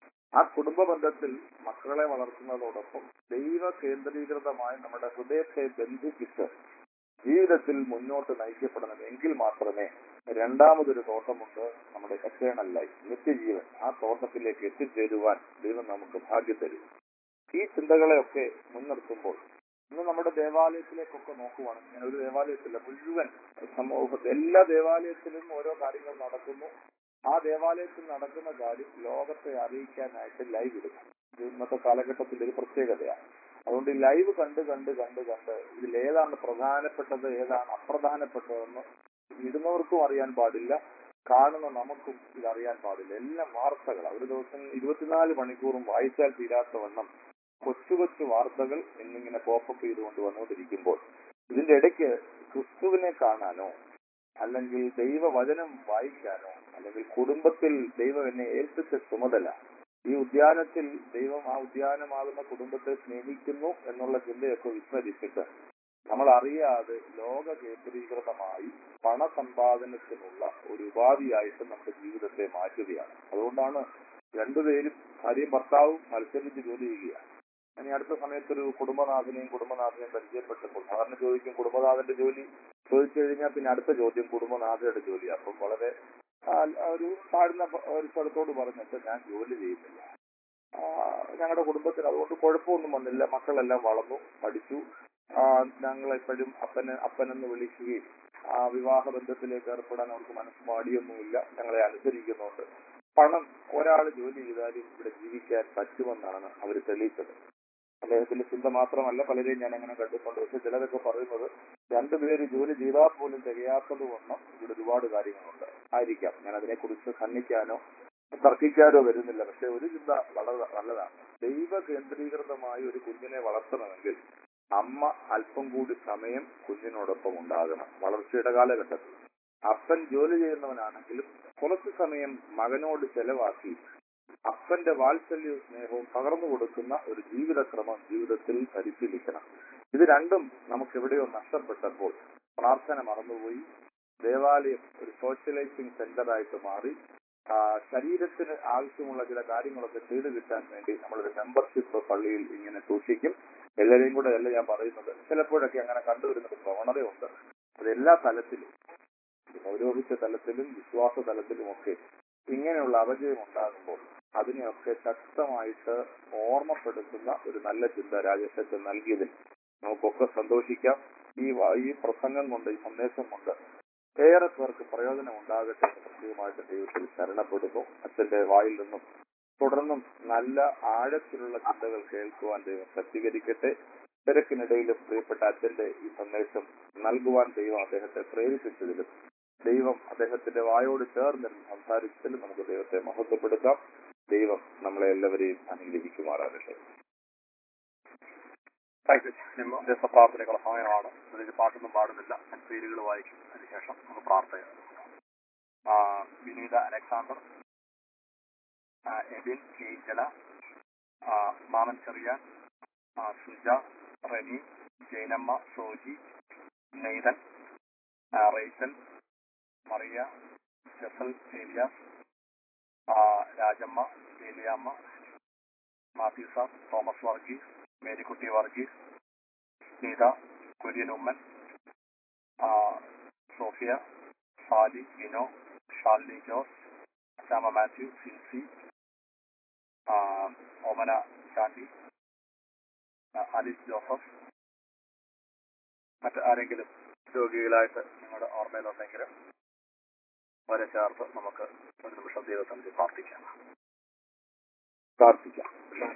ആ കുടുംബ ബന്ധത്തിൽ മക്കളെ വളർത്തുന്നതോടൊപ്പം ദൈവ കേന്ദ്രീകൃതമായ നമ്മുടെ ഹൃദയത്തെ ബന്ധിപ്പിച്ച് ജീവിതത്തിൽ മുന്നോട്ട് നയിക്കപ്പെടണം എങ്കിൽ മാത്രമേ രണ്ടാമതൊരു തോട്ടമുണ്ട് നമ്മുടെ എറ്റേണൽ ലൈഫ് നിത്യജീവൻ ആ തോട്ടത്തിലേക്ക് എത്തിച്ചേരുവാൻ ദൈവം നമുക്ക് ഭാഗ്യം തരും ഈ ചിന്തകളെയൊക്കെ മുൻനിർത്തുമ്പോൾ ഇന്ന് നമ്മുടെ ദേവാലയത്തിലേക്കൊക്കെ നോക്കുവാണെങ്കിൽ ഞാൻ ഒരു ദേവാലയത്തില്ല മുഴുവൻ സമൂഹത്തിൽ എല്ലാ ദേവാലയത്തിലും ഓരോ കാര്യങ്ങൾ നടക്കുന്നു ആ ദേവാലയത്തിൽ നടക്കുന്ന കാര്യം ലോകത്തെ അറിയിക്കാനായിട്ട് ലൈവ് ഇടുന്നു ഇത് ഇന്നത്തെ കാലഘട്ടത്തിന്റെ ഒരു പ്രത്യേകതയാണ് അതുകൊണ്ട് ഈ ലൈവ് കണ്ട് കണ്ട് കണ്ട് കണ്ട് ഇതിൽ ഏതാണ് പ്രധാനപ്പെട്ടത് ഏതാണ് അപ്രധാനപ്പെട്ടതെന്ന് ഇടുന്നവർക്കും അറിയാൻ പാടില്ല കാണുന്ന നമുക്കും ഇതറിയാൻ പാടില്ല എല്ലാം വാർത്തകളാണ് ഒരു ദിവസം ഇരുപത്തിനാല് മണിക്കൂറും വായിച്ചാൽ തീരാത്ത വണ്ണം കൊച്ചു കൊച്ചു വാർത്തകൾ എന്നിങ്ങനെ പോപ്പപ്പ് ചെയ്തുകൊണ്ട് വന്നുകൊണ്ടിരിക്കുമ്പോൾ ഇതിന്റെ ഇടയ്ക്ക് ക്രിസ്തുവിനെ കാണാനോ അല്ലെങ്കിൽ ദൈവവചനം വായിക്കാനോ അല്ലെങ്കിൽ കുടുംബത്തിൽ ദൈവം എന്നെ ഏൽപ്പിച്ച ചുമതല ഈ ഉദ്യാനത്തിൽ ദൈവം ആ ഉദ്യാനമാകുന്ന കുടുംബത്തെ സ്നേഹിക്കുന്നു എന്നുള്ള ചിന്തയൊക്കെ വിസ്മരിച്ചിട്ട് നമ്മൾ അറിയാതെ ലോക കേന്ദ്രീകൃതമായി പണസമ്പാദനത്തിനുള്ള ഒരു ഉപാധിയായിട്ട് നമ്മുടെ ജീവിതത്തെ മാറ്റുകയാണ് അതുകൊണ്ടാണ് രണ്ടുപേരും ഭാര്യയും ഭർത്താവും മത്സരിച്ച് ജോലി ചെയ്യുകയാണ് ഞാൻ ഈ അടുത്ത സമയത്ത് ഒരു കുടുംബനാഥനെയും കുടുംബനാഥനെയും പരിചയപ്പെട്ടപ്പോൾ സാധാരണ ചോദിക്കും കുടുംബനാഥന്റെ ജോലി ചോദിച്ചു കഴിഞ്ഞാൽ പിന്നെ അടുത്ത ചോദ്യം കുടുംബനാഥയുടെ ജോലി അപ്പം വളരെ ആ, ഒരു താഴ്ന്ന പ- ഒരു സ്ഥലത്തോട് പറഞ്ഞിട്ട് ഞാൻ ജോലി ചെയ്യുന്നില്ല ആ, ഞങ്ങളുടെ കുടുംബത്തിൽ അതുകൊണ്ട് കുഴപ്പമൊന്നും വന്നില്ല മക്കളെല്ലാം വളർന്നു പഠിച്ചു ആ, ഞങ്ങളെപ്പോഴും അപ്പന് അപ്പനെന്ന് വിളിക്കുകയും ആ വിവാഹ ബന്ധത്തിലേക്ക് ഏർപ്പെടാൻ അവർക്ക് മനസ്സ് മാടിയൊന്നുമില്ല ഞങ്ങളെ അനുസരിക്കുന്നുണ്ട് പണം ഒരാൾ ജോലി ചെയ്താലും ഇവിടെ ജീവിക്കാൻ പറ്റുമെന്നാണ് അവർ തെളിയിച്ചത് അദ്ദേഹത്തിന്റെ ചിന്ത മാത്രമല്ല പലരെയും ഞാൻ അങ്ങനെ കണ്ടിട്ടുണ്ട് പക്ഷെ ചിലരൊക്കെ പറയുന്നത് രണ്ടുപേര് ജോലി ചെയ്താൽ പോലും തികയാത്തത് വണ്ണം ഇവിടെ ഒരുപാട് കാര്യങ്ങളുണ്ട് ആയിരിക്കാം ഞാൻ അതിനെക്കുറിച്ച് ഖണ്ഡിക്കാനോ തർക്കിക്കാനോ വരുന്നില്ല പക്ഷെ ഒരു ചിന്ത വളരെ നല്ലതാണ് ദൈവ കേന്ദ്രീകൃതമായി ഒരു കുഞ്ഞിനെ വളർത്തണമെങ്കിൽ അമ്മ അല്പം കൂടി സമയം കുഞ്ഞിനോടൊപ്പം ഉണ്ടാകണം വളർച്ചയുടെ കാലഘട്ടത്തിൽ അപ്പൻ ജോലി ചെയ്യുന്നവനാണെങ്കിലും കുറച്ചു സമയം മകനോട് ചെലവാക്കി അപ്പന്റെ വാത്സല്യവും സ്നേഹവും പകർന്നു കൊടുക്കുന്ന ഒരു ജീവിതക്രമം ജീവിതത്തിൽ പരിശീലിക്കണം ഇത് രണ്ടും നമുക്ക് എവിടെയോ നഷ്ടപ്പെട്ടപ്പോൾ പ്രാർത്ഥന മറന്നുപോയി ദേവാലയം ഒരു സോഷ്യലൈസിംഗ് സെന്ററായിട്ട് മാറി ആ, ശരീരത്തിന് ആവശ്യമുള്ള ചില കാര്യങ്ങളൊക്കെ ചെയ്തു കിട്ടാൻ വേണ്ടി നമ്മളൊരു മെമ്പർഷിപ്പ് പള്ളിയിൽ ഇങ്ങനെ സൂക്ഷിക്കും എല്ലാവരെയും കൂടെ അല്ല ഞാൻ പറയുന്നത് ചിലപ്പോഴൊക്കെ അങ്ങനെ കണ്ടുവരുന്ന ഒരു പ്രവണതയുണ്ട് അത് എല്ലാ തലത്തിലും പൗരോഹിത്യ തലത്തിലും വിശ്വാസ തലത്തിലുമൊക്കെ ഇങ്ങനെയുള്ള അപജയം ഉണ്ടാകുമ്പോൾ അതിനെയൊക്കെ ശക്തമായിട്ട് ഓർമ്മപ്പെടുത്തുന്ന ഒരു നല്ല ചിന്ത രാജേഷത്തെ നൽകിയതിൽ നമുക്കൊക്കെ സന്തോഷിക്കാം ഈ വ- ഈ പ്രസംഗം കൊണ്ട് ഈ സന്ദേശം കൊണ്ട് ഏറെ പേർക്ക് പ്രയോജനം ഉണ്ടാകട്ടെ എന്ന് പ്രത്യേകമായിട്ട് ദൈവത്തിൽ ശരണപ്പെടുന്നു അച്ഛന്റെ വായിൽ നിന്നും തുടർന്നും നല്ല ആഴത്തിലുള്ള ചിന്തകൾ കേൾക്കുവാൻ ദൈവം സജ്ജീകരിക്കട്ടെ തിരക്കിനിടയിലും പ്രിയപ്പെട്ട അച്ഛന്റെ ഈ സന്ദേശം നൽകുവാൻ ദൈവം അദ്ദേഹത്തെ പ്രേരിപ്പിച്ചതിലും ദൈവം അദ്ദേഹത്തിന്റെ വായോട് ചേർന്ന് സംസാരിച്ചതിലും നമുക്ക് ദൈവത്തെ മഹത്വപ്പെടുത്താം ദൈവം നമ്മളെ എല്ലാവരെയും അനുഗ്രഹിക്കുമാറാകട്ടെ മധ്യസ്ഥ പ്രാർത്ഥനയ്ക്കുള്ള സമയമാണ് അതിന് പാട്ടൊന്നും പാടുന്നില്ല ഞാൻ പേരുകൾ വായിക്കും അതിനുശേഷം നമുക്ക് പ്രാർത്ഥന ആ, വിനീത അലക്സാണ്ടർ ആ, എബിൻ കീഞ്ചല ആ, മാമൻ ചെറിയാൻ ആ, സുജ റെനി ജൈനമ്മ സോജി നെയ്തൻ ആ, റേച്ചൽ മറിയ ജസൽ ഏലിയാസ് ആ, രാജമ്മ ഏലിയാമ്മ മാത്യു സാർ തോമസ് വർഗീസ് മേരിക്കുട്ടി വർഗീസ് സ്മിത കുര്യൻ ഉമ്മൻ ആ, സോഫിയ സാലി വിനോ ഷാലിനി ജോസ് ശ്യാമ മാത്യു സിൻസി ആ, ഓമന ചാണ്ടി ആ, അലിസ് ജോസഫ് മറ്റ് ആരെങ്കിലും രോഗികളായിട്ട് നിങ്ങളുടെ ഓർമ്മയിലുണ്ടെങ്കിൽ അവരെ ചേർത്ത് നമുക്ക് ഒരു നിമിഷം ദൈവത്തെ പ്രാർത്ഥിക്കാം പ്രാർത്ഥിക്കാം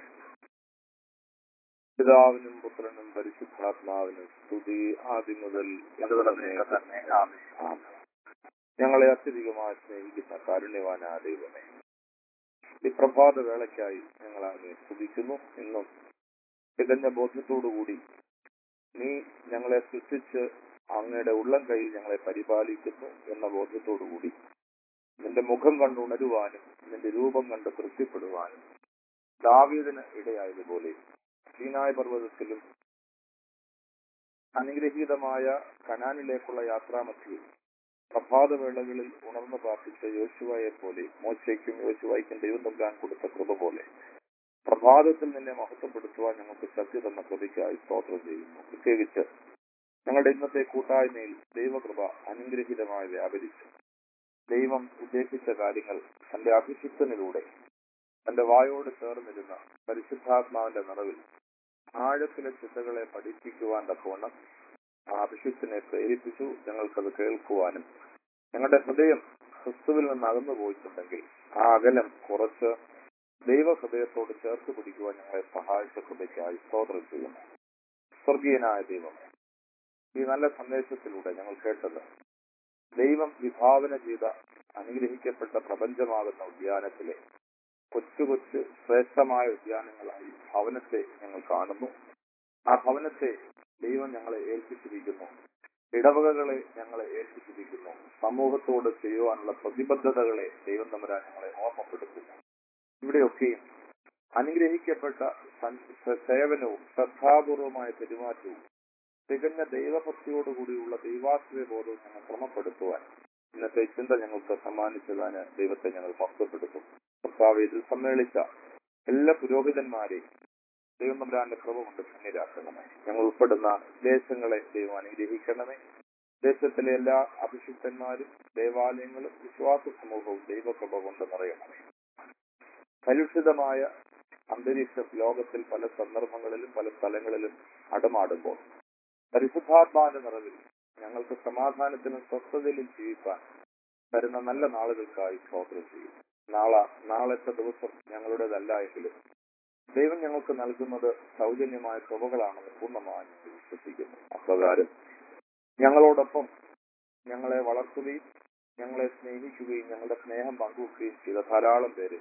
പിതാവിനും പുത്രനും പരിശുദ്ധാത്മാവിനും സ്തുതി ആദ്യം മുതൽ ഇതുതന്നെ തന്നെ ആമേൻ. ആമേൻ. ഞങ്ങളെ അത്യധികമായി സ്നേഹിക്കുന്ന കാരുണ്യവാനായ ദൈവമേ ഈ പ്രഭാത വേളയ്ക്കായി ഞങ്ങൾ അങ്ങേ സ്തുതിക്കുന്നു ഇന്നും തികഞ്ഞ ബോധ്യത്തോടുകൂടി നീ ഞങ്ങളെ സൃഷ്ടിച്ച് അങ്ങയുടെ ഉള്ളം കയ്യിൽ ഞങ്ങളെ പരിപാലിക്കുന്നു എന്ന ബോധ്യത്തോടുകൂടി നിന്റെ മുഖം കണ്ട് ഉണരുവാനും നിന്റെ രൂപം കണ്ട് തൃപ്തിപ്പെടുവാനും ദാവീദിന് ഇടയായതുപോലെ സീനായ പർവ്വതത്തിലും അനുഗ്രഹീതമായ കനാനിലേക്കുള്ള യാത്രാമധ്യേ പ്രഭാതവേളകളിൽ ഉണർന്നു പ്രാർത്ഥിച്ച യോശുവയെ പോലെ മോശയ്ക്കും യോശുവായിക്കും ദൈവം നൽകാൻ കൊടുത്ത കൃപ പോലെ പ്രഭാതത്തിൽ നിന്നെ മഹത്വപ്പെടുത്തുവാൻ ഞങ്ങൾക്ക് ശക്തി തന്ന കൃപയ്ക്കായി സ്തോത്രം ചെയ്യുന്നു പ്രത്യേകിച്ച് ഞങ്ങളുടെ ഇന്നത്തെ കൂട്ടായ്മയിൽ ദൈവകൃപ അനുഗ്രഹീതമായി വ്യാപരിച്ചു ദൈവം ഉദ്ദേശിച്ച കാര്യങ്ങൾ തന്റെ അഭിഷിക്തനിലൂടെ തന്റെ വായോട് ചേർന്നിരുന്ന പരിശുദ്ധാത്മാവിന്റെ നിറവിൽ ആഴത്തിലെ ചിന്തകളെ പഠിപ്പിക്കുവാൻ തക്കവണ്ണം ആ അഭിഷിക്തനെ പ്രേരിപ്പിച്ചു ഞങ്ങൾക്കത് കേൾക്കുവാനും ഞങ്ങളുടെ ഹൃദയം ക്രിസ്തുവിൽ നിന്ന് അകന്നു പോയിട്ടുണ്ടെങ്കിൽ ആ അകലം കുറച്ച് ദൈവഹൃദയത്തോട് ചേർത്ത് പിടിക്കുവാൻ ഞങ്ങളെ സഹായിച്ച കൃപയ്ക്കായി സ്തോത്രം ചെയ്യുന്നു സ്വർഗീയനായ ദൈവം ഈ നല്ല സന്ദേശത്തിലൂടെ ഞങ്ങൾ കേട്ടത് ദൈവം വിഭാവന ചെയ്ത അനുഗ്രഹിക്കപ്പെട്ട പ്രപഞ്ചമാകുന്ന ഉദ്യാനത്തിലെ കൊച്ചു കൊച്ചു ശ്രേഷ്ഠമായ ഉദ്യാനങ്ങളായി ഭവനത്തെ ഞങ്ങൾ കാണുന്നു ആ ഭവനത്തെ ദൈവം ഞങ്ങളെ ഏൽപ്പിച്ചിരിക്കുന്നു ഇടവകകളെ ഞങ്ങളെ ഏൽപ്പിച്ചിരിക്കുന്നു സമൂഹത്തോട് ചെയ്യുവാനുള്ള പ്രതിബദ്ധതകളെ ദൈവം തമ്പുരാൻ ഞങ്ങളെ ഓർമ്മപ്പെടുത്തുന്നു ഇവിടെയൊക്കെയും അനുഗ്രഹിക്കപ്പെട്ട സൻ- സേവനവും ശ്രദ്ധാപൂർവമായ പെരുമാറ്റവും തികഞ്ഞ ദൈവഭക്തിയോടുകൂടിയുള്ള ദൈവാശ്രയ ബോധവും ഞങ്ങൾ ക്രമപ്പെടുത്തുവാൻ ഇന്നത്തെ ചിന്ത ഞങ്ങൾക്ക് സമ്മാനിച്ചതിന് ദൈവത്തെ ഞങ്ങൾ മഹത്വപ്പെടുത്തും കർത്താവ് ഇതിൽ സമ്മേളിച്ച എല്ലാ പുരോഹിതന്മാരെയും ദൈവം തമ്പുരാന്റെ കൃപ കൊണ്ട് ധന്യരാക്കണമേ ഞങ്ങൾ ഉൾപ്പെടുന്ന ദേശങ്ങളെ ദൈവം അനുഗ്രഹിക്കണമേ ദേശത്തിലെ എല്ലാ അഭിഷിക്തന്മാരും ദേവാലയങ്ങളും വിശ്വാസ സമൂഹവും ദൈവകൃപ കൊണ്ട് നിറയണമേ കലുഷിതമായ അന്തരീക്ഷം ലോകത്തിൽ പല സന്ദർഭങ്ങളിലും പല സ്ഥലങ്ങളിലും അടമാടുമ്പോൾ പരിശുദ്ധാത്മാവിന്റെ നിറവിൽ ഞങ്ങൾക്ക് സമാധാനത്തിലും സ്വസ്ഥതയിലും ജീവിക്കാൻ വരുന്ന നല്ല നാളുകൾക്കായി സ്തോത്രം ചെയ്യും നാളെ നാളത്തെ ദിവസം ഞങ്ങളുടേതല്ല എങ്കിലും ദൈവം ഞങ്ങൾക്ക് നൽകുന്നത് സൗജന്യമായ കൃപകളാണെന്ന് പൂർണ്ണമായി വിശ്വസിക്കുന്നു അപ്രകാരം ഞങ്ങളോടൊപ്പം ഞങ്ങളെ വളർത്തുകയും ഞങ്ങളെ സ്നേഹിക്കുകയും ഞങ്ങളുടെ സ്നേഹം പങ്കുവെക്കുകയും ചെയ്ത ധാരാളം പേര്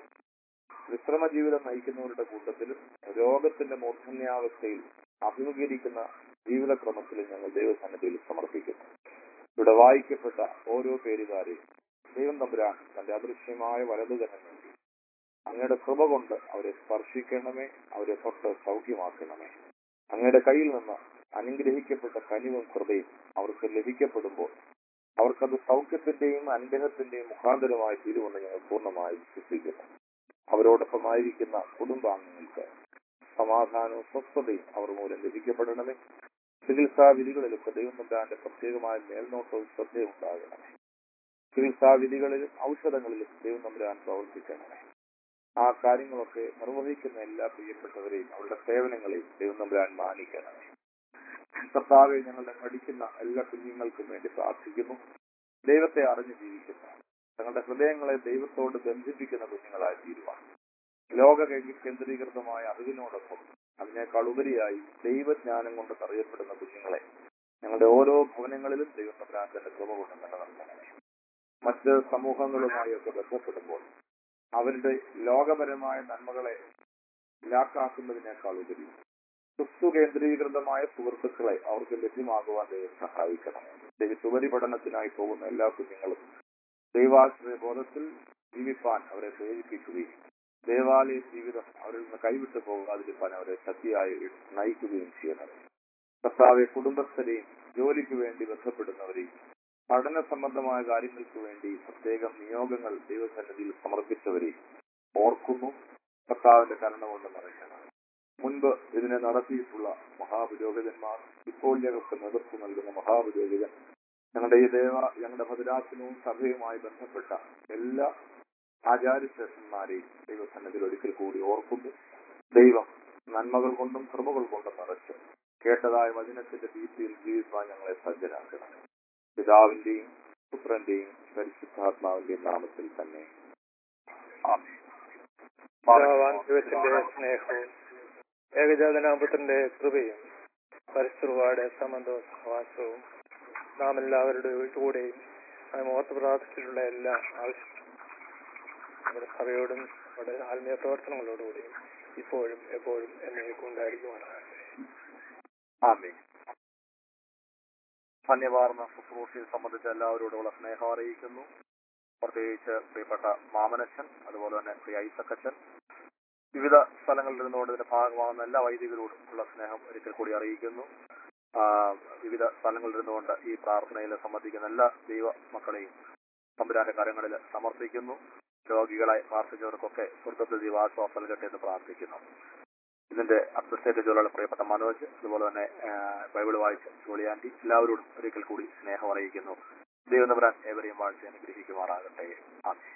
വിശ്രമ ജീവിതം നയിക്കുന്നവരുടെ കൂട്ടത്തിലും രോഗത്തിന്റെ മൂർധന്യാവസ്ഥയിൽ അഭിമുഖീകരിക്കുന്ന ജീവിതക്രമത്തിലും ഞങ്ങൾ ദൈവസന്നിധിയിൽ സമർപ്പിക്കുന്നു ഇവിടെ വായിക്കപ്പെട്ട ഓരോ പേരുകാരെയും ദൈവം തമ്പുരാൻ തന്റെ അദൃശ്യമായ വലതുകരം നൽകി അങ്ങയുടെ കൃപ കൊണ്ട് അവരെ സ്പർശിക്കണമേ അവരെ തൊട്ട് സൗഖ്യമാക്കണമേ അങ്ങയുടെ കയ്യിൽ നിന്ന് അനുഗ്രഹിക്കപ്പെട്ട കനിവും കൃപയും അവർക്ക് ലഭിക്കപ്പെടുമ്പോൾ അവർക്കത് സൗഖ്യത്തിന്റെയും അനുഗ്രഹത്തിന്റെയും മുഖാന്തരമായി തീരുമെന്ന് ഞങ്ങൾ പൂർണ്ണമായി വിശ്വസിക്കുന്നു അവരോടൊപ്പമായിരിക്കുന്ന കുടുംബാംഗങ്ങൾക്ക് സമാധാനവും സ്വസ്ഥതയും അവർ മൂലം ലഭിക്കപ്പെടണമേ ചികിത്സാ വിധികളിലൊക്കെ ദൈവം തമ്പാന്റെ പ്രത്യേകമായ മേൽനോട്ടവും ശ്രദ്ധയും ഉണ്ടാകണമേ ചികിത്സാ വിധികളിലും ഔഷധങ്ങളിലും ദൈവം തമ്പുരാൻ പ്രവർത്തിക്കണമേ ആ കാര്യങ്ങളൊക്കെ നിർവഹിക്കുന്ന എല്ലാ പ്രിയപ്പെട്ടവരെയും അവരുടെ സേവനങ്ങളെയും ദൈവം തമ്പുരാൻ മാനിക്കണമേ കർത്താവെ ഞങ്ങളുടെ പഠിക്കുന്ന എല്ലാ കുഞ്ഞുങ്ങൾക്കും വേണ്ടി പ്രാർത്ഥിക്കുന്നു ദൈവത്തെ അറിഞ്ഞു ജീവിക്കുന്ന തങ്ങളുടെ ഹൃദയങ്ങളെ ദൈവത്തോട് ബന്ധിപ്പിക്കുന്ന കുഞ്ഞുങ്ങളായി തീരുവാൻ ലോക കേന്ദ്രീ- കേന്ദ്രീകൃതമായ അറിവിനോടൊപ്പം അതിനേക്കാൾ ഉപരിയായി ദൈവജ്ഞാനം കൊണ്ട് അറിയപ്പെടുന്ന കുഞ്ഞുങ്ങളെ ഞങ്ങളുടെ ഓരോ ഭവനങ്ങളിലും ദൈവം തമ്പുരാൻ തന്റെ കൃപ കൊണ്ട് നിലനിർത്തണമേ മറ്റ് സമൂഹങ്ങളുമായി ഒക്കെ ബന്ധപ്പെടുമ്പോൾ അവരുടെ ലോകപരമായ നന്മകളെ ലാക്കാക്കുന്നതിനേക്കാൾ ഉപരി ക്രിസ്തു കേന്ദ്രീകൃതമായ സുഹൃത്തുക്കളെ അവർക്ക് ലഭ്യമാകുവാൻ ദൈവം സഹായിക്കണം ദൈവ ഉപരിപഠനത്തിനായി പോകുന്ന എല്ലാ കുഞ്ഞുങ്ങളും ദൈവാശ്രയ ബോധത്തിൽ ജീവിപ്പാൻ അവരെ പ്രേരിപ്പിക്കുകയും ദേവാലയ ജീവിതം അവരിൽ നിന്ന് കൈവിട്ടു പോകാതിരിക്കാൻ അവരെ ശക്തിയായി നയിക്കുകയും ചെയ്യണം കർത്താവെ കുടുംബസ്ഥരെയും ജോലിക്ക് വേണ്ടി ബന്ധപ്പെടുന്നവരെയും പഠന സംബന്ധമായ കാര്യങ്ങൾക്ക് വേണ്ടി പ്രത്യേകം നിയോഗങ്ങൾ ദൈവസന്നിധിയിൽ സമർപ്പിച്ചവരെയും ഓർക്കുന്നു കർത്താവിന്റെ കരുണ കൊണ്ട് നിറയ്ക്കണം മുൻപ് ഇതിനെ നടത്തിയിട്ടുള്ള മഹാപുരോഹിതന്മാർ ഇപ്പോൾ ഞങ്ങൾക്ക് നേതൃത്വം നൽകുന്ന മഹാപുരോഹിതൻ ഞങ്ങളുടെ ഈ ദേവ ഞങ്ങളുടെ ഭദ്രാസനവും സഭയുമായി ബന്ധപ്പെട്ട എല്ലാ ആചാര്യശ്രേഷ്ഠന്മാരെയും ദൈവസന്നിധിയിൽ ഒരിക്കൽ കൂടി ഓർക്കുന്നു ദൈവം നന്മകൾ കൊണ്ടും കൃപകൾ കൊണ്ടും നിറച്ച് കേട്ടതായ വചനത്തിന്റെ ഭീതിയിൽ ജീവിക്കാൻ ഞങ്ങളെ സജ്ജരാക്കണം പിതാവിന്റെയും പുത്രന്റെയും പരിശുദ്ധാത്മാവിന്റെയും നാമത്തിൽ തന്നെ ആമേൻ. പിതാവാൻ ദൈവത്തിന്റെ സ്നേഹവും ഏകജാതനാപുത്രന്റെ കൃപയും പരസ്പരവാടെ സംബന്ധവും സഹവാസവും നാം എല്ലാവരുടെ കൂടെയും നാം ഓർത്ത് പ്രാർത്ഥിച്ചിട്ടുള്ള എല്ലാ ആവശ്യം നമ്മുടെ സഭയോടും നമ്മുടെ ആത്മീയ പ്രവർത്തനങ്ങളോടുകൂടിയും ഇപ്പോഴും എപ്പോഴും എന്നേക്കും ഉണ്ടായിരിക്കുവാനാകട്ടെ ആമേൻ ധന്യവാർന്ന ശുശ്രൂഷയെ സംബന്ധിച്ച് എല്ലാവരോടുമുള്ള സ്നേഹം അറിയിക്കുന്നു പ്രത്യേകിച്ച് പ്രിയപ്പെട്ട മാമനച്ഛൻ അതുപോലെ തന്നെ പ്രിയ ഐസക്കച്ചൻ വിവിധ സ്ഥലങ്ങളിൽ നിന്നുകൊണ്ട് ഇതിന്റെ ഭാഗമാകുന്ന എല്ലാ വൈദികരോടും ഉള്ള സ്നേഹം ഒരിക്കൽ കൂടി അറിയിക്കുന്നു ആ, വിവിധ സ്ഥലങ്ങളിൽ നിന്നുകൊണ്ട് ഈ പ്രാർത്ഥനയിൽ സംബന്ധിക്കുന്ന എല്ലാ ദൈവ മക്കളെയും തമ്പുരാന്റെ കരങ്ങളിൽ സമർപ്പിക്കുന്നു രോഗികളെ പ്രാർത്ഥിച്ചവർക്കൊക്കെ സ്വർഗത്തിൽ ദൈവാശ്വാസം നൽകട്ടെ എന്ന് പ്രാർത്ഥിക്കുന്നു ഇതിന്റെ അഡ്മിനിസ്ട്രേറ്റീവ് ജോലിയുള്ള പ്രിയപ്പെട്ട മനോജ് അതുപോലെ തന്നെ ആ, ബൈബിൾ വായിച്ച ജോളിയാൻറ്റി എല്ലാവരോടും ഒരിക്കൽ കൂടി സ്നേഹം അറിയിക്കുന്നു ദൈവം തമ്പുരാൻ ഏവരെയും വാഴ്ച അനുഗ്രഹിക്കുമാറാകട്ടെ ആമേൻ